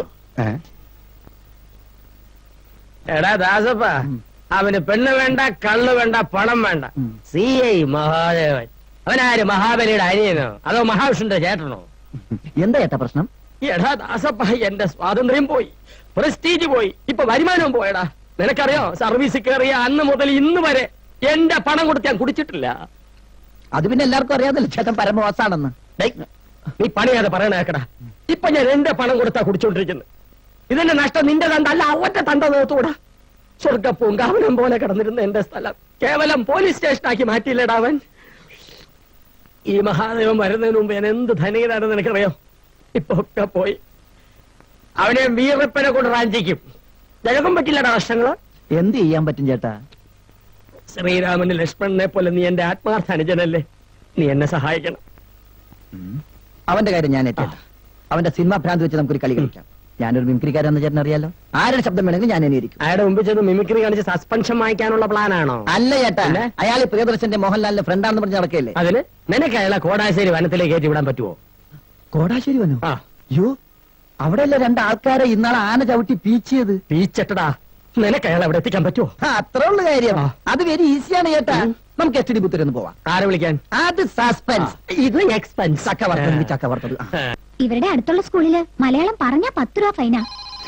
എടാ ദാസപ്പ അവന് പെണ്ണ് വേണ്ട കള്ള് വേണ്ട പണം വേണ്ട സി ഐ മഹാദേവൻ അവനാര് മഹാബലിയുടെ അനിയനോ അതോ മഹാവിഷ്ണുന്റെ ചേട്ടനോ എന്താ ഏട്ടാ പ്രശ്നം എടാ ദാസപ്പ എന്റെ സ്വാതന്ത്ര്യം പോയി പ്രസ്റ്റീജ് പോയി ഇപ്പൊ വരുമാനവും പോയടാ നിനക്കറിയോ സർവീസ് കയറിയ അന്ന് മുതൽ ഇന്ന് വരെ എന്റെ പണം കൊടുത്ത് ഞാൻ കുടിച്ചിട്ടില്ല അത് പിന്നെ എല്ലാവർക്കും അറിയാതല്ലോ ചേട്ടൻ പരമവാസാണെന്ന് ഡേയ്, നീ പണിയാതെ പറയണ കേക്കടാ ഇപ്പൊ ഞാൻ എന്റെ പണം കൊടുത്താ കുടിച്ചോണ്ടിരിക്കുന്നത് ഇതിന്റെ നഷ്ടം നിന്റെ തണ്ട അല്ല അവന്റെ തണ്ട നോത്തൂടാ സ്വർഗപ്പൂങ്കാവനം പോലെ കിടന്നിരുന്ന എന്റെ സ്ഥലം കേവലം പോലീസ് സ്റ്റേഷനാക്കി മാറ്റിയില്ലടാ അവൻ ഈ മഹാദേവൻ വരുന്നതിന് മുമ്പ് ഞാൻ എന്ത് ധനികനാണെന്ന് നിനക്കറിയോ ഇപ്പൊ ഒക്കെ പോയി അവനെ വീറപ്പനെ കൊണ്ട് റാഞ്ചിക്കും ജനകം പറ്റില്ലടാ നഷ്ടങ്ങള് എന്ത് ചെയ്യാൻ പറ്റും ചേട്ടാ ശ്രീരാമന് ലക്ഷ്മണനെ പോലെ നീ എന്റെ ആത്മാർത്ഥ അനുജനല്ലേ നീ എന്നെ സഹായിക്കണം അവന്റെ കാര്യം ഞാൻ ഏറ്റേട്ടാ അവന്റെ സിനിമ ഭ്രാന്ത് വെച്ച് നമുക്കൊരു കളി കളിക്കാം ഞാനൊരു മിമിക്രിക്കാരെന്ന് ചേട്ടൻ അറിയാലോ ആരുടെ ശബ്ദം വേണമെങ്കിലും ഞാൻ അനുകരിക്കും അയാളുടെ മുമ്പിൽ ചെന്ന് മിമിക്രി കാണിച്ച് സസ്പെൻഷൻ വാങ്ങിക്കാനുള്ള പ്ലാനാണോ അല്ല ചേട്ടാ അയാൾ പ്രിയദർശന്റെ മോഹൻലാലിന്റെ ഫ്രണ്ടാണെന്ന് പറഞ്ഞ് നടക്കല്ലേ അതിന് നിനക്ക് അയാളെ കോടാശ്ശേരി വനത്തിലേക്ക് കയറ്റി വിടാൻ പറ്റുമോ കോടാശ്ശേരി വന്നു അയ്യോ അവിടെയല്ലേ രണ്ട് ആൾക്കാരെ ഇന്നാളെ ആന ചവിട്ടി പീച്ചിയത് പീച്ചട്ടടാ നിനക്ക് അയാളെ അവിടെ എത്തിക്കാൻ പറ്റുമോ അത്ര ഉള്ള കാര്യം അത് വെരി ഈസിയാണ് ചേട്ടാ നമുക്ക് എച്ച് ഡി ബുത്തരൊന്ന് പോവാം ആരെ വിളിക്കാൻ അത് സസ്പെൻസ് ഇത് എക്സ്പെൻസ് ചക്ക വറുത്തത് ചക്ക വറുത്തത് ആ. ഇവരുടെ അടുത്തുള്ള സ്കൂളില് മലയാളം പറഞ്ഞ പത്ത് രൂപ ഫൈനാ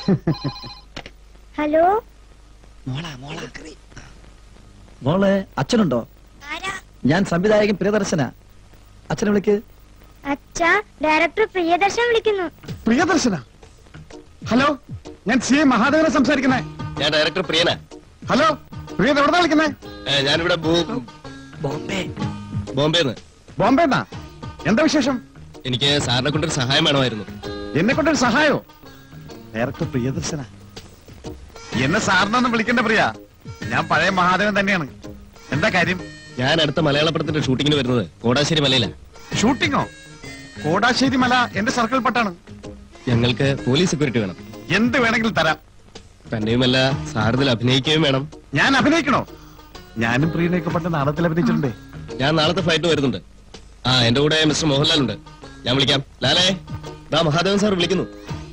ഹലോ മോളെ അച്ഛനുണ്ടോ ഞാൻ സംവിധായകൻ പ്രിയദർശന അച്ഛനെ വിളിക്ക് അച്ഛ ഡയറക്ടർ പ്രിയദർശൻ വിളിക്കുന്നു പ്രിയദർശന ഹലോ ഞാൻ സി എ മഹാദേവനെ സംസാരിക്കുന്നേ ഞാൻ ഡയറക്ടർ പ്രിയന ഹലോ പ്രിയത് എവിടെ വിളിക്കുന്നേ ഏ, ഞാനിവിടെ ഭൂ- ബോംബെ ബോംബെന്ന് ബോംബെ എന്നാ എന്താ വിശേഷം എനിക്ക് സാറിനെ കൊണ്ടൊരു സഹായം വേണമായിരുന്നു എന്നെ കൊണ്ടൊരു സഹായോ ഡയറക്ടർ പ്രിയദർശന എന്നെ സാറിനൊന്നും വിളിക്കണ്ട പ്രിയ ഞാൻ പഴയ മഹാദേവൻ തന്നെയാണ് എന്താ കാര്യം ഞാൻ അടുത്ത മലയാള പടത്തിന്റെ ഷൂട്ടിങ്ങിന് വരുന്നത് കോടാശ്ശേരി മലയിലാണ് ഷൂട്ടിങ്ങോ കോടാശ്ശേരി മല എന്റെ സർക്കിൾ പട്ടാണ് ഞങ്ങൾക്ക് പോലീസ് സെക്യൂരിറ്റി വേണം എന്ത് വേണമെങ്കിലും തരാം തന്നെയുമല്ല സാറിതിൽ അഭിനയിക്കുകയും വേണം ഞാൻ അഭിനയിക്കണോ ഞാനും പ്രിയനെയൊക്കെ പണ്ട് നാടകത്തിൽ അഭിനയിച്ചിട്ടുണ്ട് ഞാൻ നാളത്തെ ഫ്ലൈറ്റ് വരുന്നുണ്ട് ആ എന്റെ കൂടെ മിസ്റ്റർ മോഹൻലാൽ ഉണ്ട് ഞാൻ വിളിക്കാം ലാലേ ദാ മഹാദേവൻ സാർ വിളിക്കുന്നു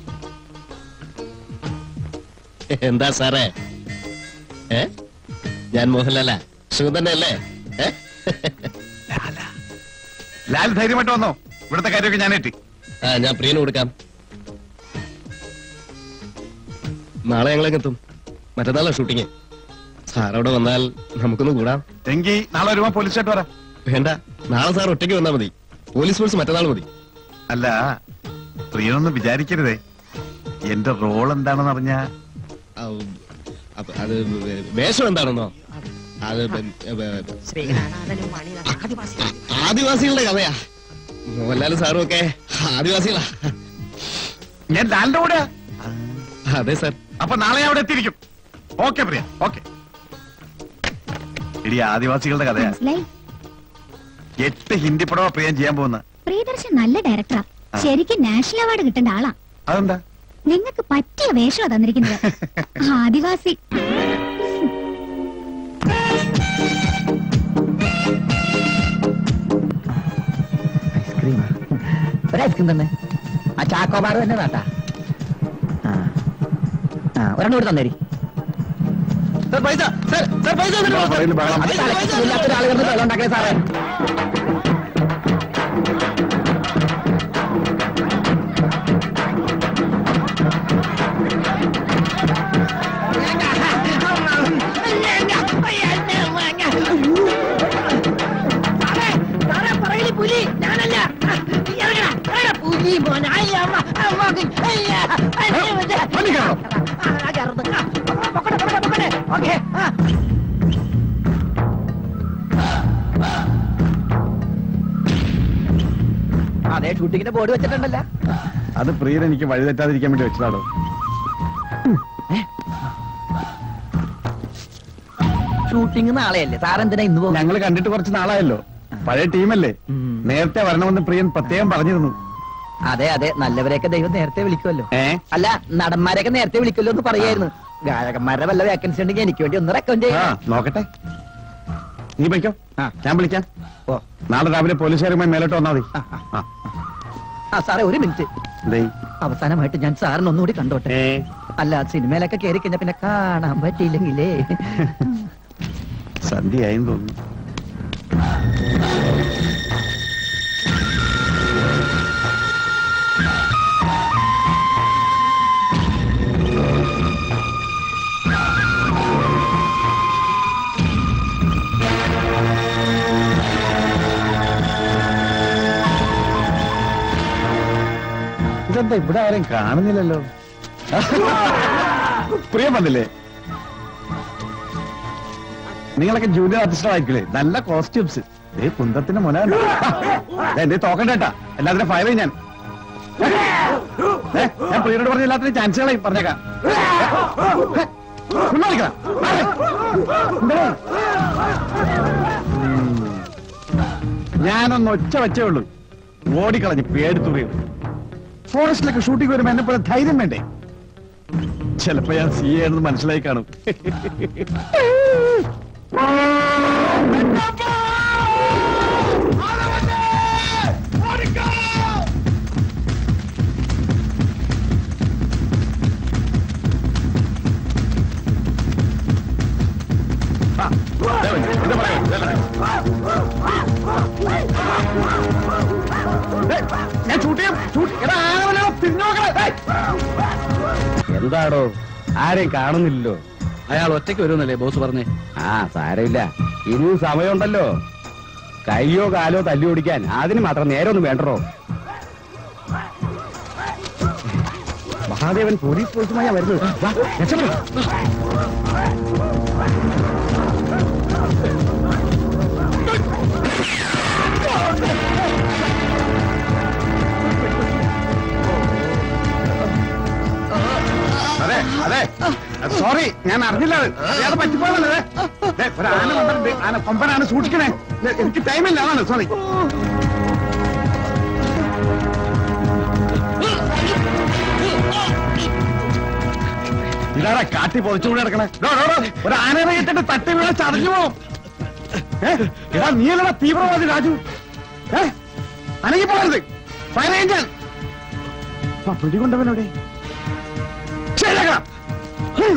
എന്താ സാറേ ഏ ഞാൻ മോഹൻലാലാ സുഖം തന്നെ അല്ലേ ഏ? ലാൽ ധൈര്യമായിട്ട് വന്നോ ഇവിടുത്തെ കാര്യമൊക്കെ ഞാൻ ഏറ്റി ആ ഞാൻ പ്രിയന് കൊടുക്കാം നാളെ ഞങ്ങളൊക്കെ എത്തും മറ്റന്നാളാ ഷൂട്ടിങ് സാർ അവിടെ വന്നാൽ നമുക്കൊന്ന് കൂടാം എങ്കിൽ നാളെ വരുമ്പോ പോലീസ് സ്റ്റേറ്റ് വരാം വേണ്ട നാളെ സാർ ഒറ്റയ്ക്ക് വന്നാൽ മതി പോലീസ് ഫോഴ്സ് മറ്റന്നാൾ മതി അല്ല പ്രിയനൊന്നും വിചാരിക്കരുതേ എന്റെ റോൾ എന്താണെന്ന് അറിഞ്ഞാ ആ, അപ്പൊ അത് വേഷം എന്താണെന്നോ അത് ആദിവാസികളുടെ കഥയാ മോഹൻലാൽ സാറും ഒക്കെ ആദിവാസികളാ ഞാൻ ലാലിന്റെ കൂടെയാ അതെ സാർ അപ്പൊ നാളെ ഞാൻ അവിടെ എത്തിയിരിക്കും ഓക്കെ പ്രിയ ഓക്കെ ഇടി ആദിവാസികളുടെ കഥയാ മനസ്സിലായി എട്ട് ഹിന്ദി പടവാ പ്രിയം ചെയ്യാൻ പോകുന്ന പ്രിയദർശൻ നല്ല ഡയറക്ടറാ ശരിക്കും നാഷണൽ അവാർഡ് കിട്ടേണ്ട ആളാ അതെന്താ നിങ്ങൾക്ക് പറ്റിയ വേഷമാ തന്നിരിക്കുന്നത് ആദിവാസി ഐസ്ക്രീം ഒരു ഐസ്ക്രീം തന്നെ ആ ചാക്കോബാർ തന്നെ വേട്ടാ ആ ആ ഒരെണ്ണം കൂടി തന്നേരി പൈസ പൈസ പുറകില് ബഹളം. ഇല്ലാത്തൊരാൾ കിടന്ന് വെള്ളം ഉണ്ടാക്കിയ സാറേ പുലി ഞാനല്ല പുലി മോനെ ഓക്കെ അതെ ഷൂട്ടിങ്ങിന്റെ ബോർഡ് വെച്ചിട്ടുണ്ടല്ലോ അത് പ്രിയൻ എനിക്ക് വഴി തെറ്റാതിരിക്കാൻ വേണ്ടി വെച്ചതാണോ ഷൂട്ടിംഗ് നാളെയല്ലേ സാറെന്തിനാ ഇന്ന് പോകും ഞങ്ങൾ കണ്ടിട്ട് കുറച്ച് നാളായല്ലോ പഴയ ടീമല്ലേ നേരത്തെ വരണമെന്ന് പ്രിയൻ പ്രത്യേകം പറഞ്ഞിരുന്നു അതെ അതെ നല്ലവരെയൊക്കെ ദൈവം നേരത്തെ വിളിക്കുമല്ലോ ഏ അല്ല നടന്മാരെയൊക്കെ നേരത്തെ വിളിക്കുമല്ലോ എന്ന് പറയായിരുന്നു ഗായകന്മാരുടെ വല്ല വേക്കൻസി ഉണ്ടെങ്കിൽ എനിക്ക് വേണ്ടി ഒന്ന് റെക്കമെൻഡ് ആ ചെയ്യാം നോക്കട്ടെ നീ പോയിക്കോ ഞാൻ വിളിക്കാം ഓ നാളെ രാവിലെ പോലീസുകാരുമായി മേലോട്ട് വന്നാൽ മതി ആ ആ സാറേ ഒരു മിനിറ്റ് ദേ അവസാനമായിട്ട് ഞാൻ സാറിന് ഒന്നുകൂടി കണ്ടോട്ടെ അല്ല സിനിമയിലൊക്കെ കയറി കഴിഞ്ഞാൽ പിന്നെ കാണാൻ പറ്റിയില്ലെങ്കിലേ സന്ധ്യയായെന്ന് തോന്നുന്നു ഇതെന്താ ഇവിടെ ആരും കാണുന്നില്ലല്ലോ പ്രിയം വന്നില്ലേ നിങ്ങളൊക്കെ ജൂനിയർ ആർട്ടിസ്റ്റ് ആയിരിക്കില്ലേ നല്ല കോസ്റ്റ്യൂംസ് ഏ കുന്തത്തിന്റെ മുന കണ്ടോ? ദേ, എന്തേ തോക്കണ്ട കേട്ടാ എല്ലാത്തിനും ഫയർ ചെയ്യും ഞാൻ ഏ, ഞാൻ പ്രിയനോട് പറഞ്ഞ എല്ലാത്തിനും ചാൻസുകളായി പറഞ്ഞേക്കാം ഉള്ള കളിക്കണം. എന്തേ? ഉം. ഞാനൊന്ന് ഒച്ച വെച്ചേ ഉള്ളൂ ഓടിക്കളഞ്ഞ് പേടിത്തുറിയത് ഫോറസ്റ്റിലൊക്കെ ഷൂട്ടിംഗ് വരുമ്പോ എന്നെ പോലെ ധൈര്യം വേണ്ടേ ചിലപ്പോ ഞാൻ സി ആണെന്ന് മനസ്സിലായി കാണും ഞാൻ ഷൂട്ട് ചെയ്യാം ഷൂട്ട് എടാ ആരവനാ പിന്നോക്കണേ എന്താടോ ആരെയും കാണുന്നില്ലല്ലോ അയാൾ ഒറ്റയ്ക്ക് വരുമെന്നല്ലേ ബോസ് പറഞ്ഞേ ആ സാരമില്ല ഇനിയും സമയമുണ്ടല്ലോ കയ്യോ കാലോ തല്ലി ഓടിക്കാൻ അതിന് മാത്രം നേരമൊന്നും വേണ്ടോ മഹാദേവൻ പോലീസ് ഫോഴ്സുമായാ വരുന്നത് വാ, രക്ഷപ്പെട്. ഞാൻ അറിഞ്ഞില്ല അത്. അറിയാതെ പറ്റിപ്പോയതല്ലേ ദേ, ഒരു ആന വന്നിട്ടുണ്ട് ആന കൊമ്പനാണ് സൂക്ഷിക്കണേ ദേ, എനിക്ക് ടൈമില്ല അതാണ് സോറി ഇതാടാ കാട്ടി പൊതിച്ചുകൂടി കിടക്കണേ ഡോ, ഡോ, ഡോ, ഒരു ആനയെ കിട്ടിട്ട് തട്ടി വീണ ചടഞ്ഞു പോവും ഏ, എടാ നീയല്ലടാ തീവ്രവാദി രാജു ഏ അനങ്ങി പോകരുത് ഫയർ ചെയ്യാൻ പിടികൊണ്ടവനോടെ ശരിയാക്കാം ഉം.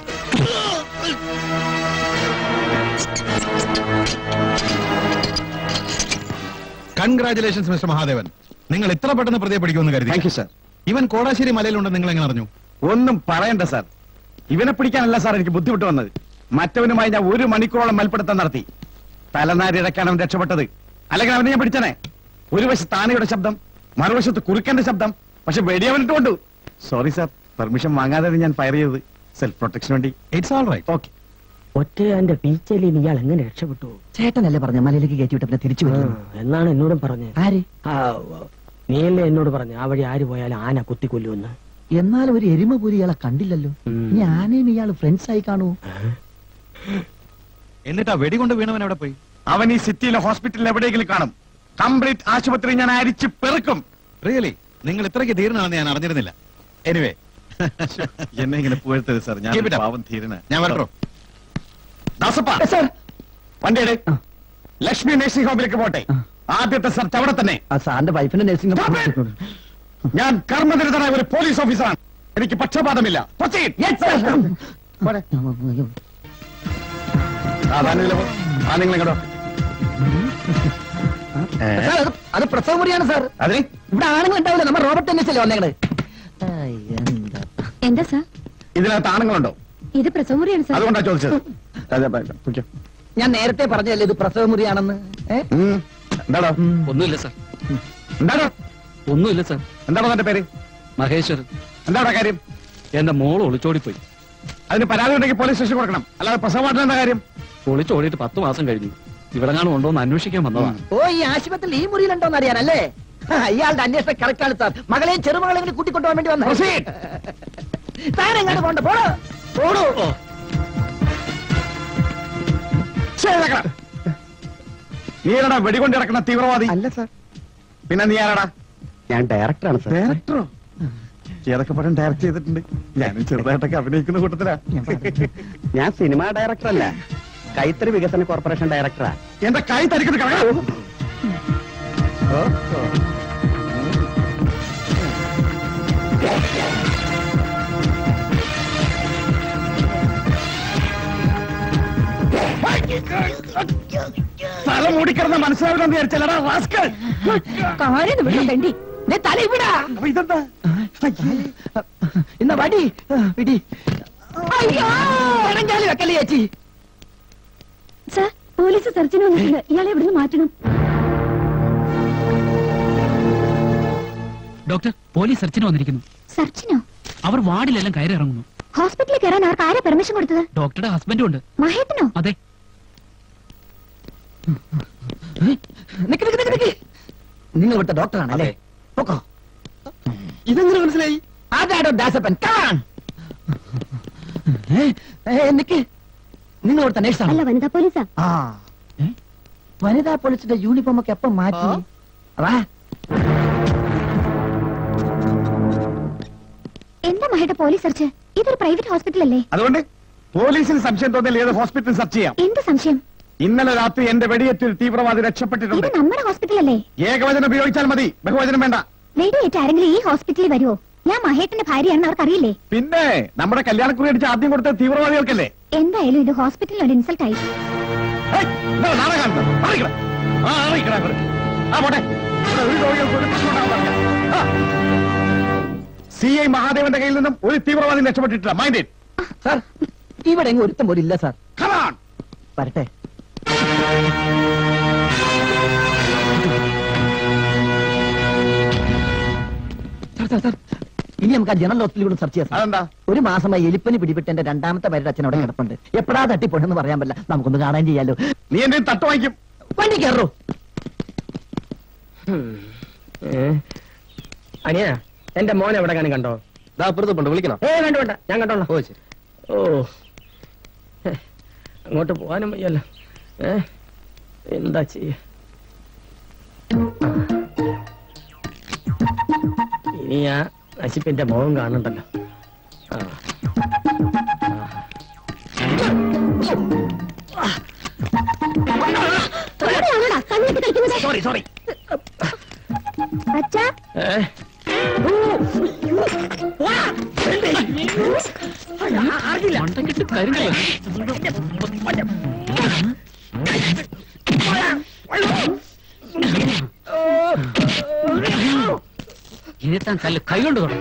കൺഗ്രാചുലേഷൻസ് മിസ്റ്റർ മഹാദേവൻ നിങ്ങൾ ഇത്ര പെട്ടെന്ന് പ്രതിയെ പിടിക്കുമെന്ന് കരുതി താങ്ക് യു സാർ ഇവൻ കോടാശ്ശേരി മലയിലുണ്ടെന്ന് നിങ്ങൾ എങ്ങനെ അറിഞ്ഞു ഒന്നും പറയണ്ട സാർ ഇവനെ പിടിക്കാനല്ല സാർ എനിക്ക് ബുദ്ധിമുട്ട് വന്നത് മറ്റവനുമായി ഞാൻ ഒരു മണിക്കൂറോളം മൽപ്പിടുത്തം നടത്തി തലനാരി ഇടയ്ക്കാണ് അവൻ രക്ഷപ്പെട്ടത് അല്ലെങ്കിൽ അവനെ ഞാൻ പിടിച്ചനെ ഒരു വശത്ത് ആനയുടെ ശബ്ദം മറുവശത്ത് കുറുക്കന്റെ ശബ്ദം പക്ഷെ വെടിയവനിട്ട് കൊണ്ടു സോറി സാർ പെർമിഷൻ വാങ്ങാതെ ഞാൻ ഫയർ ചെയ്തത് സെൽഫ് പ്രൊട്ടക്ഷൻ വേണ്ടി ഇറ്റ്സ് ഓൾ റൈറ്റ് ഓക്കെ ഒറ്റയാന്റെ പീച്ചയിൽ ഇയാൾ എങ്ങനെ രക്ഷപ്പെട്ടു ചേട്ടനല്ലേ പറഞ്ഞ മലയിലേക്ക് കയറ്റി വിട്ട് പിന്നെ തിരിച്ചു വരും എന്നാണ് എന്നോടും പറഞ്ഞത് ആര് നീയല്ലേ എന്നോട് പറഞ്ഞു ആ വഴി ആര് പോയാലും ആന കുത്തിക്കൊല്ലുമെന്ന് എന്നാലും ഒരു എരുമ പോലും ഇയാളെ കണ്ടില്ലല്ലോ ഇനി ആനയും ഇയാള് ഫ്രണ്ട്സ് ആയി കാണൂ എന്നിട്ട് ആ വെടികൊണ്ട് വീണവൻ എവിടെ പോയി അവൻ ഈ സിറ്റിയിലെ ഹോസ്പിറ്റലിൽ എവിടെയെങ്കിലും കാണും കംപ്ലീറ്റ് ആശുപത്രി ഞാൻ അരിച്ച് പെറുക്കും റിയലി നിങ്ങൾ ഇത്രയ്ക്ക് ധീരനാണെന്ന് ഞാൻ അറിഞ്ഞിരുന്നില്ല എനിവേ എന്നെ ഇങ്ങനെ പുകഴ്ത്തരുത് സാർ ഞാൻ Keep it up. പാവം ധീരന ഞാൻ വരട്ടോ ദാസപ്പ വണ്ടിയുടെ ലക്ഷ്മി നഴ്സിംഗ് ഹോമിലേക്ക് പോട്ടെ ആദ്യത്തെ സെർച്ച് അവിടെ തന്നെ സാറിന്റെ വൈഫിന്റെ നഴ്സിംഗ് ഞാൻ കർമ്മനിരതനായ ഒരു പോലീസ് ഓഫീസറാണ് എനിക്ക് പക്ഷപാതമില്ല Proceed. പോരെ. ആ, താനിതിലെ പോ. ആ, നിങ്ങളിങ്ങോട്ടോ. ഏ? സാർ, അത് അത് പ്രസവ മുറിയാണ് സാർ അതിന് ഇവിടെ ആണുങ്ങൾ ഉണ്ടാവില്ല നമ്മൾ റോബർട്ട് അന്വേഷിച്ചല്ലേ വന്നേക്കണത് എന്താ സാർ ഇതിനകത്ത് ആണുങ്ങളുണ്ടോ ഇത് പ്രസവ മുറിയാണ് സാർ അതുകൊണ്ടാ ചോദിച്ചത് അതെ, ബൈ, ബൈ. പൊയ്ക്കോ. ഞാൻ നേരത്തെ പറഞ്ഞല്ലേ ഇത് പ്രസവ മുറിയാണെന്ന് ഏ? ഉം. എന്താടോ ഒന്നുമില്ല സാർ എന്താടോ ഒന്നുമില്ല സാർ എന്താണോ തന്റെ പേര് മഹേശ്വരൻ എന്താടാ കാര്യം എന്റെ മോൾ ഒളിച്ചോടിപ്പോയി അതിന് പരാതി ഉണ്ടെങ്കിൽ പോലീസ് സ്റ്റേഷൻ കൊടുക്കണം അല്ലാതെ പ്രസവമായിട്ട് എന്താ കാര്യം ഒളിച്ചോടിയിട്ട് പത്ത് മാസം കഴിഞ്ഞു ഇവിടെ കാണും ഉണ്ടോ എന്ന് അന്വേഷിക്കാൻ വന്നതാണ് ഓ ഈ ആശുപത്രിയിൽ ഈ മുറിയിലുണ്ടോന്ന് അറിയാനല്ലേ ഹാ, ഇയാളുടെ അന്വേഷണം കറക്റ്റ് ആണ് സാർ മകളെയും ചെറുമകളെയും കൂടി കൂട്ടിക്കൊണ്ടുപോകാൻ വേണ്ടി വന്ന Proceed. താൻ എങ്ങനെ പോണ്ട പോടോ പോടോ നീ ആരാടാ വെടികൊണ്ട് കിടക്കുന്ന തീവ്രവാദി അല്ല സാർ പിന്നെ നീ ആരാടാ ഞാൻ ഡയറക്ടറാണ് സാർ ഡയറക്ടറോ ഏതൊക്കെ പടം ഡയറക്ട് ചെയ്തിട്ടുണ്ട് ഞാനും ചെറുതായിട്ടൊക്കെ അഭിനയിക്കുന്ന കൂട്ടത്തിലാ ഞാൻ സിനിമാ ഡയറക്ടർ അല്ല കൈത്തറി വികസന കോർപ്പറേഷൻ ഡയറക്ടറാ എന്റെ കൈ തരിക്കുന്നത് കിടക്കണം തല മൂടിക്കിടന്ന മനസ്സിലാവില്ലെന്ന് വിചാരിച്ചല്ലടാ റാസ്കൽ കാര്യം വിടണ്ടി തല ഇവിടാ അപ്പൊ ഇതെന്താ ഇന്ന വടി പിടി അയ്യോ ഇടഞ്ഞാലി വെക്കല്ലേ ചേച്ചി സാർ പോലീസ് സെർച്ചിന് വന്നിട്ടുണ്ട് ഇയാളെ ഇവിടുന്ന് മാറ്റണം ഡോക്ടർ പോലീസ് സെർച്ചിന് വന്നിരിക്കുന്നു സെർച്ചിനോ അവർ വാർഡിലെല്ലാം കയറി ഇറങ്ങുന്നു ഹോസ്പിറ്റലിൽ കയറാൻ അവർക്ക് ആരാ പെർമിഷൻ കൊടുത്തത് ഡോക്ടറുടെ ഹസ്ബൻഡും ഉണ്ട് മഹേട്ടനോ അതെ നിക്ക് നിക്ക് നിക്ക് നിക്ക് നിങ്ങൾ ഇവിടുത്തെ ഡോക്ടറാണല്ലേ പൊക്കോ ഇതെങ്ങനെ മനസ്സിലായി ആരാടോ ദാസപ്പൻ കാൺ നിക്ക് നിങ്ങൾ ഇവിടുത്തെ അല്ല നേഴ്സാണ് വനിതാ പോലീസാ ആ ഏ? വനിതാ പോലീസിന്റെ യൂണിഫോം ഒക്കെ എപ്പം മാറ്റി വാ എന്താ മഹേട്ട പോലീസ് സെർച്ച് ഇതൊരു പ്രൈവറ്റ് ഹോസ്പിറ്റൽ അല്ലേ അതുകൊണ്ട് പോലീസിന് സംശയം തോന്നിയാൽ ഏത് ഹോസ്പിറ്റൽ സെർച്ച് ചെയ്യാം എന്ത് സംശയം ഇന്നലെ രാത്രി എന്റെ വെടിയേറ്റ് ഒരു തീവ്രവാദി ഇത് രക്ഷപ്പെട്ടിട്ടുണ്ട് നമ്മുടെ ഹോസ്പിറ്റൽ അല്ലേ ഏകവചനം ഉപയോഗിച്ചാൽ മതി ബഹുവചനം വേണ്ട വെടിയേറ്റ് ആരെങ്കിലും ഈ ഹോസ്പിറ്റലിൽ വരുമോ ഞാൻ മഹേട്ടന്റെ ഭാര്യയാണെന്ന് അവർക്കറിയില്ലേ പിന്നെ നമ്മുടെ കല്യാണക്കുറി അടിച്ച് ആദ്യം കൊടുത്ത തീവ്രവാദികൾക്കല്ലേ എന്തായാലും ഇത് ഹോസ്പിറ്റലിൽ ഒരു ഇൻസൾട്ട് ആയി ഹേയ്, ഇന്നലെ നാളെ കാണുന്നത്. മാറിക്കട. ആ, മാറിക്കട അങ്ങോട്ട്. ആ, പോട്ടെ. ഇവിടെ ഒരു രോഗികൾക്ക് ഒരു പ്രശ്നം ഉണ്ടാവാൻ പാടില്ല. ആ. സി ഐ മഹാദേവന്റെ കയ്യിൽ നിന്നും ഒരു തീവ്രവാദി രക്ഷപ്പെട്ടിട്ടില്ല മൈൻഡ് സാർ ഇവിടെ എങ്ങും ഒരുത്തം പോലും ഇല്ല സാർ കമാൺ വരട്ടെ സാർ, സാർ, സാർ, ഇനി നമുക്ക് ആ ജനറൽ ഹോസ്പിറ്റലിൽ കൂടെ സെർച്ച് ചെയ്യാം സാർ. അതെന്താ ഒരു മാസമായി എലിപ്പനി പിടിപെട്ട് എന്റെ രണ്ടാമത്തെ പേരുടെ അച്ഛൻ അവിടെ കിടപ്പുണ്ട് എപ്പോഴാ തട്ടിപ്പോണെന്ന് പറയാൻ പറ്റില്ല നമുക്കൊന്ന് കാണാൻ ചെയ്യാലോ നീ എന്റെ തട്ട് വാങ്ങിക്കും വണ്ടി കയറോ അനിയ എന്റെ മോൻ എവിടെ കാണി കണ്ടോ അപ്പുറത്ത് വിളിക്കണം ഏ വേണ്ട വേണ്ട ഞാൻ കണ്ടോളാം ഓ ശരി ഓ അങ്ങോട്ട് പോകാനും വയ്യല്ലോ ഏ എന്താ ചെയ്യ ഇനി ആ നശിപ്പിന്റെ മുഖം കാണണ്ടല്ലോ ആ. സോറി സോറി അച്ഛാ ഏ ഇരുത്താൻ കല്ല് കൈകൊണ്ട് തൊടും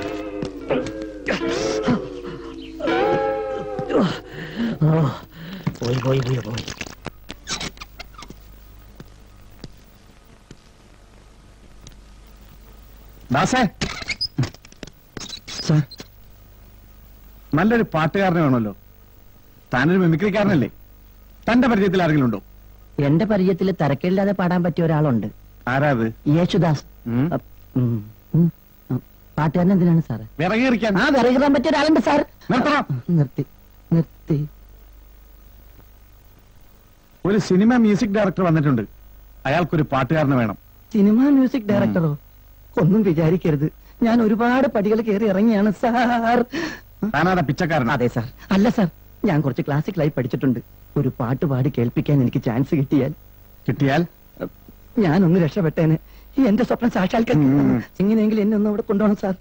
പോയി പോയി പോയി പോയി ദാസേ നല്ലൊരു പാട്ടുകാരനെ വേണമല്ലോ താനൊരു മിമിക്രിക്കാരനല്ലേ തന്റെ പരിചയത്തിൽ ആരെങ്കിലും ഉണ്ടോ എന്റെ പരിചയത്തിൽ തിരക്കില്ലാതെ പാടാൻ പറ്റിയ ഒരാളുണ്ട് ആരാ അത് യേശുദാസ് അ, ഉം, ഉം, ഉം. പാട്ടുകാരൻ എന്തിനാണ് സാറ് വിറകേറിക്കാൻ ആ വിറകിടാൻ പറ്റിയ ഒരാളുണ്ട് സാർ നിർത്തി നിർത്തി ഒരു സിനിമ മ്യൂസിക് ഡയറക്ടർ വന്നിട്ടുണ്ട് അയാൾക്കൊരു പാട്ടുകാരനെ വേണം സിനിമ മ്യൂസിക് ഡയറക്ടറോ ഒന്നും വിചാരിക്കരുത് ഞാൻ ഒരുപാട് പടികൾ കയറി ഇറങ്ങിയാണ് സാർ താനാടാ പിച്ചക്കാരൻ അതെ സാർ അല്ല സാർ ഞാൻ കുറച്ച് ക്ലാസിക്കലായി പഠിച്ചിട്ടുണ്ട് ഒരു പാട്ട് പാടി കേൾപ്പിക്കാൻ എനിക്ക് ചാൻസ് കിട്ടിയാൽ കിട്ടിയാൽ ഞാനൊന്ന് രക്ഷപ്പെട്ടേനെ എന്റെ സ്വപ്നം സാക്ഷാത്കരിക്കും എങ്ങനെയെങ്കിലും എന്നെ ഒന്ന് അവിടെ കൊണ്ടുപോകണം സാർ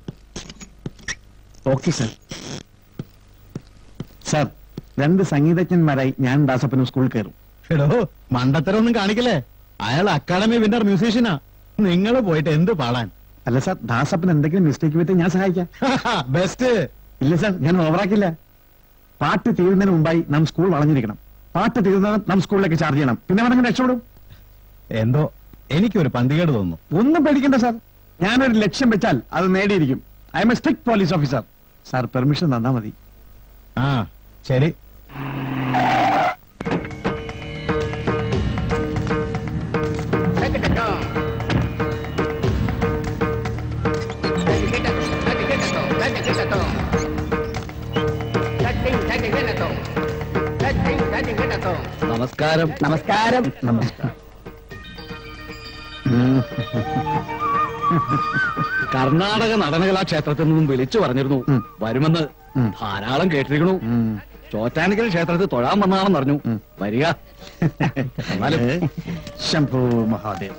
ഓക്കെ സർ സർ രണ്ട് സംഗീതജ്ഞന്മാരായി ഞാൻ ദാസപ്പനും സ്കൂളിൽ കയറും എടോ മണ്ടത്തരൊന്നും കാണിക്കല്ലേ അയാൾ അക്കാഡമി വിന്നർ മ്യൂസീഷ്യനാ നിങ്ങൾ പോയിട്ട് എന്ത് പാടാൻ അല്ല സാർ ദാസപ്പൻ എന്തെങ്കിലും മിസ്റ്റേക്ക് പറ്റി ഞാൻ സഹായിക്കാം ബെസ്റ്റ് ഇല്ല സാർ ഞാൻ ഓവറാക്കില്ല പാട്ട് തീരുന്നതിന് മുമ്പായി നാം സ്കൂൾ വളഞ്ഞിരിക്കണം പാട്ട് തീർന്നതും നാം സ്കൂളിലേക്ക് ചാർജ് ചെയ്യണം പിന്നെ അവനങ്ങനെ രക്ഷപ്പെടും എന്തോ എനിക്കൊരു പന്തികേട് തോന്നുന്നു ഒന്നും പേടിക്കണ്ട സാർ ഞാനൊരു ലക്ഷ്യം വെച്ചാൽ അത് നേടിയിരിക്കും I am a strict police officer sir permission തന്നാ മതി ആ ശരി നമസ്കാരം നമസ്കാരം നമസ്കാരം കർണാടക നടനകലാക്ഷേത്രത്തിൽ നിന്നും വിളിച്ചു പറഞ്ഞിരുന്നു വരുമെന്ന് ധാരാളം കേട്ടിരിക്കണു ചോറ്റാനിക്കൽ ക്ഷേത്രത്തിൽ തൊഴാൻ വന്നാണെന്ന് പറഞ്ഞു വരിക എന്നാലും ശംഭു മഹാദേവ്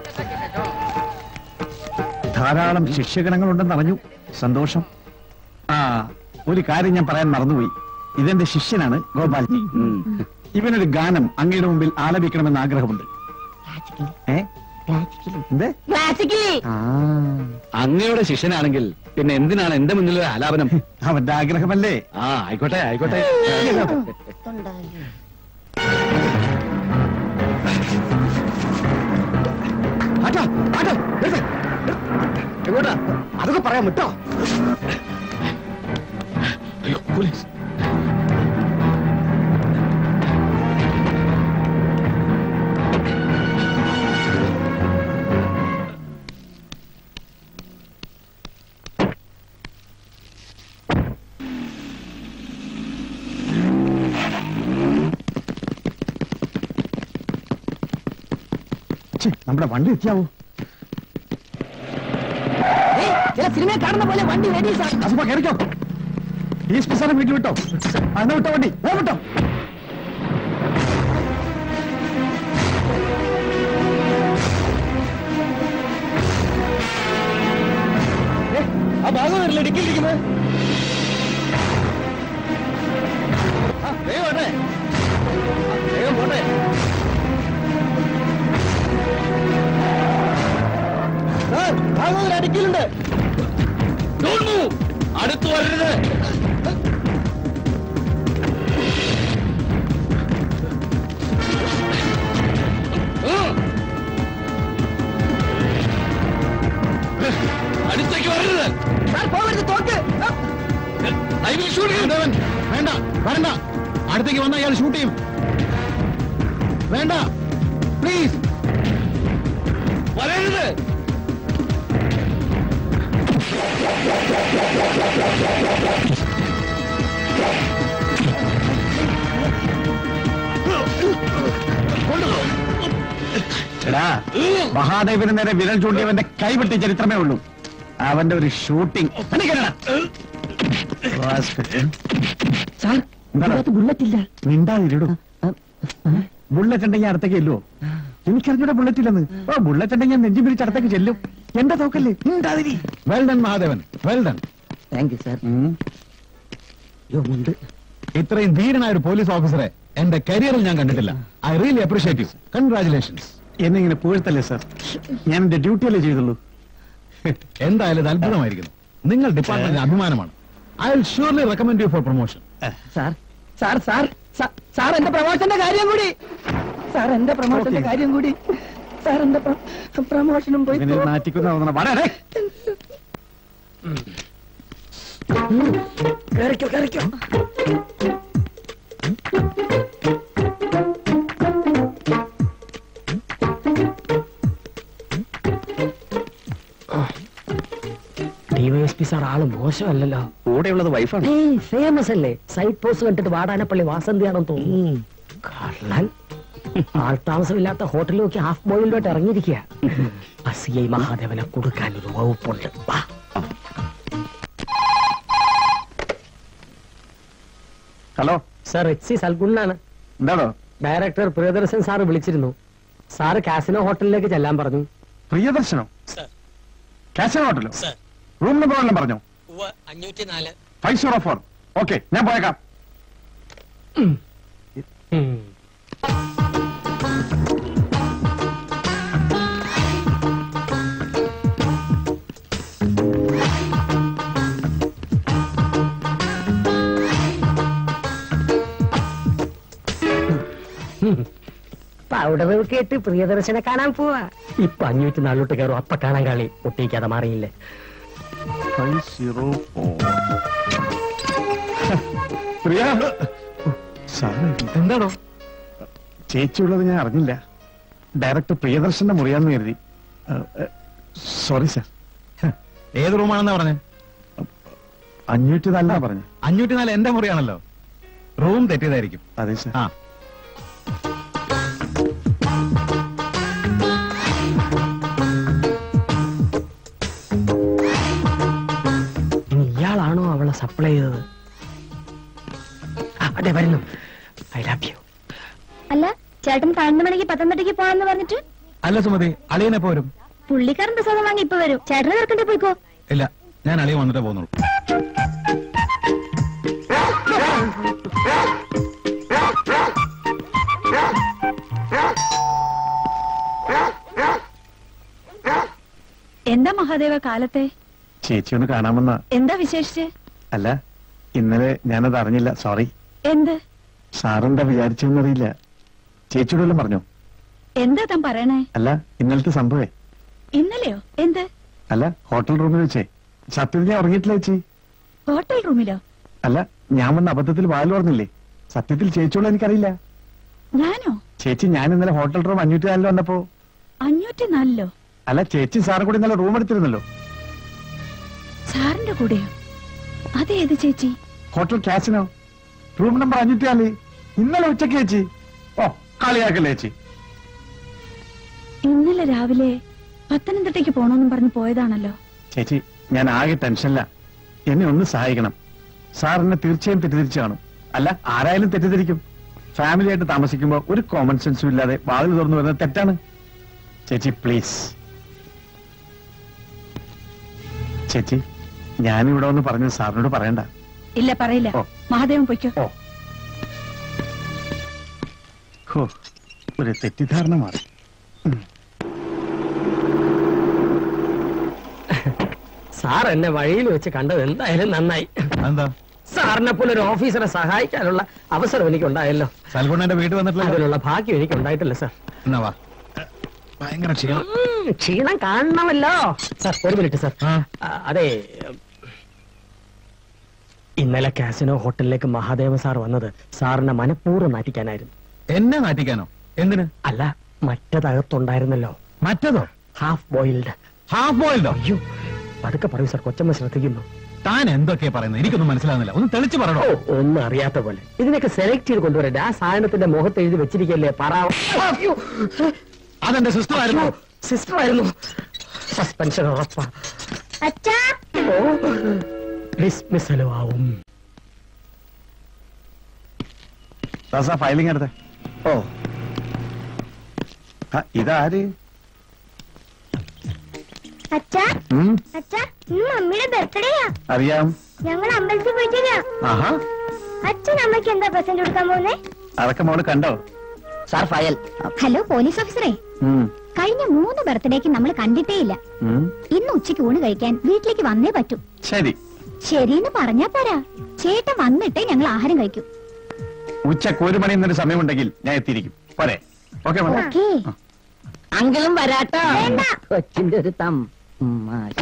ധാരാളം ശിഷ്യഗണങ്ങളുണ്ടെന്ന് അറിഞ്ഞു സന്തോഷം ആ ഒരു കാര്യം ഞാൻ പറയാൻ മറന്നുപോയി ഇതെന്റെ ശിഷ്യനാണ് ഗോപാൽജി ഇവനൊരു ഗാനം അങ്ങയുടെ മുമ്പിൽ ആലപിക്കണമെന്ന് ആഗ്രഹമുണ്ട് ഏ എന്ത് ആ അങ്ങയുടെ ശിഷ്യനാണെങ്കിൽ പിന്നെ എന്തിനാണ് എന്റെ മുന്നിൽ ഒരു ആലാപനം അവന്റെ ആഗ്രഹമല്ലേ ആ ആയിക്കോട്ടെ ആയിക്കോട്ടെ ആട്ടോ, ആട്ടോ, നിർത്ത്. എങ്ങോട്ടാ അതൊക്കെ പറയാൻ വിട്ടോ അയ്യോ പോലീസ് ഛെ, നമ്മുടെ വണ്ടി എത്തിയാവോ ചില സിനിമ കാണുന്ന പോലെ വണ്ടി റെഡി സാർ അസുഖ കയറിക്കോ ഈ സ്പെസാരം വീട്ടിൽ വിട്ടോ അന്ന് വിട്ടോ വണ്ടി വേ വിട്ടോ ആ ഭാഗം വരില്ല ഡിക്കിലിരിക്കുന്നത് വേഗം പോട്ടെ വേഗം പോട്ടെ സാർ ഭാഗം അടിക്കലുണ്ട് അടുത്തു വരരുത് അടുത്തേക്ക് വരരുത് സാർ പോകരുത് തോക്ക് I will shoot you. വേണ്ടവൻ, വേണ്ട വരണ്ട അടുത്തേക്ക് വന്ന അയാൾ ഷൂട്ട് ചെയ്യും വേണ്ട പ്ലീസ് വരരുത് എടാ മഹാദേവന് നേരെ വിരൽ ചൂണ്ടിയവന്റെ കൈവിട്ടി ചരിത്രമേ ഉള്ളൂ അവന്റെ ഒരു ഷൂട്ടിംഗ് സാർ ബുള്ളറ്റ് ഇല്ല മിണ്ടാതിരിടൂ ബുള്ളറ്റ് ഉണ്ടെങ്കിൽ അടുത്തേക്ക് ചെല്ലുവോ എനിക്കറിഞ്ഞൂടെ ബുള്ളറ്റ് ഇല്ലെന്ന് ഓ ബുള്ളറ്റ് ഉണ്ടെങ്കിൽ ഞാൻ നെഞ്ചു പിരിച്ച് അടുത്തേക്ക് ചെല്ലും എന്റെ തോക്കല്ലേ മിണ്ടാതിരി well done Mahadevan well done thank you sir ഉണ്ട് ഇത്രയും ധീരനായ ഒരു പോലീസ് ഓഫീസറെ എന്റെ കരിയറിൽ ഞാൻ കണ്ടിട്ടില്ല I really appreciate you congratulations എന്നെ ഇങ്ങനെ പുകഴ്ത്തല്ലേ സാർ ഞാൻ എന്റെ ഡ്യൂട്ടിയല്ലേ ചെയ്തുള്ളൂ എന്തായാലും ഇത് അത്ഭുതമായിരിക്കുന്നു നിങ്ങൾ ഡിപ്പാർട്ട്മെന്റിന് അഭിമാനമാണ് I will surely recommend you for promotion sir sir sir സാ- സാർ എന്റെ പ്രമോഷന്റെ കാര്യം കൂടി സാർ എന്റെ പ്രമോഷന്റെ കാര്യം കൂടി സാർ എന്റെ പ്ര- പ്രമോഷനും പോയി ഇവനെ നാറ്റിക്കുന്ന വളരെ കേറിക്കോ കേറിക്കോ ഡിവൈഎസ്പി സാർ ആള് മോശമല്ലല്ലോ കൂടെയുള്ളത് വൈഫാണ് ഫേമസ് അല്ലേ സൈഡ് പോസ്റ്റ് കണ്ടിട്ട് വാടാനപ്പള്ളി വാസന്തിയാണെന്ന് തോന്നുന്നു കള്ളൻ ആൾ താമസമില്ലാത്ത ഹോട്ടലിൽ നോക്കി ഹാഫ് ബോയിലോട്ട് ഇറങ്ങിയിരിക്കുക സി ഐ മഹാദേവനെ കൊടുക്കാൻ ഒരു വകുപ്പുണ്ട് വാ. ഹലോ സർ എച്ച് സി സൽഗുണ്ണാണ് എന്താണോ ഡയറക്ടർ പ്രിയദർശൻ സാറ് വിളിച്ചിരുന്നു സാറ് കാസിനോ ഹോട്ടലിലേക്ക് ചെല്ലാൻ പറഞ്ഞു പ്രിയദർശനോ കാശൻ ഹോട്ടലോ റൂം നമ്പർ വല്ലതും പറഞ്ഞോ അഞ്ഞൂറ്റി നാല് ഫൈവ് സീറോ ഫോർ ഓക്കെ ഞാൻ പോയേക്കാം പൗഡർ കേട്ട് പ്രിയദർശനെ കാണാൻ പോവാ ഇപ്പൊ അഞ്ഞൂറ്റി നാലിലോട്ട് കയറും അപ്പ കാണാൻ കളി ഒട്ടിക്കാതെ മാറിയില്ലേ ഫൈവ് സീറോ ഫോർ പ്രിയ സാറേ എന്താണോ ചേച്ചിയുള്ളത് ഞാൻ അറിഞ്ഞില്ല ഡയറക്ടർ പ്രിയദർശന്റെ മുറിയാന്ന് കരുതി സോറി സാർ ഏത് റൂമാണെന്നാ പറഞ്ഞേ അഞ്ഞൂറ്റി നാലിനാ പറഞ്ഞു അഞ്ഞൂറ്റി നാല് എന്റെ മുറിയാണല്ലോ റൂം തെറ്റിയതായിരിക്കും അതെ സാർ ആ ഇനി ഇയാളാണോ അവളെ സപ്ലൈ ചെയ്തത് ആ, അതെ വരുന്നു ഐ ലവ് യു അല്ല ചേട്ടൻ പതിനൊന്ന് മണിക്ക് പത്തനംതിട്ടയ്ക്ക് പോണെന്ന് പറഞ്ഞിട്ട് അല്ല സുമതി അളിയനെ പോരും പുള്ളിക്കാരൻ പ്രസാദം വാങ്ങി ഇപ്പൊ വരും ചേട്ടനെ തീർക്കണ്ടേ പോയിക്കോ ഇല്ല ഞാൻ അളിയൻ വന്നിട്ടേ പോകുന്നുള്ളൂ എന്താ മഹാദേവ കാലത്തെ ചേച്ചി ഒന്ന് കാണാമെന്ന എന്താ വിശേഷിച്ച് അല്ല ഇന്നലെ ഞാനത് അറിഞ്ഞില്ല സോറി എന്ത് സാറെന്താ വിചാരിച്ചെന്നറിയില്ല ചേച്ചിയോട് വല്ലതും പറഞ്ഞോ എന്താ താൻ പറയണേ അല്ല ഇന്നലത്തെ സംഭവേ ഇന്നലെയോ എന്ത് അല്ല ഹോട്ടൽ റൂമിൽ വെച്ചേ സത്യത്തിൽ ഞാൻ ഉറങ്ങിയിട്ടില്ല ചേച്ചി ഹോട്ടൽ റൂമിലോ അല്ല ഞാൻ വന്ന അബദ്ധത്തിൽ വാൽ പറഞ്ഞില്ലേ സത്യത്തിൽ ചേച്ചിയോട് എനിക്കറിയില്ല ഞാനോ ചേച്ചി ഞാൻ ഇന്നലെ ഹോട്ടൽ റൂം അഞ്ഞൂറ്റി നാലിൽ വന്നപ്പോ അഞ്ഞൂറ്റി നാലിലോ അല്ല ചേച്ചി സാറും കൂടി ഇന്നലെ റൂം എടുത്തിരുന്നല്ലോ സാറിന്റെ കൂടെയോ അതേത് ചേച്ചി ഹോട്ടൽ ക്യാസിനോ റൂം നമ്പർ അഞ്ഞൂറ്റി നാല് ഇന്നലെ ഉച്ചക്ക് ചേച്ചി ഓ കളിയാക്കല്ലേ ചേച്ചി ഇന്നലെ രാവിലെ പത്തനംതിട്ടയ്ക്ക് പോണോന്നും പറഞ്ഞ് പോയതാണല്ലോ ചേച്ചി ഞാൻ ആകെ ടെൻഷനില്ല എന്നെ ഒന്ന് സഹായിക്കണം സാർ എന്നെ തീർച്ചയായും തെറ്റിദ്ധരിച്ചു കാണും അല്ല ആരായാലും തെറ്റിദ്ധരിക്കും ഫാമിലി ആയിട്ട് താമസിക്കുമ്പോൾ ഒരു കോമൺ സെൻസും ഇല്ലാതെ വാതിൽ തുറന്നു വരുന്നത് തെറ്റാണ് ചേച്ചി പ്ലീസ് ചേച്ചി ഞാനിവിടെ ഒന്ന് പറഞ്ഞത് സാറിനോട് പറയണ്ട ഇല്ല പറയില്ല ഓ. മഹാദേവൻ പൊയ്ക്കോ ഹോ ഒരു തെറ്റിദ്ധാരണ മാറി സാർ എന്നെ വഴിയിൽ വെച്ച് കണ്ടത് എന്തായാലും നന്നായി എന്താ സാറിനെ പോലെ ഒരു ഓഫീസറെ സഹായിക്കാനുള്ള അവസരം എനിക്ക് ഉണ്ടായല്ലോ സൽഗുണന്റെ വീട്ടിൽ വന്നിട്ടില്ല അതിനുള്ള ഭാഗ്യം എനിക്ക് ഉണ്ടായിട്ടില്ല സാർ എന്നാ വാ ഭയങ്കര ക്ഷീണം ഉം, ക്ഷീണം കാണണമല്ലോ സാർ ഒരു മിനിറ്റ് സാർ ആ, അതെ ഇന്നലെ കാസിനോ ഹോട്ടലിലേക്ക് മഹാദേവ സാർ വന്നത് സാറിനെ മനഃപൂർവ്വം നാറ്റിക്കാനായിരുന്നു എന്നെ നാട്ടിക്കാനോ എന്തിന് അല്ല മറ്റതകത്തുണ്ടായിരുന്നല്ലോ മറ്റതോ ഹാഫ് ബോയിൽഡ് ഹാഫ് ബോയിൽഡോ അയ്യോ പതുക്കെ പറയൂ സാർ കൊച്ചമ്മ ശ്രദ്ധിക്കുന്നു താൻ എന്തൊക്കെയാ പറയുന്നത് എനിക്കൊന്നും മനസ്സിലാവുന്നില്ല ഒന്ന് തെളിച്ച് പറയണോ ഓ ഒന്നും അറിയാത്ത പോലെ ഇതിനൊക്കെ സെലക്ട് ചെയ്ത് കൊണ്ടുവരട്ടെ ആ സാധനത്തിന്റെ മുഖത്ത് എഴുതി വെച്ചിരിക്കല്ലേ പറ അയ്യോ. അതെന്റെ സിസ്റ്റർ ആയിരുന്നു സിസ്റ്റർ ആയിരുന്നു സസ്പെൻഷൻ ഉറപ്പാ അച്ഛാ ഓ ഡിസ്മിസലും ആവും ദാസാ ഫയലിംഗ് എടുത്തേ ഓ ആ, ഇതാര് അച്ഛാ ഉം, അച്ഛാ ഇന്ന് മമ്മിയുടെ ബർത്ത്ഡേയാ അറിയാം ഞങ്ങൾ അമ്പലത്തിൽ പോയിട്ടില്ല ആഹാ അച്ഛൻ അമ്മയ്ക്ക് എന്താ പ്രസന്റ് കൊടുക്കാൻ പോകുന്നേ അതൊക്കെ മോള് കണ്ടോ സാർ ഫയൽ ഹലോ പോലീസ് ഓഫീസറെ ഉം, കഴിഞ്ഞ മൂന്ന് ബർത്ത്ഡേക്ക് നമ്മൾ കണ്ടിട്ടേ ഇല്ല ഉം, ഇന്ന് ഉച്ചയ്ക്ക് ഊണ് കഴിക്കാൻ വീട്ടിലേക്ക് വന്നേ പറ്റൂ ശരി ശരിയെന്ന് പറഞ്ഞാ പോരാ ചേട്ടൻ വന്നിട്ടേ ഞങ്ങൾ ആഹാരം കഴിക്കൂ ഉച്ചക്ക് ഒരു മണി എന്നൊരു സമയമുണ്ടെങ്കിൽ ഞാൻ എത്തിയിരിക്കും പോരെ ഓക്കെ മോളെ ഓക്കേ അങ്കിളും വരാട്ടോ വേണ്ട. കൊച്ചിന്റെ ഒരു തം ഉമ്മാശ.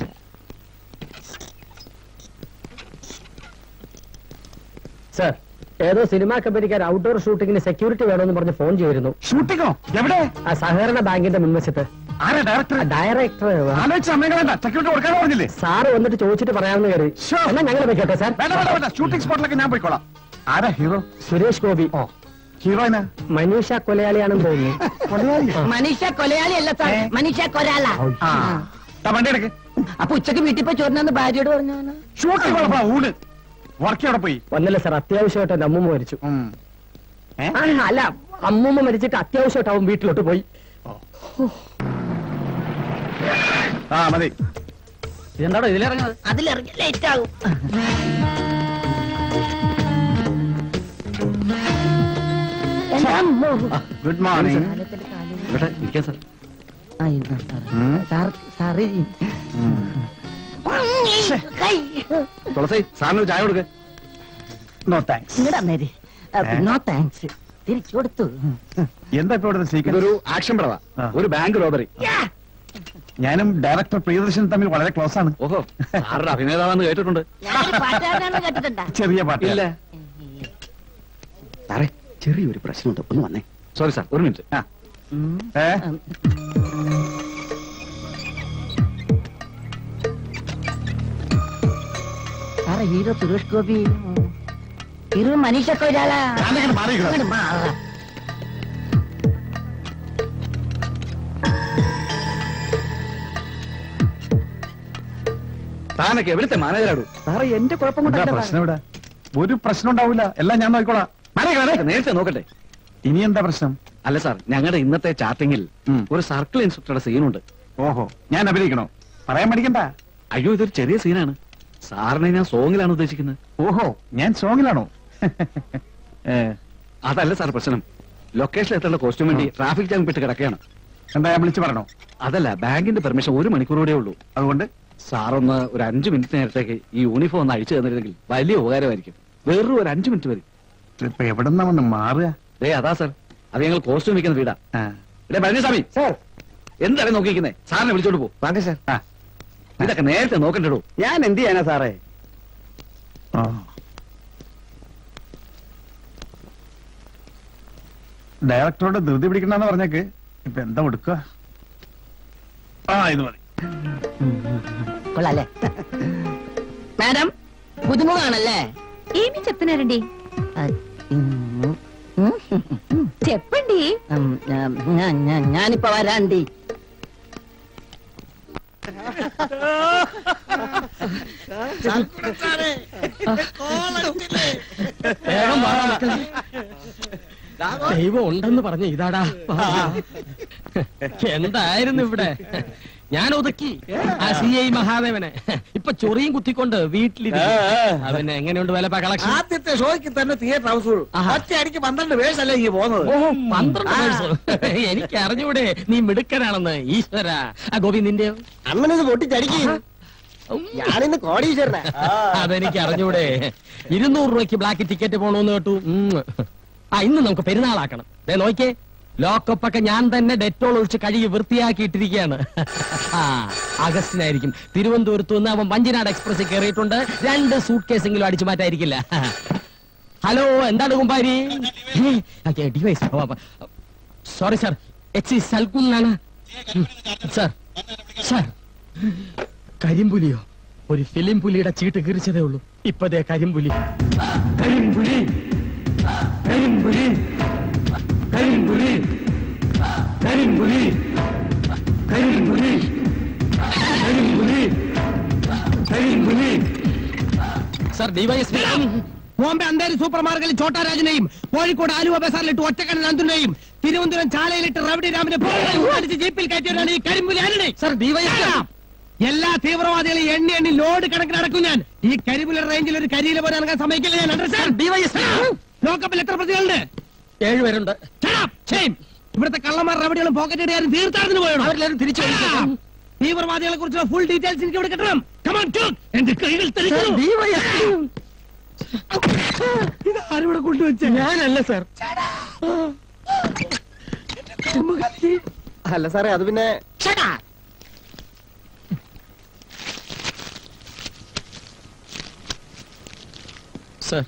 സർ ഏതോ സിനിമാ കമ്പനിക്കാർ ഔട്ട്ഡോർ ഷൂട്ടിങ്ങിന് സെക്യൂരിറ്റി വേണമെന്ന് പറഞ്ഞ് ഫോൺ ചെയ്തിരുന്നു ഷൂട്ടിങ്ങോ എവിടെ ആ സഹകരണ ബാങ്കിന്റെ മുൻവശത്ത് ആരാ ഡയറക്ടർ ഡയറക്ടർ ആലോചിച്ച സമയം വേണ്ട സെക്യൂരിറ്റി കൊടുക്കാൻ പറഞ്ഞില്ലേ സാറ് വന്നിട്ട് ചോദിച്ചിട്ട് പറയാമെന്ന് കയറി എന്നാ ഞങ്ങൾ വെക്കട്ടെ സാർ വേണ്ട വേണ്ട വേണ്ട ഷൂട്ടിംഗ് സ്പോട്ടിലൊക്കെ ഞാൻ പോയിക്കോളാം ആരാ ഹീറോ സുരേഷ് ഗോപി ഹീറോയിനാ മനീഷ കൊലയാളിയാണെന്ന് തോന്നുന്നു മനീഷ കൊലയാളി അല്ല സാർ മനീഷ കൊരാല ആ ദാ വണ്ടി എടുക്ക് അപ്പൊ ഉച്ചക്ക് വീട്ടിൽ പോയി ചോറിനാന്ന് ഭാര്യയോട് പറഞ്ഞു ഷൂട്ടിംഗ് കുഴപ്പമില്ല ഊണ് വർക്ക് എവിടെ പോയി വന്നില്ല സാർ അത്യാവശ്യമായിട്ട് എന്റെ അമ്മൂമ്മ മരിച്ചു ആ, അല്ല അമ്മൂമ്മ മരിച്ചിട്ട് അത്യാവശ്യമായിട്ട് അവൻ വീട്ടിലോട്ട് പോയി ആ മതി ഇതെന്താണോ ഇതിലിറങ്ങുന്നത് അതിലിറങ്ങി ലേറ്റ് ആകും എന്താ അമ്മോ? ഗുഡ് മോർണിംഗ് ഇവിടെ ഇരിക്കാം സാർ ആ, ഇരുന്നോ, സാർ. സാർ സാറ് കൈ തുളസി സാറിന് ഒരു ചായ കൊടുക്ക് നോ താങ്ക്സ് ഇങ്ങോട്ട് അന്നേര് നോ താങ്ക്സ് തിരിച്ചു കൊടുത്തു എന്താ ഇപ്പൊ ഇവിടുത്തെ സീക്രട്ട് ഇതൊരു ആക്ഷൻ പടവാ ഒരു ബാങ്ക് റോബറി ഞാനും ഡയറക്ടർ പ്രിയദർശൻ തമ്മിൽ വളരെ ക്ലോസ് ആണ് ഓഹോ സാറുടെ അഭിനേതാവെന്ന് കേട്ടിട്ടുണ്ട് ഞാനൊരു പാട്ടുകാരനാണെന്ന് കേട്ടിട്ടുണ്ടാ ചെറിയ പാട്ട് ഇല്ല സാറേ ചെറിയൊരു പ്രശ്നമുണ്ട് ഒന്ന് വന്നേ സോറി സാർ ഒരു മിനിറ്റ് ആ ഏ സാറേ ഹീറോ സുരേഷ് ഗോപി ഹീറോ മനീഷ കൊയ്രാല ഞാനിങ്ങനെ മാറിയിരിക്കണം. അങ്ങട് മാറാ. താനൊക്കെ എവിടുത്തെ മാനേജരാടു സാറേ എന്റെ കുഴപ്പം എന്താ കൊണ്ടല്ല പ്രശ്നം ഇവിടെ ഒരു പ്രശ്നം ഉണ്ടാവില്ല എല്ലാം ഞാൻ നോക്കിക്കോളാം നേരത്തെ നോക്കട്ടെ ഇനി എന്താ പ്രശ്നം അല്ല സാർ ഞങ്ങളുടെ ഇന്നത്തെ ചാറ്റിങ്ങിൽ ഉം. ഒരു സർക്കിൾ ഇൻസ്പെക്ടറുടെ സീനുണ്ട് ഓഹോ ഞാൻ അഭിനയിക്കണോ പറയാൻ പഠിക്കണ്ട അയ്യോ ഇതൊരു ചെറിയ സീനാണ് സാറിനെ ഞാൻ സോങ്ങിലാണ് ഉദ്ദേശിക്കുന്നത് ഓഹോ ഞാൻ സോങ്ങിലാണോ ഏ, അതല്ല സാർ പ്രശ്നം ലൊക്കേഷൻ എത്തേണ്ട കോസ്റ്റ്യൂം വേണ്ടി ട്രാഫിക് ജാം പെട്ട് കിടക്കുകയാണ് എന്താ ഞാൻ വിളിച്ചു പറഞ്ഞോ അതല്ല ബാങ്കിന്റെ പെർമിഷൻ ഒരു മണിക്കൂറൂടെ ഉള്ളൂ അതുകൊണ്ട് സാറൊന്ന് ഒരു അഞ്ചു മിനിറ്റ് നേരത്തേക്ക് ഈ യൂണിഫോം ഒന്ന് അഴിച്ചു തന്നിരുന്നെങ്കിൽ വലിയ ഉപകാരമായിരിക്കും വെറും ഒരു അഞ്ചു മിനിറ്റ് മതി ഇപ്പൊ എവിടെന്നാ വന്ന് മാറുക ഏ അതാ സാർ അത് ഞങ്ങൾ കോസ്റ്റ്യൂം വെക്കുന്ന വീടാ ആ. ഇടേ പഴനിസ്വാമി സാർ എന്താണ് നോക്കിയിരിക്കുന്നേ സാറിനെ വിളിച്ചോണ്ട് പോ വാங்க സാർ ആ ഇതൊക്കെ നേരത്തെ നോക്കണ്ടോ ഞാൻ എന്ത് ചെയ്യാനാ സാറേ ആ. ഡയറക്ടറോട് ധൃതി പിടിക്കണ്ടെന്ന് പറഞ്ഞേക്ക് ഇപ്പൊ എന്താ കൊടുക്കുക ആ ഇത് മതി കൊള്ളാല്ലേ മാഡം പുതുമുഖാണല്ലേ ఏమి చెప్తున్నారండి ആ, ഉം, ഉം, ഉം. చెప్పండి ഉം, ഞാൻ- ഞാൻ- ഞാൻ- ഞാനിപ്പോ വരാണ്ടി വേഗം വാ, മക്കളെ. ദൈവം ഉണ്ടെന്ന് പറഞ്ഞു ഇതാടാ എന്തായിരുന്നു ഇവിടെ ഞാൻ ഒതുക്കി ആ സി ഐ മഹാദേവനെ ഇപ്പൊ ചൊറിയും കുത്തിക്കൊണ്ട് വീട്ടിലിരിക്കും അവന് എങ്ങനെയുണ്ട് വില കളക്ഷൻ ആദ്യത്തെ ഷോയ്ക്ക് തന്നെ തിയേറ്റർ ഹൗസ് ഒറ്റയടിക്ക് പന്ത്രണ്ട് പേഴ്സല്ലേ ഈ പോകുന്നത് ഓ പന്ത്രണ്ട് പേഴ്സ് എനിക്ക് അറിഞ്ഞൂടെ നീ മിടുക്കനാണെന്ന് ഈശ്വര ആ ഗോപി നിന്റെയോ അമ്മനത് പൊട്ടിച്ചടിക്കും ഞാനിന്ന് കോടീശ്വരനാ അതെനിക്ക് അറിഞ്ഞൂടെ ഇരുന്നൂറ് രൂപയ്ക്ക് ബ്ലാക്ക് ടിക്കറ്റ് പോണോന്ന് കേട്ടു ഉം. ആ ഇന്ന് നമുക്ക് പെരുന്നാളാക്കണം ദേ നോക്കിയേ ലോക്കപ്പ് ഒക്കെ ഞാൻ തന്നെ ഡെറ്റോൾ ഒഴിച്ച് കഴുകി വൃത്തിയാക്കിയിട്ടിരിക്കുകയാണ് ആ അഗസ്റ്റിനായിരിക്കും തിരുവനന്തപുരത്ത് നിന്ന് അവൻ വഞ്ചിനാട് എക്സ്പ്രസ് കയറിയിട്ടുണ്ട് രണ്ട് സൂട്ട് കേസെങ്കിലും അടിച്ചു മാറ്റായിരിക്കില്ല ഹലോ എന്താണ് കുമ്പാരി ഡിവൈസ് സോറി സാർ എച്ച് സി സൽക്കുന്നാണ് സാർ സാർ കരിമ്പുലിയോ ഒരു ഫിലിം പുലിയുടെ ചീട്ട് കീറിച്ചതേ ഉള്ളൂ ഇപ്പതേ കരിമ്പുലി കരിമ്പുലി കരിമ്പുലി കരിമ്പുലി കരിമ്പുലി sir DYSP Bombay Andheri super മാർക്കറ്റിൽ ചോട്ടാരാജനെയും കോഴിക്കോട് ആലുവ ബസാറിലിട്ട് ഒറ്റക്കണ്ണൻ നന്ദുനെയും തിരുവനന്തപുരം ചാലയിലിട്ട് റവഡി രാമിനെ അടിച്ച് ജീപ്പിൽ കയറ്റിയവരാണ് ഈ കരിമ്പുലി ആരുടെ സർ ഡിവൈഎസ്പി എല്ലാ തീവ്രവാദികളെയും എണ്ണി എണ്ണി ലോഡ് കണക്കിന് നടക്കും ഞാൻ ഈ കരിമ്പുല റേഞ്ചിൽ ഒരു കരിയില പോലെ ഇറങ്ങാൻ സമ്മതിക്കില്ല ഞാൻ understand? ലോക്കപ്പിൽ എത്ര പ്രതികളുണ്ട് ഏഴുപേരുണ്ട് Shut up! Shame! ഇവിടുത്തെ കള്ളന്മാർ റവഡികളും പോക്കറ്റ് ഇടുകാരും തീർത്ഥാടനത്തിന് പോയോ അവരെല്ലാരും തിരിച്ചു വരികയാണ്. തീവ്രവാദികളെ കുറിച്ചുള്ള ഫുൾ ഡീറ്റെയിൽസ് എനിക്ക് ഇവിടെ കിട്ടണം Come on, talk! എന്റെ കൈകൾ തെളിക്കുന്നു. ഇത് ആരിവിടെ കൊണ്ടുവച്ച ഞാനല്ല സർ അല്ല സാറേ അത് പിന്നെ സർ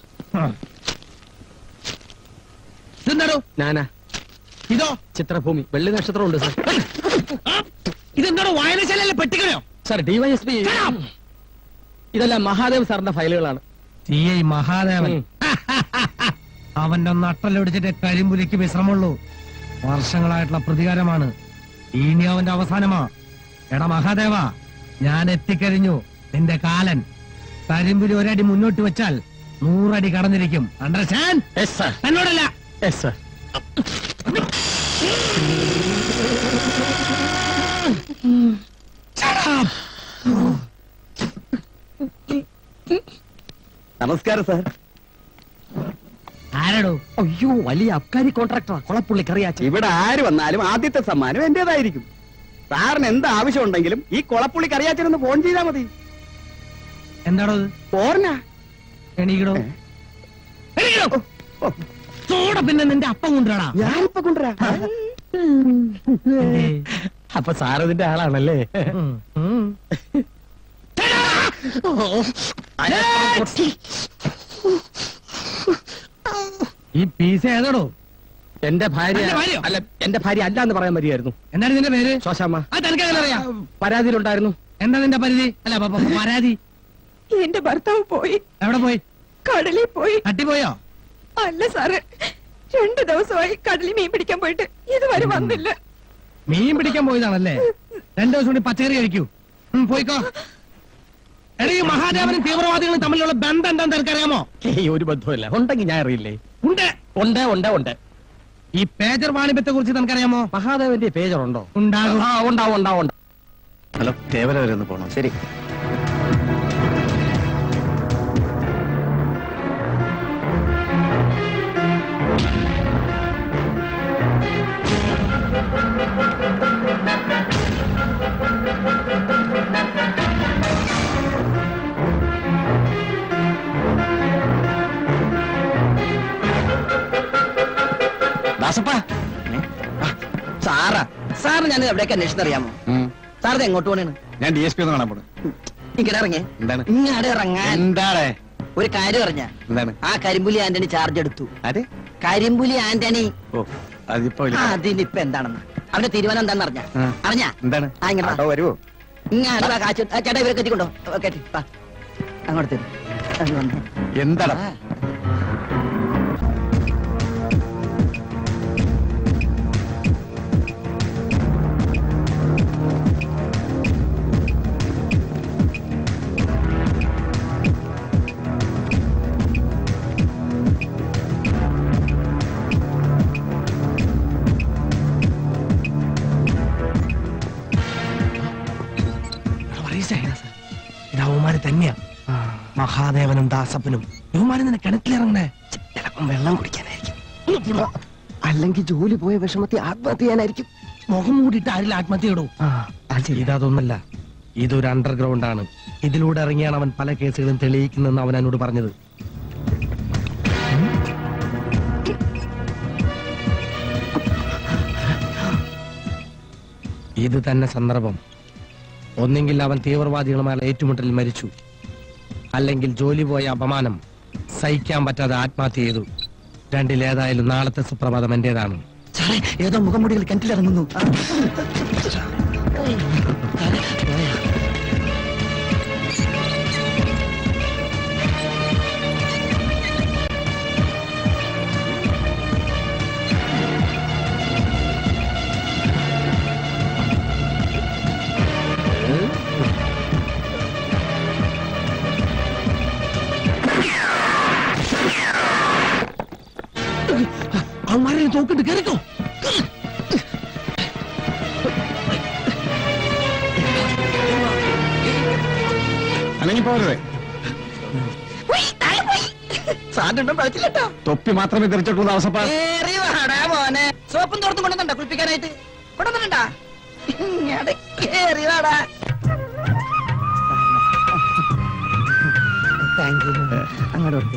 ഇതെന്താണോ ഞാനാ ഇതോ ചിത്രഭൂമി വെള്ളി നക്ഷത്രം ഉണ്ട് സർ ഇതെന്താണോ വായനശാലയിലെ പെട്ടിക്കണോ സർ ഡിവൈഎസ്പി ഇതെല്ലാം മഹാദേവ് സാറിന്റെ ഫയലുകളാണ് സി ഐ മഹാദേവൻ അവന്റെ നട്ടലൊടിച്ചിട്ട് കരിമ്പുലിക്ക് വിശ്രമമുള്ളൂ വർഷങ്ങളായിട്ടുള്ള പ്രതികാരമാണ് ഇനി അവന്റെ അവസാനമാ എടാ മഹാദേവ ഞാൻ എത്തിക്കഴിഞ്ഞു നിന്റെ കാലൻ കരിമ്പുലി ഒരടി മുന്നോട്ട് വെച്ചാൽ നൂറടി കടന്നിരിക്കും അണ്ടർസ്റ്റാൻഡ് എന്നോടല്ല സർ നമസ്കാരം സാർ ആരാടോ അയ്യോ വലിയ അബ്കാരി കോൺട്രാക്ടറാ കൊളപ്പുള്ളി കറിയാച്ച ഇവിടെ ആര് വന്നാലും ആദ്യത്തെ സമ്മാനം എന്റേതായിരിക്കും സാറിന് എന്ത് ആവശ്യമുണ്ടെങ്കിലും ഈ കൊളപ്പുള്ളി കറിയാച്ചനൊന്ന് ഫോൺ ചെയ്താൽ മതി എന്താടോ ഇത്? പോർനാ എണീക്കടോ എണീക്കടോ സോട പിന്നെ നിന്റെ അപ്പം കൊണ്ടുവരാടാ ഞാനിപ്പോ കൊണ്ടുവരാ അപ്പൊ സാർ ഇതിന്റെ ആളാണല്ലേ ഈ പീസ് ഏതാടോ എന്റെ ഭാര്യ എന്റെ ഭാര്യയോ? അല്ല എന്റെ ഭാര്യ അല്ല എന്ന് പറയാൻ മതിയായിരുന്നു എന്താണ് നിന്റെ പേര് ശോശാമ്മ ആ തനിക്ക് എങ്ങനെ അറിയാം പരാതിയിലുണ്ടായിരുന്നു എന്താ നിന്റെ പരിധി അല്ല പ- പ- പരാതി എന്റെ ഭർത്താവ് പോയി എവിടെ പോയി കടലിൽ പോയി തട്ടിപ്പോയോ അല്ല സാറ് രണ്ടു ദിവസമായി കടലിൽ മീൻ പിടിക്കാൻ പോയിട്ട് ഇതുവരെ വന്നില്ല മീൻ പിടിക്കാൻ പോയതാണല്ലേ രണ്ടു ദിവസം കൂടി പച്ചക്കറി കഴിക്കൂ ഉം, പോയിക്കോ എടാ ഈ മഹാദേവനും തീവ്രവാദികളും തമ്മിലുള്ള ബന്ധം എന്താന്ന് നിനക്കറിയാമോ ഏയ് ഒരു ബന്ധവുമില്ല ഉണ്ടെങ്കിൽ ഞാൻ അറിയില്ലേ ഉണ്ട് ഉണ്ട് ഉണ്ട് ഉണ്ട് ഈ പേജർ വാണിഭത്തെ കുറിച്ച് നിനക്കറിയാമോ മഹാദേവന്റെ പേജർ ഉണ്ടോ ഉണ്ടാകും ആ ഉണ്ടാവും ഉണ്ടാവും ഉണ്ടാവും ഹലോ തേവര വരെ ഒന്ന് പോണം ശരി ദാസപ്പ സാറാ സാറിന് ഞാൻ എവിടേക്ക് അന്വേഷിച്ചത് അറിയാമോ സാറിന് എങ്ങോട്ട് പോണേണ് ഞാൻ ഡി എസ് പി ഒന്ന് കാണാൻ പോണു ഇങ്ങനെ ഇറങ്ങേ എന്താണ് ഇങ്ങാട് ഇറങ്ങാൻ എന്താണ് ഒരു കാര്യം അറിഞ്ഞ എന്താണ് ആ കരിമ്പുലി ആന്റണി ചാർജ് എടുത്തു അതെ കരിമ്പുലി ആന്റണി ഓ അതിപ്പോ ഇല്ല. അതിനിപ്പ എന്താണെന്ന് അവന്റെ തീരുമാനം എന്താണെന്ന് അറിഞ്ഞ ആ. അറിഞ്ഞ എന്താണ് ആ ഇങ്ങനെ വാ. ആട്ടോ വരുവോ ഇങ്ങാട് വാ, കാശ് ആ, ചേട്ടാ ഇവരൊക്കെ എത്തിക്കൊണ്ടോ കേട്ടി വാ അങ്ങോട്ട് തരും അങ്ങ് വന്നേ. എന്താണ് ആ. ഇത് അവന്മാര് തന്നെയാ മഹാദേവനും ദാസപ്പനും ഇവന്മാര് നിന്നെ കിണറ്റിലിറങ്ങണേ ചിലപ്പം വെള്ളം കുടിക്കാനായിരിക്കും അല്ലെങ്കിൽ ജോലി പോയ വിഷമത്തിൽ ആത്മഹത്യ ചെയ്യാനായിരിക്കും മുഖം മൂടിയിട്ട് ആരിൽ ആത്മഹത്യ ഇടൂ ഇതൊന്നല്ല ഇതൊരു അണ്ടർഗ്രൗണ്ട് ആണ് ഇതിലൂടെ ഇറങ്ങിയാണ് അവൻ പല കേസുകളും തെളിയിക്കുന്നെന്ന് അവൻ എന്നോട് പറഞ്ഞത് ഇത് തന്നെ സന്ദർഭം ഒന്നെങ്കിൽ അവൻ തീവ്രവാദികളുമായുള്ള ഏറ്റുമുട്ടലിൽ മരിച്ചു അല്ലെങ്കിൽ ജോലി പോയ അപമാനം സഹിക്കാൻ പറ്റാതെ ആത്മഹത്യ ചെയ്തു രണ്ടിലേതായാലും നാളത്തെ സുപ്രഭാതം എന്റേതാണ് സാറേ ഏതോ മുഖംമുടികൾ കിണറ്റിലിറങ്ങുന്നു ആ. തോക്കിട്ട് കയറിക്കോ അല്ലെങ്കിൽ പോരുതേ സാറിനും കളിച്ചില്ലട്ടോ തൊപ്പി മാത്രമേ തെറിച്ചിട്ടുള്ളൂ ദാസപ്പ ഏറി വാടാ മോനെ സോപ്പും തോർത്തും കൊണ്ടുവന്നുണ്ടോ കുളിപ്പിക്കാനായിട്ട് കൊണ്ടുവന്നിട്ടുണ്ടാ ഇങ്ങട് കേറി വാടാ താങ്ക് യു അങ്ങോട്ട്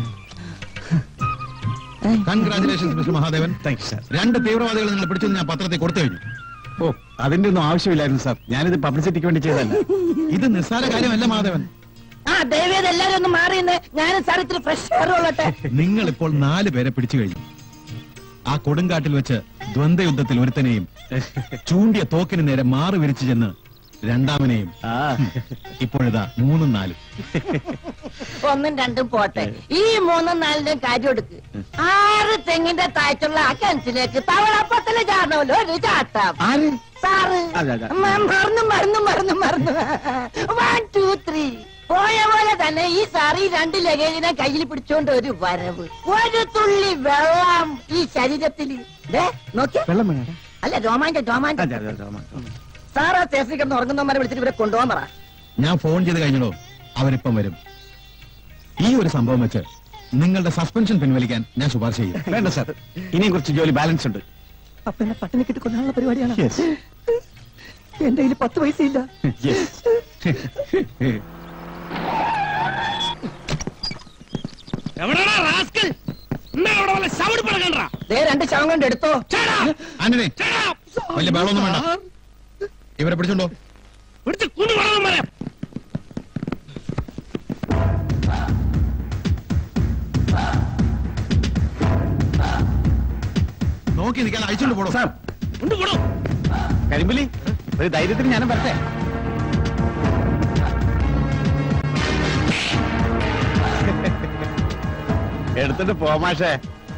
congratulations mister Mahadevan thank you sir രണ്ട് തീവ്രവാദികൾ നിങ്ങൾ പിടിച്ചെന്ന് ഞാൻ പത്രത്തിൽ കൊടുത്തു കഴിഞ്ഞു ഓ അതിന്റെ ഒന്നും ആവശ്യമില്ലായിരുന്നു സാർ ഞാനിത് പബ്ലിസിറ്റിക്ക് വേണ്ടി ചെയ്തതല്ല ഇത് നിസ്സാര കാര്യമല്ല മഹാദേവൻ ആ ദയവേത് എല്ലാരും ഒന്ന് മാറിയെന്ന് ഞാനും സാർ ഇത്തിരി ഫ്രഷ് എയർ കൊള്ളട്ടെ നിങ്ങൾ ഇപ്പോൾ നാല് പേരെ പിടിച്ചു കഴിഞ്ഞു ആ കൊടുങ്കാട്ടിൽ വെച്ച് ദ്വന്ദ്വ യുദ്ധത്തിൽ ഒരുത്തനെയും ചൂണ്ടിയ തോക്കിന് നേരെ മാറി വിരിച്ചു ചെന്ന് രണ്ടാമനെയും ഇപ്പോഴിതാ മൂന്നും നാലും ഒന്നും രണ്ടും പോട്ടെ ഈ മൂന്നും നാലിന്റെയും കാര്യം എടുക്ക് ആറ് തെങ്ങിന്റെ താഴ്ചയുള്ള ആ കിണറ്റിലേക്ക് തവളപ്പത്തില് ചാടണമല്ലോ ഒരു ചാട്ടം സാറ് അതെ, അതെ. മ- മറന്നു മറന്നു മറന്നു മറന്നു വൺ ടു ത്രീ പോയ പോലെ തന്നെ ഈ സാറ് ഈ രണ്ട് ലഗേജിനെ കയ്യിൽ പിടിച്ചോണ്ട് ഒരു വരവ് ഒരു തുള്ളി വെള്ളം ഈ ശരീരത്തിൽ നോക്കി വെള്ളം വേണം അല്ല രോമാഞ്ചം രോമാഞ്ചം അതെ അതെ രോമ സാർ ആ സ്റ്റേഷനിൽ കിടന്ന് ഉറങ്ങുന്നവന്മാരെ വിളിച്ചിട്ട് ഇവരെ കൊണ്ടുപോകാൻ പറ ഞാൻ ഫോൺ ചെയ്ത് കഴിഞ്ഞോ അവരിപ്പം വരും ഈ ഒരു സംഭവം വെച്ച് നിങ്ങളുടെ സസ്പെൻഷൻ പിൻവലിക്കാൻ ഞാൻ ശുപാർശ ചെയ്യും വേണ്ട സാർ ഇനിയും കുറച്ച് ജോലി ബാലൻസ് ഉണ്ട് അപ്പൊ എന്നെ പട്ടിണി കിട്ടി കൊല്ലാനുള്ള പരിപാടിയാണ് Yes. എന്റെ കയ്യിൽ പത്ത് പൈസ ഇല്ല Yes. ദേ രണ്ട് ശവം കൊണ്ട് എടുത്തോ ആന്റണി വലിയ ബഹളമൊന്നും വേണ്ട ഇവരെ പിടിച്ചോണ്ടോ നോക്കി നിൽക്കാൻ അയച്ചോണ്ട് പോടോ സാർ കരിമ്പലി ഒരു ധൈര്യത്തിന് ഞാനും വരട്ടെ എടുത്തിട്ട് പോമാഷേ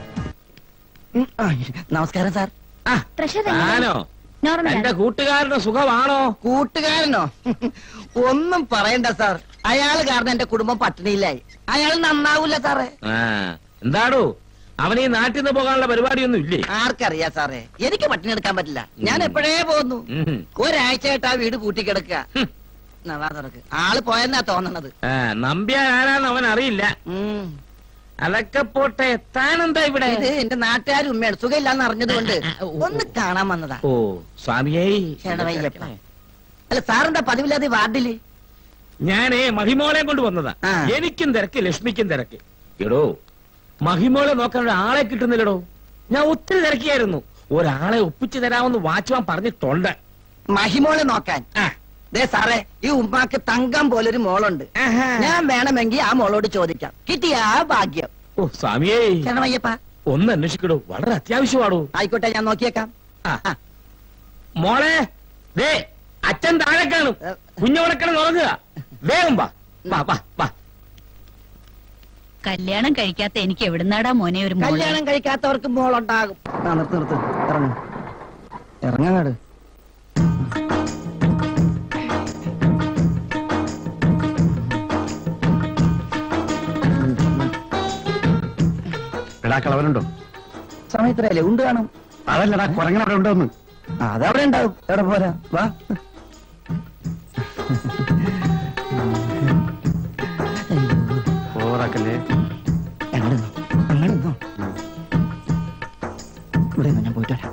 നമസ്കാരം സാർ പ്രഷർ ഞാനോ നോർമൽ എന്റെ കൂട്ടുകാരുടെ സുഖമാണോ കൂട്ടുകാരനോ ഒന്നും പറയണ്ട സാർ അയാൾ കാരണം എന്റെ കുടുംബം പട്ടിണിയിലായി അയാൾ നന്നാവൂല സാറേ ആ എന്താടോ അവന് ഈ നാട്ടിൽ നിന്ന് പോകാനുള്ള പരിപാടിയൊന്നും ഇല്ലേ ആർക്കറിയാ സാറേ എനിക്ക് പട്ടിണി എടുക്കാൻ പറ്റില്ല ഞാൻ എപ്പോഴേ പോന്നു ഉം. ഒരാഴ്ചയായിട്ട് ആ വീട് പൂട്ടിക്കിടക്കുക നവാ തുറക്ക് ആള് പോയെന്നാ തോന്നണത് ആ, നമ്പ്യാർ ആരാന്ന് അവൻ അറിയില്ല അതൊക്കെ പോട്ടെ താനെന്താ ഇവിടെ ഇത് എന്റെ നാട്ടുകാരും ഉമ്മയാണ് സുഖമില്ലാന്ന് അറിഞ്ഞതുകൊണ്ട് ഒന്ന് കാണാൻ വന്നതാ ഓ സ്വാമിയേ ചേടവയ്യപ്പ അല്ല സാറെന്താ പതിവില്ലാതെ ഈ വാർഡില് ഞാനേ മഹിമോളെ കൊണ്ട് വന്നതാ എനിക്കും തിരക്ക് ലക്ഷ്മിക്കും തിരക്ക് എടോ മഹിമോളെ നോക്കാൻ ഒരാളെ കിട്ടുന്നില്ലടോ ഞാൻ ഒത്തിരി തിരക്കിയായിരുന്നു ഒരാളെ ഒപ്പിച്ചു തരാമെന്ന് വാച്ചുവാൻ പറഞ്ഞിട്ടുണ്ട് മഹിമോളെ നോക്കാൻ ദേ സാറേ ഈ ഉമ്മാക്ക് തങ്കം പോലൊരു മോളുണ്ട് ഞാൻ വേണമെങ്കിൽ ആ മോളോട് ചോദിക്കാം കിട്ടിയാ ഭാഗ്യം ഓ സ്വാമിയേ ചേട്ടവയ്യപ്പ ഒന്ന് അന്വേഷിക്കടോ വളരെ അത്യാവശ്യമാടോ ആയിക്കോട്ടെ ഞാൻ നോക്കിയേക്കാം മോളെ ദേ അച്ഛൻ താഴെ കാണും കുഞ്ഞുവടക്കണം ഉറങ്ങുക വേഗം വാ വാ വാ വാ കല്യാണം കഴിക്കാത്ത എനിക്ക് എവിടുന്നാടാ മോനെ ഒരു മോള് കല്യാണം കഴിക്കാത്തവർക്ക് മോളുണ്ടാകും ആ നിർത്ത് നിർത്ത് ഇറങ്ങും ഇറങ്ങാട് എടാ കളവനുണ്ടോ സമയത്തിലല്ലേ ഉണ്ട് കാണും അതല്ലടാ കുരങ്ങൻ അവിടെ ഉണ്ടോന്ന് അതവിടെ ഉണ്ടാവും എവിടെ പോരാ വാ ഓറാക്കല്ലേ അങ്ങനെ നിന്നോ, അങ്ങനെ നിന്നോ. ഇവിടെ നിന്ന് ഞാൻ പോയിട്ട് വരാം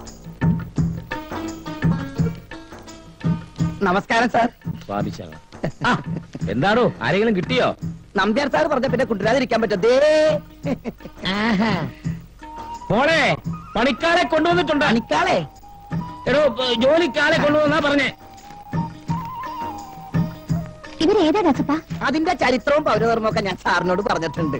നമസ്കാരം സാർ സ്വാമിശാല എന്താടോ ആരെങ്കിലും കിട്ടിയോ നമ്പ്യാർ സാർ പറഞ്ഞ പിന്നെ കുട്ടിരാതിരിക്കാൻ പറ്റും ദേ മോളെ പണിക്കാരെ കൊണ്ടുവന്നിട്ടുണ്ട് പണിക്കാളെ എടോ ജോലിക്കാളെ കൊണ്ടുവന്നാ പറഞ്ഞേ ഇവരേതാ ദാസപ്പ അതിന്റെ ചരിത്രവും പൗരധർമ്മവും ഒക്കെ ഞാൻ സാറിനോട് പറഞ്ഞിട്ടുണ്ട്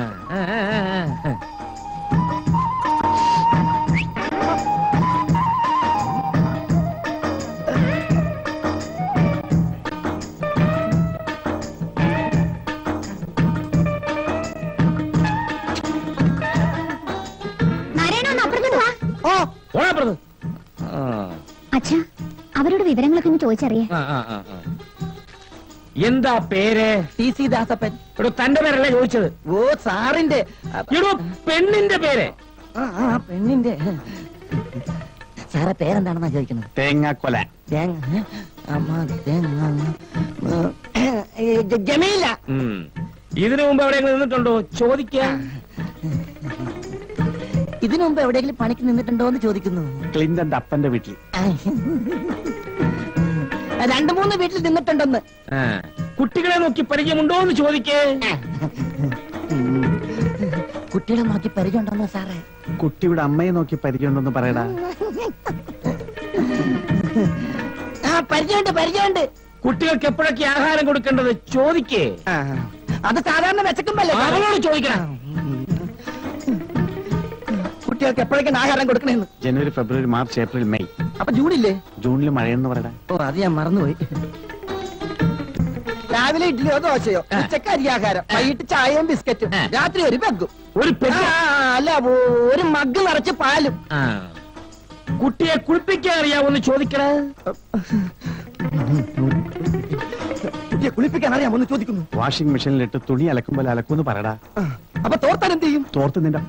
നാരായണ ഒന്ന് അപ്പുറത്തോട്ട് വാ ഓ ഓണപ്പുറത്ത് അച്ഛാ അവരോട് വിവരങ്ങളൊക്കെ ഒന്ന് ചോദിച്ചറിയേ എന്താ പേര് ടി സി ദാസപ്പൻ എടോ തന്റെ പേരല്ലേ ചോദിച്ചത് ഓ സാറിന്റെ എടോ പെണ്ണിന്റെ പേര് ആ ആ പെണ്ണിന്റെ സാറെ പേരെന്താണെന്നാ ചോദിക്കുന്നത് തേങ്ങാക്കൊല തേങ്ങ ഏ? അമ്മ തേങ്ങ ഏ, ഏ, ജ- ജമീല ഇതിനു മുമ്പ് എവിടെയെങ്കിലും നിന്നിട്ടുണ്ടോ ചോദിക്കാം ഇതിനു മുമ്പ് എവിടെയെങ്കിലും പണിക്ക് നിന്നിട്ടുണ്ടോ എന്ന് ചോദിക്കുന്നു ക്ലിന്റന്റെ അപ്പന്റെ വീട്ടിൽ ആ. രണ്ടു മൂന്ന് വീട്ടിൽ നിന്നിട്ടുണ്ടെന്ന് കുട്ടികളെ നോക്കി പരിചയമുണ്ടോ എന്ന് ചോദിക്കേ കുട്ടികളെ നോക്കി പരിചയമുണ്ടോന്നോ സാറേ കുട്ടിയുടെ അമ്മയെ നോക്കി പരിചയമുണ്ടെന്ന് പറയടാ ആ പരിചയമുണ്ട് പരിചയമുണ്ട് കുട്ടികൾക്ക് എപ്പോഴൊക്കെ ആഹാരം കൊടുക്കേണ്ടത് ചോദിക്കേ അത് സാധാരണ വിശക്കുമ്പല്ലേ സാറേ? അവരോട് ചോദിക്കണം കുട്ടികൾക്ക് എപ്പോഴേക്കാണ് ആഹാരം കൊടുക്കണേന്ന് ജനുവരി ഫെബ്രുവരി മാർച്ച് ഏപ്രിൽ മെയ് അപ്പൊ ജൂണില്ലേ ജൂണിൽ മഴയെന്ന് പറയടാ ഓ അത് ഞാൻ മറന്നുപോയി രാവിലെ ഇഡ്ഡലിയോ ദോശയോ ഉച്ചക്ക് അരിയാഹാരം വൈകിട്ട് ചായയും ബിസ്ക്കറ്റും രാത്രി ഒരു പെഗും ഒരു പെഗ്? ആ, അല്ല ഒ- ഒരു മഗ് നിറച്ച് പാലും കുട്ടിയെ കുളിപ്പിക്കാൻ അറിയാവോന്ന് ചോദിക്കണ കുട്ടിയെ കുളിപ്പിക്കാൻ അറിയാമോ ചോദിക്കുന്നു വാഷിംഗ് മെഷീനിലിട്ട് തുണി അലക്കുമ്പോൾ അലക്കൂന്ന് പറയടാ അപ്പൊ തോർത്താൻ എന്ത് ചെയ്യും തോർത്ത് നിന്റെ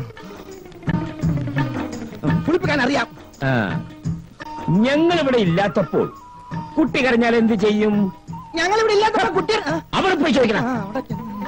കുളിപ്പിക്കാൻ അറിയാം ഞങ്ങൾ ഇവിടെ ഇല്ലാത്തപ്പോൾ കുട്ടി കരഞ്ഞാൽ എന്ത് ചെയ്യും ഞങ്ങൾ ഇവിടെ ഇല്ലാത്തപ്പോ കുട്ടി ആ, അവിടെ പോയി ചോദിക്കണം ആ, അവിടെ.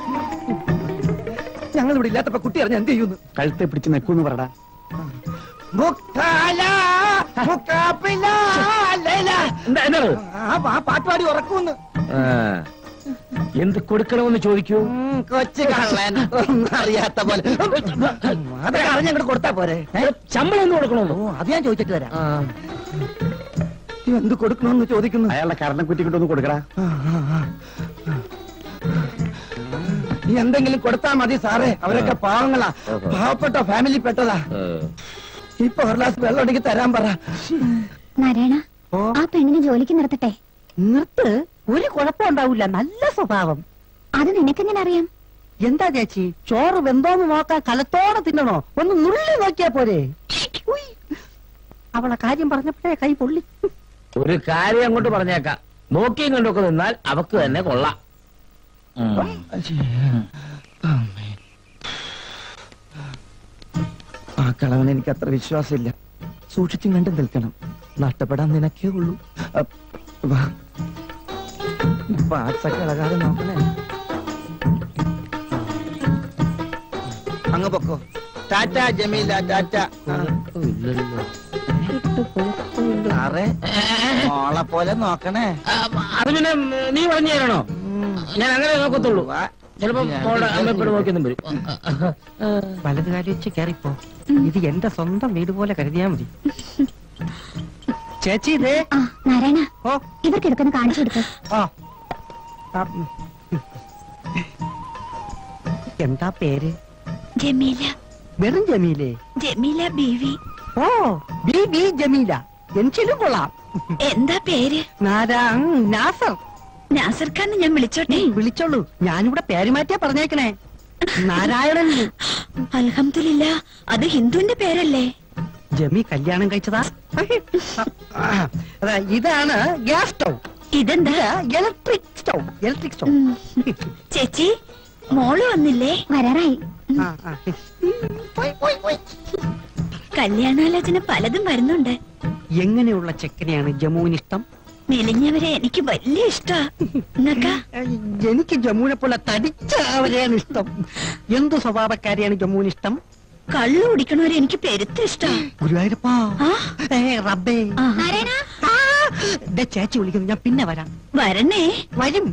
ഞങ്ങൾ ഇവിടെ ഇല്ലാത്തപ്പോ കുട്ടി അറിഞ്ഞ എന്ത് ചെയ്യുന്നു കഴുത്തെ പിടിച്ച് നെക്കൂന്ന് പറയടാ മുക്കാല, മുക്കാപ്പില, ലൈല. എന്താ എന്താണ് ആ ആ പാട്ട് പാടി ഉറക്കുമെന്ന് എന്ത് കൊടുക്കണമെന്ന് ചോദിക്കൂ ഉം, കൊച്ചു കള്ളൻ ഒന്നും അറിയാത്ത പോലെ അതൊക്കെ അറിഞ്ഞ അങ്ങോട്ട് കൊടുത്താ പോരെ ഏ? ശമ്പളം എന്ന് കൊടുക്കണമെന്ന് ഓ അത് ഞാൻ ചോദിച്ചിട്ട് വരാം എന്ത് കൊടുക്കണമെന്ന് ചോദിക്കുന്നു അയാളുടെ കരണക്കുറ്റി കിട്ടൊന്ന് കൊടുക്കടാ ആ, ആ, ആ. നീ എന്തെങ്കിലും കൊടുത്താ മതി സാറേ അവരൊക്കെ പാവങ്ങളാ പാവപ്പെട്ട ഫാമിലി പെട്ടതാ ഇപ്പൊ ഒരു ഗ്ലാസ് വെള്ളം ഉണ്ടെങ്കിൽ തരാൻ പറ നാരായണ ആ പെണ്ണിനെ ജോലിക്ക് നിർത്തട്ടെ നിർത്ത് ഒരു കുഴപ്പമുണ്ടാവില്ല നല്ല സ്വഭാവം അത് നിനക്കെങ്ങനെ അറിയാം എന്താ ചേച്ചി ചോറ് വെന്തോന്ന് നോക്കാൻ കലത്തോടെ തിന്നണോ ഒന്ന് നുള്ളി നോക്കിയാ പോരെ ഉയ്. അവളെ കാര്യം പറഞ്ഞപ്പോഴേ കൈ പൊള്ളി ഒരു കാര്യം അങ്ങോട്ട് പറഞ്ഞേക്കാം നോക്കിയും കണ്ടൊക്കെ നിന്നാൽ അവക്ക് തന്നെ കൊള്ളാം ഉം. ആ കളവൻ എനിക്ക് അത്ര വിശ്വാസമില്ല സൂക്ഷിച്ചും കണ്ടും നിൽക്കണം നഷ്ടപ്പെടാൻ നിനക്കേ ഉള്ളൂ അപ്പ് വാ. പാർട്സൊക്കെ ഇളകാതെ നോക്കണേ അങ്ങ് പൊക്കോ ടാറ്റ ജമീല ടാറ്റ ആ. സാറേ മോളെ പോലെ നോക്കണേ അത് പിന്നെ ഉം, നീ പറഞ്ഞു തരണോ ഞാൻ അങ്ങനെ നോക്കത്തുള്ളൂ ചിലപ്പോ മോളുടെ അമ്മപ്പെട്ട് നോക്കിയൊന്നും വരും വലത് കാലം വെച്ച് കയറിപ്പോ ഇത് എന്റെ സ്വന്തം വീട് പോലെ കരുതിയാ മതി ചേച്ചി ഇതേ ആ നാരായണ ഇവർക്ക് ഇതൊക്കെ കാണിച്ചു കൊടുക്ക് ആ ആ, ഉം. എന്താ പേര് ജമീല വെറും ജമീലേ ജമീല ബീവി ഓ ബി ബി ജമീല എനിക്കിലും കൊള്ളാം എന്താ പേര് നാരാ ഉം, നാസർ നാസർ ഖാൻ ഞാൻ വിളിച്ചോട്ടെ ഉം, വിളിച്ചോളൂ ഞാനിവിടെ പേര് മാറ്റിയാ പറഞ്ഞേക്കണേ നാരായണൻ അൽഹംദുലില്ല അത് ഹിന്ദുവിന്റെ പേരല്ലേ ജമി കല്യാണം കഴിച്ചതാ ആ, അതാ ഇതാണ് ഗ്യാസ് സ്റ്റൗ ഇതെന്താ ഇലക്ട്രിക് സ്റ്റൗ ഇലക്ട്രിക് സ്റ്റൗ ഉം. ചേച്ചി മോള് വന്നില്ലേ വരാറായി ആ, ആ. കല്യാണാലോചന പലതും വരുന്നുണ്ട് എങ്ങനെയുള്ള ചെക്കനെയാണ് ജമ്മുവിന് ഇഷ്ടം മെലിഞ്ഞവരെ എനിക്ക് വലിയ ഇഷ്ടാ നിങ്ങക്കാ എനിക്ക് ജമ്മുവിനെ പോലെ തടിച്ച അവരെയാണ് ഇഷ്ടം എന്തു സ്വഭാവക്കാരെയാണ് ജമ്മുവിന് ഇഷ്ടം കള്ളു കുടിക്കണവരെ എനിക്ക് പെരുത്ത ഇഷ്ടാ ഗുരുവായൂരപ്പാ ആ? ഏ റബ്ബേ നാരായണ ആ, ദേ ചേച്ചി വിളിക്കുന്നു ഞാൻ പിന്നെ വരാം വരണേ വരും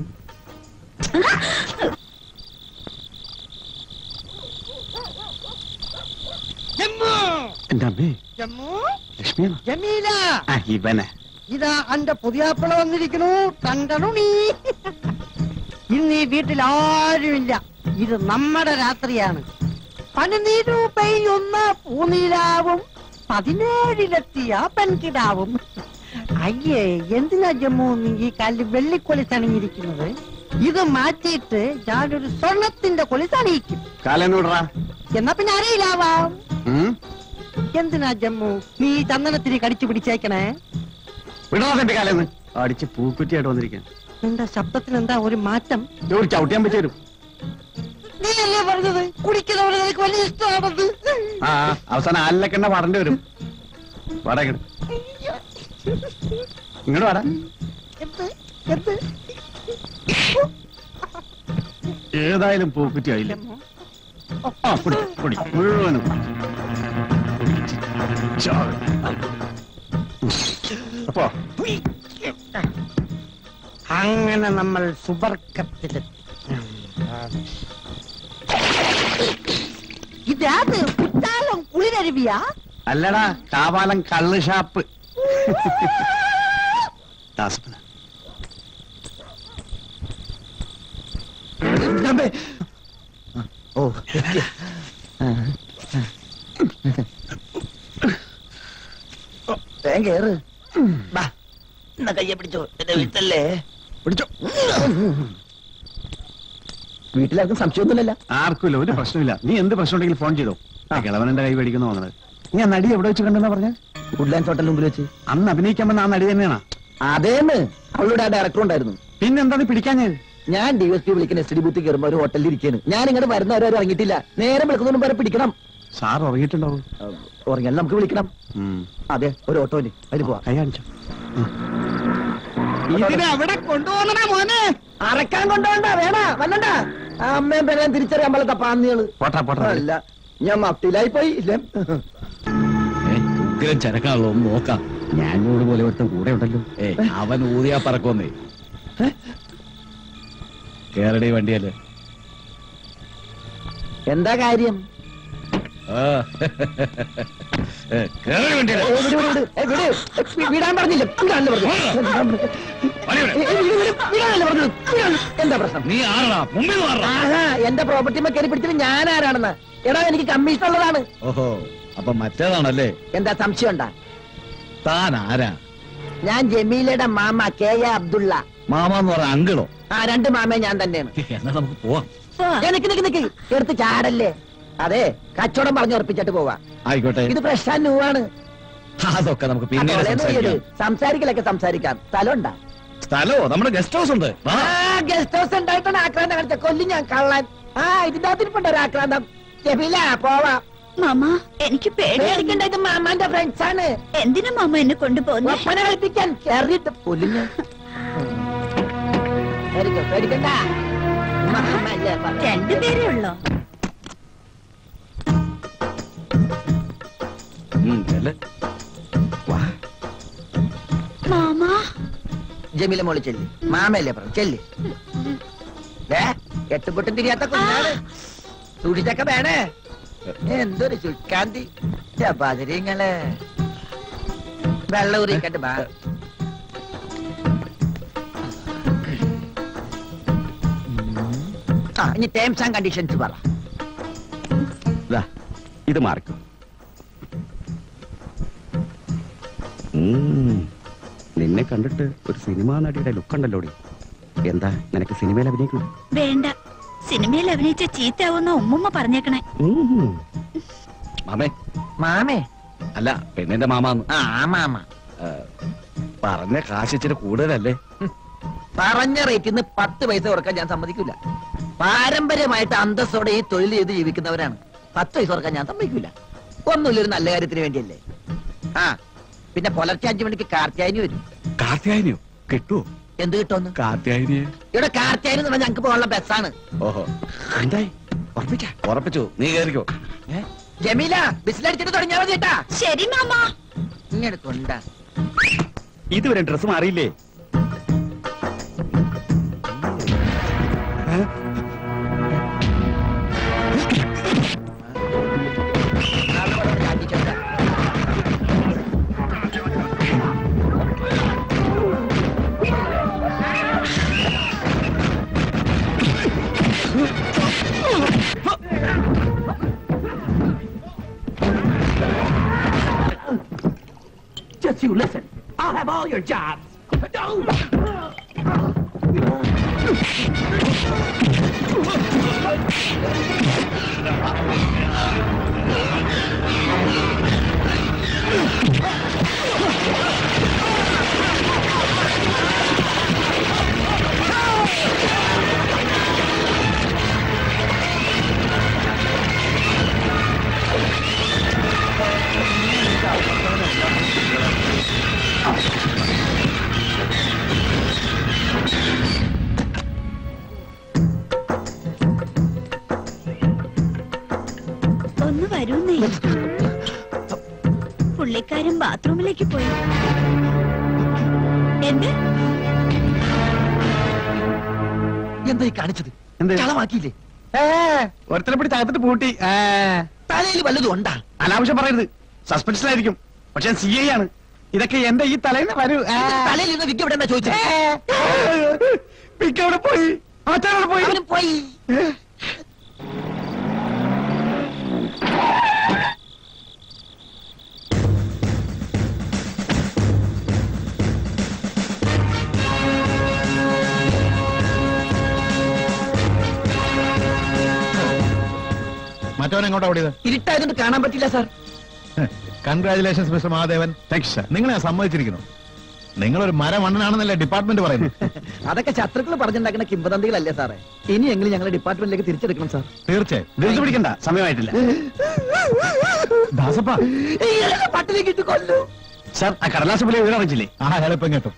എന്റെ അമ്മേ ജമ്മു ലക്ഷ്മിയാണോ ജമീല ആ ഇവനെ ഇതാ അന്റെ പുതിയാപ്പിള വന്നിരിക്കണു കണ്ടണു നീ ഇന്ന് ഈ വീട്ടിൽ ആരുമില്ല ഇത് നമ്മുടെ രാത്രിയാണ് പനിനീരു പെയ്യുന്ന പൂനീലാവും പതിനേഴിലെത്തിയ പെൺകിടാവും അയ്യേ എന്തിനാ ജമ്മു നീ ഈ കാലിൽ വെള്ളിക്കൊലി തണിഞ്ഞിരിക്കുന്നത് ഇത് മാറ്റിയിട്ട് ഞാനൊരു സ്വർണത്തിന്റെ കൊലി തണിയിക്കും കാലെന്നൂടറാ എന്നാ പിന്നെ അറിയില്ലാവാം എന്തിനാ ജമ്മു നീ ഈ ചന്ദനത്തിരി കടിച്ചു പിടിച്ചേക്കണേ വിടണോ എന്റെ കാലെന്ന് അടിച്ച് പൂക്കുറ്റിയായിട്ട് വന്നിരിക്കാൻ നിന്റെ ശബ്ദത്തിന് എന്താ ഒരു മാറ്റം ഒരു ചവിട്ടിയാൻ പറ്റും നീയല്ലേ പറഞ്ഞത് കുടിക്കുന്നവരെ നിനക്ക് വലിയ ഇഷ്ടമാണെന്ന് ആ അവസാനം ആലിലക്കെണ്ണ പാടേണ്ടി വരും വാടാ ഇങ്ങട് ഇങ്ങോട്ട് വാടാ എന്ത് എന്ത് ഏതായാലും പൂക്കുറ്റി ആയില്ലേ ആ കുടി കുടി മുഴുവനും ചാവ്. അപ്പോ അങ്ങനെ നമ്മൾ സുബർക്കത്തിലെത്തി ഇതാത് കുറ്റാലം കുളിരരുവിയാ അല്ലടാ കാവാലം കള്ള് ഷാപ്പ് ദാസപ്പന ഓ വേഗം കേറ് ബാ എന്നാ കയ്യെ പിടിച്ചോ എന്റെ വീട്ടല്ലേ പിടിച്ചോ വീട്ടിലാർക്കും സംശയമൊന്നുമില്ലല്ലോ ആർക്കുമില്ല ഒരു പ്രശ്നമില്ല നീ എന്ത് പ്രശ്നം ഉണ്ടെങ്കിൽ ഫോൺ ചെയ്തോ കിളവനെന്റെ കൈ മേടിക്കുന്നു തോന്നുന്നത് നീ ആ നടി എവിടെ വെച്ച് കണ്ടെന്നാ പറഞ്ഞ വുഡ്ലാൻഡ് ഹോട്ടലിന് മുമ്പിൽ വെച്ച് അന്ന് അഭിനയിക്കാൻ വന്ന ആ നടി തന്നെയാണോ അതേന്ന് അവളുടെ ആ ഡയറക്ടർ ഉണ്ടായിരുന്നു പിന്നെന്താ നീ പിടിക്കാൻ ഞാൻ ഞാൻ ഡി എസ് പി വിളിക്കുന്ന എസ് ഡി ബൂത്തിൽ കയറുമ്പോ ഒരു ഹോട്ടലിൽ ഇരിക്കാണ് ഞാൻ ഇങ്ങോട്ട് വരുന്നവരും ഇറങ്ങിയിട്ടില്ല നേരെ വിളിക്കുന്നതിന് വരെ പിടിക്കണം സാർ ഉറങ്ങിയിട്ടുണ്ടാവും ഉറങ്ങിയാൽ നമുക്ക് വിളിക്കണം അതെ ഒരു ഓട്ടോന് അതിന് പോവാം കൈ കാണിച്ചോ ഇതിനെ അവിടെ കൊണ്ടുപോകണ മോനെ അറക്കാൻ കൊണ്ടുപോകണ്ട വേണ വന്നണ്ട അമ്മയും പെണ്ണേം തിരിച്ചറിയാൻ പോലത്തെ പാന്നികള് പോട്ടാ പോട്ടാ അല്ല ഞാൻ മഫ്റ്റിലായി പോയി ഇല്ലേ ഉഗ്രം ചരക്കാണല്ലോ ഒന്ന് നോക്കാം ഞാൻ കൂടെ പോലെ ഒരുത്തൻ കൂടെ ഉണ്ടല്ലോ ഏ അവൻ ഊതിയാ പറക്കൊന്നേ കേരളീ വണ്ടിയല്ലേ എന്താ കാര്യം ആ. ഏ, കേരളീ വണ്ടിയല്ലേ ഏ, വിട്, വിട്, വിട്. ഏ, വിട്. വി- വിടാൻ പറഞ്ഞില്ല വിടാനല്ലേ പറഞ്ഞു വിടാനല്ലേ പറഞ്ഞത് വിടാൻ. എന്താ പ്രശ്നം നീ ആരടാ മുമ്പിൽ ആഹാ എന്റെ പ്രോപ്പർട്ടി കയറി പിടിച്ചിട്ട് ഞാൻ ആരാണെന്ന് എടാ എനിക്ക് കമ്മീഷൻ ഉള്ളതാണ് ഓഹോ അപ്പൊ മറ്റേതാണല്ലേ എന്താ സംശയം ഉണ്ടാ താൻ ആരാ ഞാൻ ജമീലയുടെ മാമ കെ എ അബ്ദുള്ള മാമ എന്ന് പറഞ്ഞ അങ്കിളോ ആ രണ്ട് മാമ ഞാൻ തന്നെയാണ് എന്നാ നമുക്ക് പോവാം ഏ, നിക്ക് നിക്ക് നിക്ക് എടുത്ത് ചാടല്ലേ അതെ കച്ചവടം പറഞ്ഞു ഉറപ്പിച്ചിട്ട് പോവാ ആയിക്കോട്ടെ ഇത് ഫ്രഷ് ആൻഡ് ന്യൂ ആണ് അതൊക്കെ നമുക്ക് പിന്നീട് അതോളേന്ന് ചെയ്യരുത്. സംസാരിക്കാം സംസാരിക്കലൊക്കെ സംസാരിക്കാം സ്ഥലമുണ്ടാ സ്ഥലോ നമ്മുടെ ഗസ്റ്റ് ഹൗസ് ഉണ്ട് വാ. ആ ഗസ്റ്റ് ഹൗസ് ഉണ്ടായിട്ടാണ് ആക്രാന്തം കാണിച്ച കൊല്ലി ഞാൻ കള്ളൻ ആ ഇതിന്റെ അകത്തിരിപ്പുണ്ട് ഒരു ആക്രാന്തം ജമീല പോവാ മാമ എനിക്ക് പേടിക്കണ്ട ഇത് മാമാന്റെ ഫ്രണ്ട്സ് ആണ് എന്തിനാ മാമ എന്നെ കൊണ്ടുപോകുന്നത് ഒപ്പന കളിപ്പിക്കാൻ കേറിയിട്ട് കൊല്ലിഞ്ഞ പേടിക്കോ പേടിക്കണ്ട മാമല്ലേ പറഞ്ഞത്. രണ്ടുപേരേ ഉള്ളോ ഉം, ചെല്ല്. മാമ ജമീല മോളി ചെല്ലി മാമയല്ലേ പറഞ്ഞു ചെല്ലി ഏ എട്ടുപൊട്ടും തിരിയാത്ത കുഞ്ഞാണ് സൂക്ഷിച്ചൊക്കെ വേണേ എന്തൊരു ചുക്കാന്തി ചപ്പാതിരിങ്ങള് വെള്ളം ഉറിയിക്കട്ടെ ബാ ആ ഇനി ടേംസ് ആൻഡ് കണ്ടീഷൻസ് പറ ദാ, ഇത് മാറിക്കും ഉം, നിന്നെ കണ്ടിട്ട് ഒരു സിനിമാ നടിയുടെ ലുക്ക് ഉണ്ടല്ലോടി എന്താ നിനക്ക് സിനിമയിൽ അഭിനയിക്കണം വേണ്ട സിനിമയിൽ അഭിനയിച്ച ചീത്തയാവുന്ന ഉമ്മുമ്മ പറഞ്ഞേക്കണേ മാമേ മാമേ അല്ല പെണ്ണിന്റെ മാമാന്ന് ആ മാമ പറഞ്ഞ കാശ് ഇച്ചിരി കൂടുതലല്ലേ പറഞ്ഞ റേറ്റിന്ന് പത്ത് പൈസ കൊടുക്കാൻ ഞാൻ സമ്മതിക്കില്ല പാരമ്പര്യമായിട്ട് അന്തസ്സോടെ ഈ തൊഴിൽ ചെയ്ത് ജീവിക്കുന്നവരാണ് പത്ത് പൈസ കൊടുക്കാൻ ഞാൻ സമ്മതിക്കില്ല ഒന്നുമില്ല ഒരു നല്ല കാര്യത്തിന് വേണ്ടിയല്ലേ ആ പിന്നെ പുലർച്ചെ അഞ്ചു മണിക്ക് കാർത്തിയായനി വരും കാർത്തിയായനിയോ കിട്ടുവോ എന്ത് കിട്ടുമെന്ന് കാർത്തിയായനിയെ ഇവിടെ കാർത്തിയായനി എന്ന് പറഞ്ഞാൽ ഞങ്ങൾക്ക് പോകാനുള്ള ബസ്സാണ് ഓഹോ എന്തായി ഉറപ്പിച്ച ഉറപ്പിച്ചു നീ കേറിക്കോ ജമീല ബിസിലടിച്ചിട്ട് തുടങ്ങിയാൽ മതി കേട്ടാ ശരി മാമ ഇങ്ങനെ കൊണ്ടാ ഇതുവരെ ഡ്രസ് മാറിയില്ലേ Just you listen. I'll have all your jobs. പുള്ളിക്കാരൻ ബാത്റൂമിലേക്ക് പോയി എന്ത് എന്താ ഈ കാണിച്ചത് എന്ത്? ചളമാക്കിയില്ലേ ഒരുത്തനെ പിടി തകർത്തിട്ട് പൂട്ടി ഏ. തലയിൽ വല്ലതും ഉണ്ടാ അനാവശ്യം പറയരുത് സസ്പെൻഷനായിരിക്കും പക്ഷെ സി ഐ ആണ് ഇതൊക്കെ എന്റെ ഈ തലേന്ന് വരൂ ഏ. തലയിൽ നിന്ന് വിദ്യ എവിടെ ചോദിച്ചത് മിക്ക അവിടെ പോയി ആച്ചാരവിടെ പോയി അവനും പോയി മറ്റവൻ എങ്ങോട്ടാ ഓടിയത് ഇരുട്ടായതുകൊണ്ട് കാണാൻ പറ്റില്ല സാർ congratulations mister Mahadevan thanks sir നിങ്ങളെ ഞാൻ സമ്മതിച്ചിരിക്കുന്നു നിങ്ങളൊരു മരമണ്ണനാണെന്നല്ലേ ഡിപ്പാർട്ട്മെന്റ് പറയുന്നു അതൊക്കെ ശത്രുക്കൾ പറഞ്ഞുണ്ടാക്കുന്ന കിംവദന്തികളല്ലേ സാറേ ഇനിയെങ്കിലും ഞങ്ങളെ ഡിപ്പാർട്ട്മെന്റിലേക്ക് തിരിച്ചെടുക്കണം സാർ തീർച്ചയായും ധൃതി പിടിക്കണ്ട സമയമായിട്ടില്ല ദാസപ്പ പട്ടിലേക്ക് ഇട്ട് കൊല്ലു സാർ ആ കടലാസ് പോലെ വീടറിച്ചില്ലേ ആ എളുപ്പം കേട്ടോ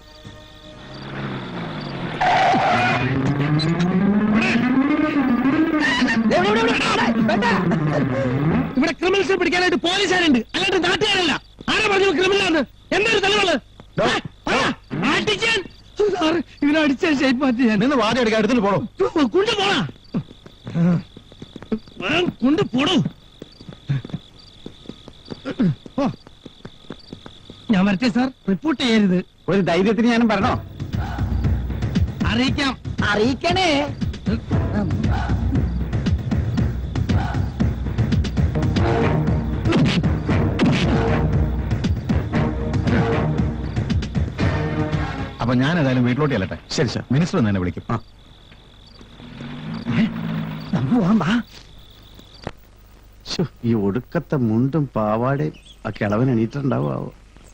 ഇവിടെ ക്രിമിനൽസിനെ പിടിക്കാനായിട്ട് പോലീസുകാരുണ്ട് അല്ലാണ്ട് നാട്ടുകാരല്ല ആരാ പറഞ്ഞു ക്രിമിനലാന്ന് എന്തൊരു തെളിവുള്ളത് അടിക്കാൻ സാറ് ഇവനെ അടിച്ച ഷേപ്പ് മാറ്റി ഞാൻ നിന്ന് വാതി എടുക്കാൻ എടുത്തിട്ട് പോണോ കൊണ്ടു പോണാ കൊണ്ടു പോടൂ ഓ. ഞാൻ വരട്ടെ സാർ റിപ്പോർട്ട് ചെയ്യരുത് ഒരു ധൈര്യത്തിന് ഞാനും പറഞ്ഞോ അറിയിക്കാം അറിയിക്കണേ അപ്പൊ ഞാൻ ഏതായാലും വീട്ടിലോട്ട് ചെല്ലട്ടെ ശരി സാർ മിനിസ്റ്റർ ഒന്ന് എന്നെ വിളിക്കും നമ്മ പോവാൻ വാ ശ്ശോ, ഈ ഒടുക്കത്തെ മുണ്ടും പാവാടയും ആ കിളവൻ എണീറ്റുണ്ടാവോ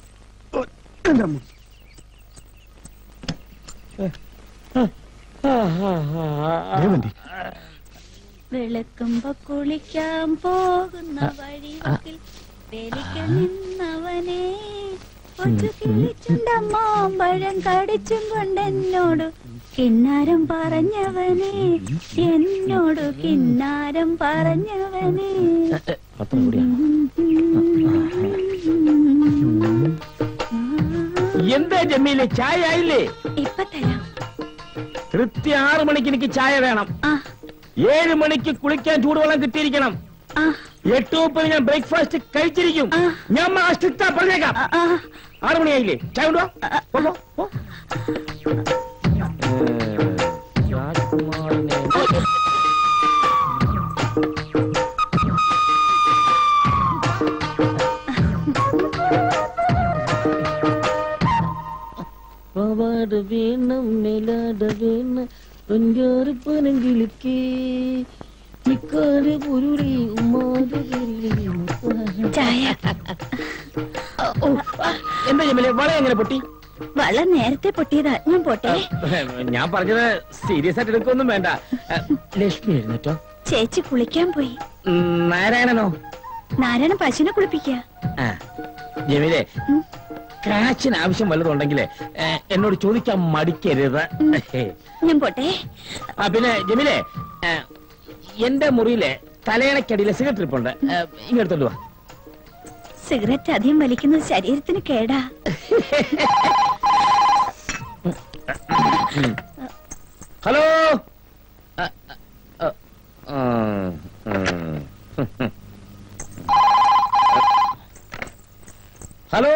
വിളക്കുമ്പോ കുളിക്കാൻ പോകുന്ന വഴിവക്കിൽ വേലിക്ക നിന്നവനെ കൊച്ചു കിളിച്ചുണ്ടമ്മാമ്പഴം കടിച്ചും കൊണ്ടെന്നോട് കിന്നാരം പറഞ്ഞവനെ എന്നോട് കിന്നാരം പറഞ്ഞവനെ എന്താ ജമ്മീലെ ചായ ആയില്ലേ ഇപ്പൊ തരാം കൃത്യം ആറു മണിക്ക് എനിക്ക് ചായ വേണം ആ ഏഴ് മണിക്ക് കുളിക്കാൻ ചൂടുവെള്ളം കിട്ടിയിരിക്കണം ആ എട്ട് മുപ്പത് ഞാൻ ബ്രേക്ക്ഫാസ്റ്റ് കഴിച്ചിരിക്കും ആ. ഞാൻ മാസ്റ്റിത്താ പറഞ്ഞേക്കാം ആ, ആ ആറു മണിയായില്ലേ ചായ കൊണ്ടുവാ പോ, പോ. പാവാട വേണം മേലാട വേണം ഒഞ്ചോറ് പനങ്കിളുക്കേ മിക്കാട് പുരുളി ഉമ്മാട് ചായ ഓ, എന്താ ജമ്മീലെ വള എങ്ങനെ പൊട്ടി വള നേരത്തെ പൊട്ടിയതാ ഞാൻ പോട്ടെ ഞാൻ പറഞ്ഞത് സീരിയസ് ആയിട്ട് എടുക്കൊന്നും വേണ്ട ലക്ഷ്മി എഴുന്നേറ്റോ ചേച്ചി കുളിക്കാൻ പോയി ഉം, നാരായണനോ നാരായണ പശുവിനെ കുളിപ്പിക്ക ആ, ജമീലെ കാശിന് ആവശ്യം വല്ലതും ഉണ്ടെങ്കിലേ ഏ, എന്നോട് ചോദിക്കാൻ മടിക്കരുത് ഞാൻ പോട്ടെ ആ പിന്നെ ജമീലെ ഏ, എന്റെ മുറിയിലെ തലയണക്കടിയിലെ സിഗരറ്റ് ഇരിപ്പുണ്ട് ഏ, ഇങ്ങെടുത്തോണ്ട് വാ സിഗരറ്റ് അധികം വലിക്കുന്നത് ശരീരത്തിന് കേടാ ഹലോ ആ, ആ, ആ, ഉം. ഹലോ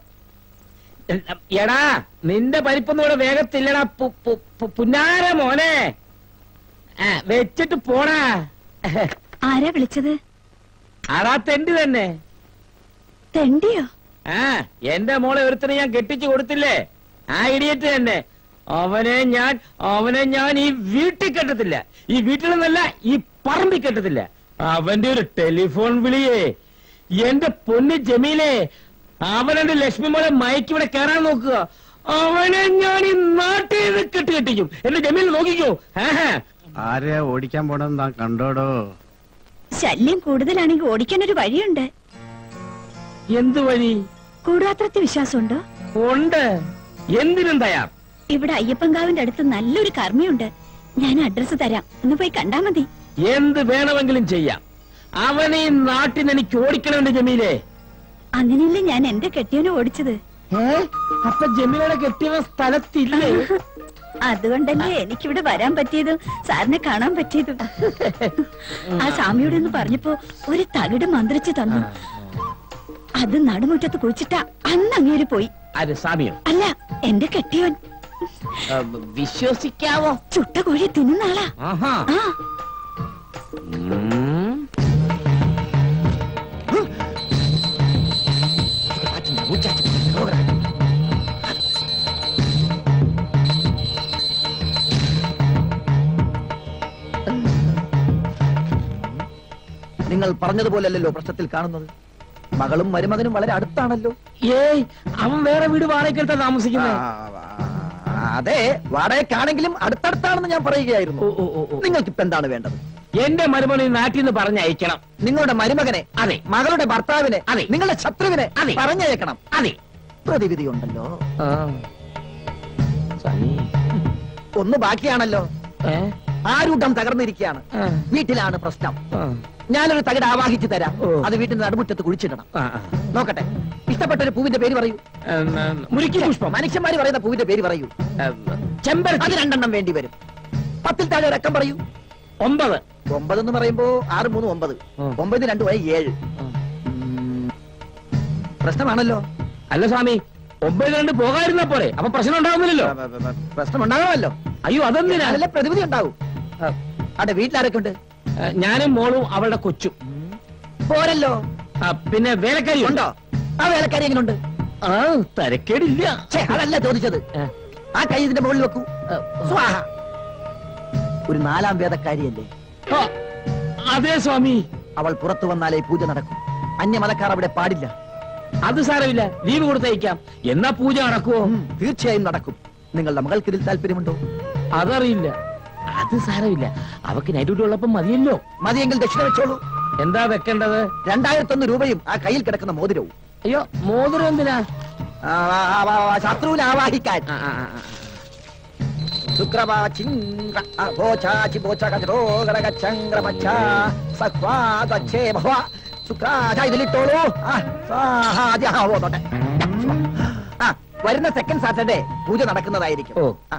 എടാ നിന്റെ പരിപ്പൊന്നും ഇവിടെ വേഗത്തില്ലടാ പു- പു- പു- പുന്നാര മോനെ ആ, വെച്ചിട്ട് പോടാ ആരാ വിളിച്ചത് ആടാ തെണ്ടി തന്നെ തെണ്ടിയോ ആ എന്റെ മോളെ ഒരുത്തനെ ഞാൻ കെട്ടിച്ചു കൊടുത്തില്ലേ ആ ഇടിയറ്റ് തന്നെ അവനെ ഞാൻ അവനെ ഞാൻ ഈ വീട്ടിൽ കെട്ടത്തില്ല ഈ വീട്ടിൽ നിന്നല്ല ഈ പറമ്പിൽ കെട്ടത്തില്ല അവന്റെ ഒരു ടെലിഫോൺ വിളിയേ എന്റെ പൊന്ന് ജമീലേ അവനെന്റെ ലക്ഷ്മി മോളെ മയക്ക് ഇവിടെ കയറാൻ നോക്കുക അവനെ ഞാൻ ഈ നാട്ടിൽ നിന്ന് കെട്ട് കെട്ടിക്കും എന്റെ ജമീൽ നോക്കിക്കോ ആഹാ ആരെയാ ഓടിക്കാൻ പോണെന്ന് താൻ കണ്ടോടോ ശല്യം കൂടുതലാണെങ്കിൽ ഓടിക്കാൻ ഒരു വഴിയുണ്ട് എന്ത് വഴി കൂടാത്രത്തിൽ വിശ്വാസമുണ്ടോ ഉണ്ട് എന്തിനും തയ്യാർ ഇവിടെ അയ്യപ്പൻകാവിന്റെ അടുത്ത് നല്ലൊരു കർമ്മയുണ്ട് ഞാൻ അഡ്രസ് തരാം ഒന്ന് പോയി കണ്ടാ മതി എന്ത് വേണമെങ്കിലും ചെയ്യാം അവനെ ഈ നാട്ടിൽ നിന്ന് എനിക്ക് ഓടിക്കണമെന്ന് ജമീലേ അങ്ങനെയല്ലേ ഞാൻ എന്റെ കെട്ടിയവനെ ഓടിച്ചത് അപ്പൊ ജമീലയുടെ കെട്ടിയവൻ സ്ഥലത്തില്ലേ അതുകൊണ്ടല്ലേ എനിക്കിവിടെ വരാൻ പറ്റിയതും സാറിനെ കാണാൻ പറ്റിയതും ആ സ്വാമിയോട് എന്ന് പറഞ്ഞപ്പോ ഒരു തകിട് മന്ത്രിച്ചു തന്നു അത് നടുമുറ്റത്ത് കുഴിച്ചിട്ടാ അന്ന് അങ്ങേര് പോയി അത് സ്വാമിയോ അല്ല എന്റെ കെട്ടിയോൻ ആ, വിശ്വസിക്കാവോ ചുട്ട കോഴി തിന്നുന്ന ആളാ ആഹാ ആ ഉം. നിങ്ങൾ പറഞ്ഞതുപോലല്ലോ പ്രശ്നത്തിൽ കാണുന്നത് മകളും മരുമകനും വളരെ അടുത്താണല്ലോ ഏയ് അവൻ വേറെ വീട് വാടകയ്ക്കെടുത്താ താമസിക്കുന്നത് അതെ വാടകയ്ക്കാണെങ്കിലും അടുത്തടുത്താണെന്ന് ഞാൻ പറയുകയായിരുന്നു നിങ്ങൾക്ക് ഇപ്പൊ എന്താണ് വേണ്ടത് എന്റെ മരുമണി നാട്ടിൽ നിന്ന് പറഞ്ഞയക്കണം നിങ്ങളുടെ മരുമകനെ അതെ മകളുടെ ഭർത്താവിനെ അതെ. നിങ്ങളുടെ ശത്രുവിനെ അതെ. പറഞ്ഞയക്കണം അതെ പ്രതിവിധി ഉണ്ടല്ലോ ഒന്ന് ബാക്കിയാണല്ലോ ആരൂട്ടം തകർന്നിരിക്കുകയാണ് വീട്ടിലാണ് പ്രശ്നം ഞാനൊരു തകിട് ആവാഹിച്ചു തരാം അത് വീട്ടിന്റെ നടുമുറ്റത്ത് കുഴിച്ചിടണം നോക്കട്ടെ ഇഷ്ടപ്പെട്ട ഒരു പൂവിന്റെ പേര് പറയൂ മുരിക്കി പുഷ്പം മനുഷ്യന്മാര് പറയുന്ന പൂവിന്റെ പേര് പറയൂ ചെമ്പരത്തി അത് രണ്ടെണ്ണം വേണ്ടി വരും പത്തിൽ താഴെ രക്കം പറയൂ ഒമ്പത് ഒമ്പത് എന്ന് പറയുമ്പോ ആറ് മൂന്ന് ഒമ്പത് ഒമ്പത് രണ്ടു പോയ ഏഴ് ഉം. പ്രശ്നമാണല്ലോ അല്ല സ്വാമി ഒമ്പത് രണ്ട് പോകാതിരുന്ന പോലെ അപ്പൊ പ്രശ്നം ഉണ്ടാവുന്നില്ലല്ലോ പ്രശ്നം ഉണ്ടാകാമല്ലോ അയ്യോ അതെന്തിനാ നല്ല പ്രതിവിധി ഉണ്ടാവും അവിടെ വീട്ടിലാരൊക്കെ ഉണ്ട് ആ, ഞാനും മോളും അവളുടെ കൊച്ചും പോരല്ലോ ആ, പിന്നെ വേലക്കാരി ഉണ്ടോ ആ വേലക്കാരി എങ്ങനെയുണ്ട് ആ തരക്കേടില്ല ഛേ, അതല്ല ചോദിച്ചത് ആ കൈ ഇതിന്റെ മുകളിൽ വെക്കൂ സ്വാഹ ഒരു നാലാം വേദക്കാരിയല്ലേ ആ, അതെ സ്വാമി അവൾ പുറത്തു വന്നാലേ പൂജ നടക്കും അന്യമലക്കാർ അവിടെ പാടില്ല അത് സാരമില്ല ലീവ് കൊടുത്തയക്കാം എന്നാ പൂജ നടക്കുവോ തീർച്ചയായും നടക്കും നിങ്ങളുടെ മകൾക്ക് ഇതിൽ താല്പര്യമുണ്ടോ അതറിയില്ല അത് സാരമില്ല അവക്ക് നൈറ്റ് ഡ്യൂട്ടി ഉള്ളപ്പം മതിയല്ലോ മതിയെങ്കിൽ ദക്ഷിണ വെച്ചോളൂ എന്താ വെക്കേണ്ടത് രണ്ടായിരത്തൊന്ന് രൂപയും ആ കയ്യിൽ കിടക്കുന്ന മോതിരവും അയ്യോ മോതിരം എന്തിനാ ആ, ആ, ആ, ആ, ആ, ശത്രുവിനെ ആവാഹിക്കാൻ ആ, ആ, ആ, ആ. ശുക്രവാചിങ്ക അഭോചാചി ബോചകചരോ ഗടകചംഗ്രമച്ഛ സഖ്വാദച്ഛേ ഭവ ശുക്രാച ഇതിലിട്ടോളൂ ആ, സ്വാഹാ, ആദ്യം ആ, ഓ, തൊട്ടെ. ആ വരുന്ന സെക്കൻഡ് സാറ്റർഡേ പൂജ നടക്കുന്നതായിരിക്കും ഓ ആ,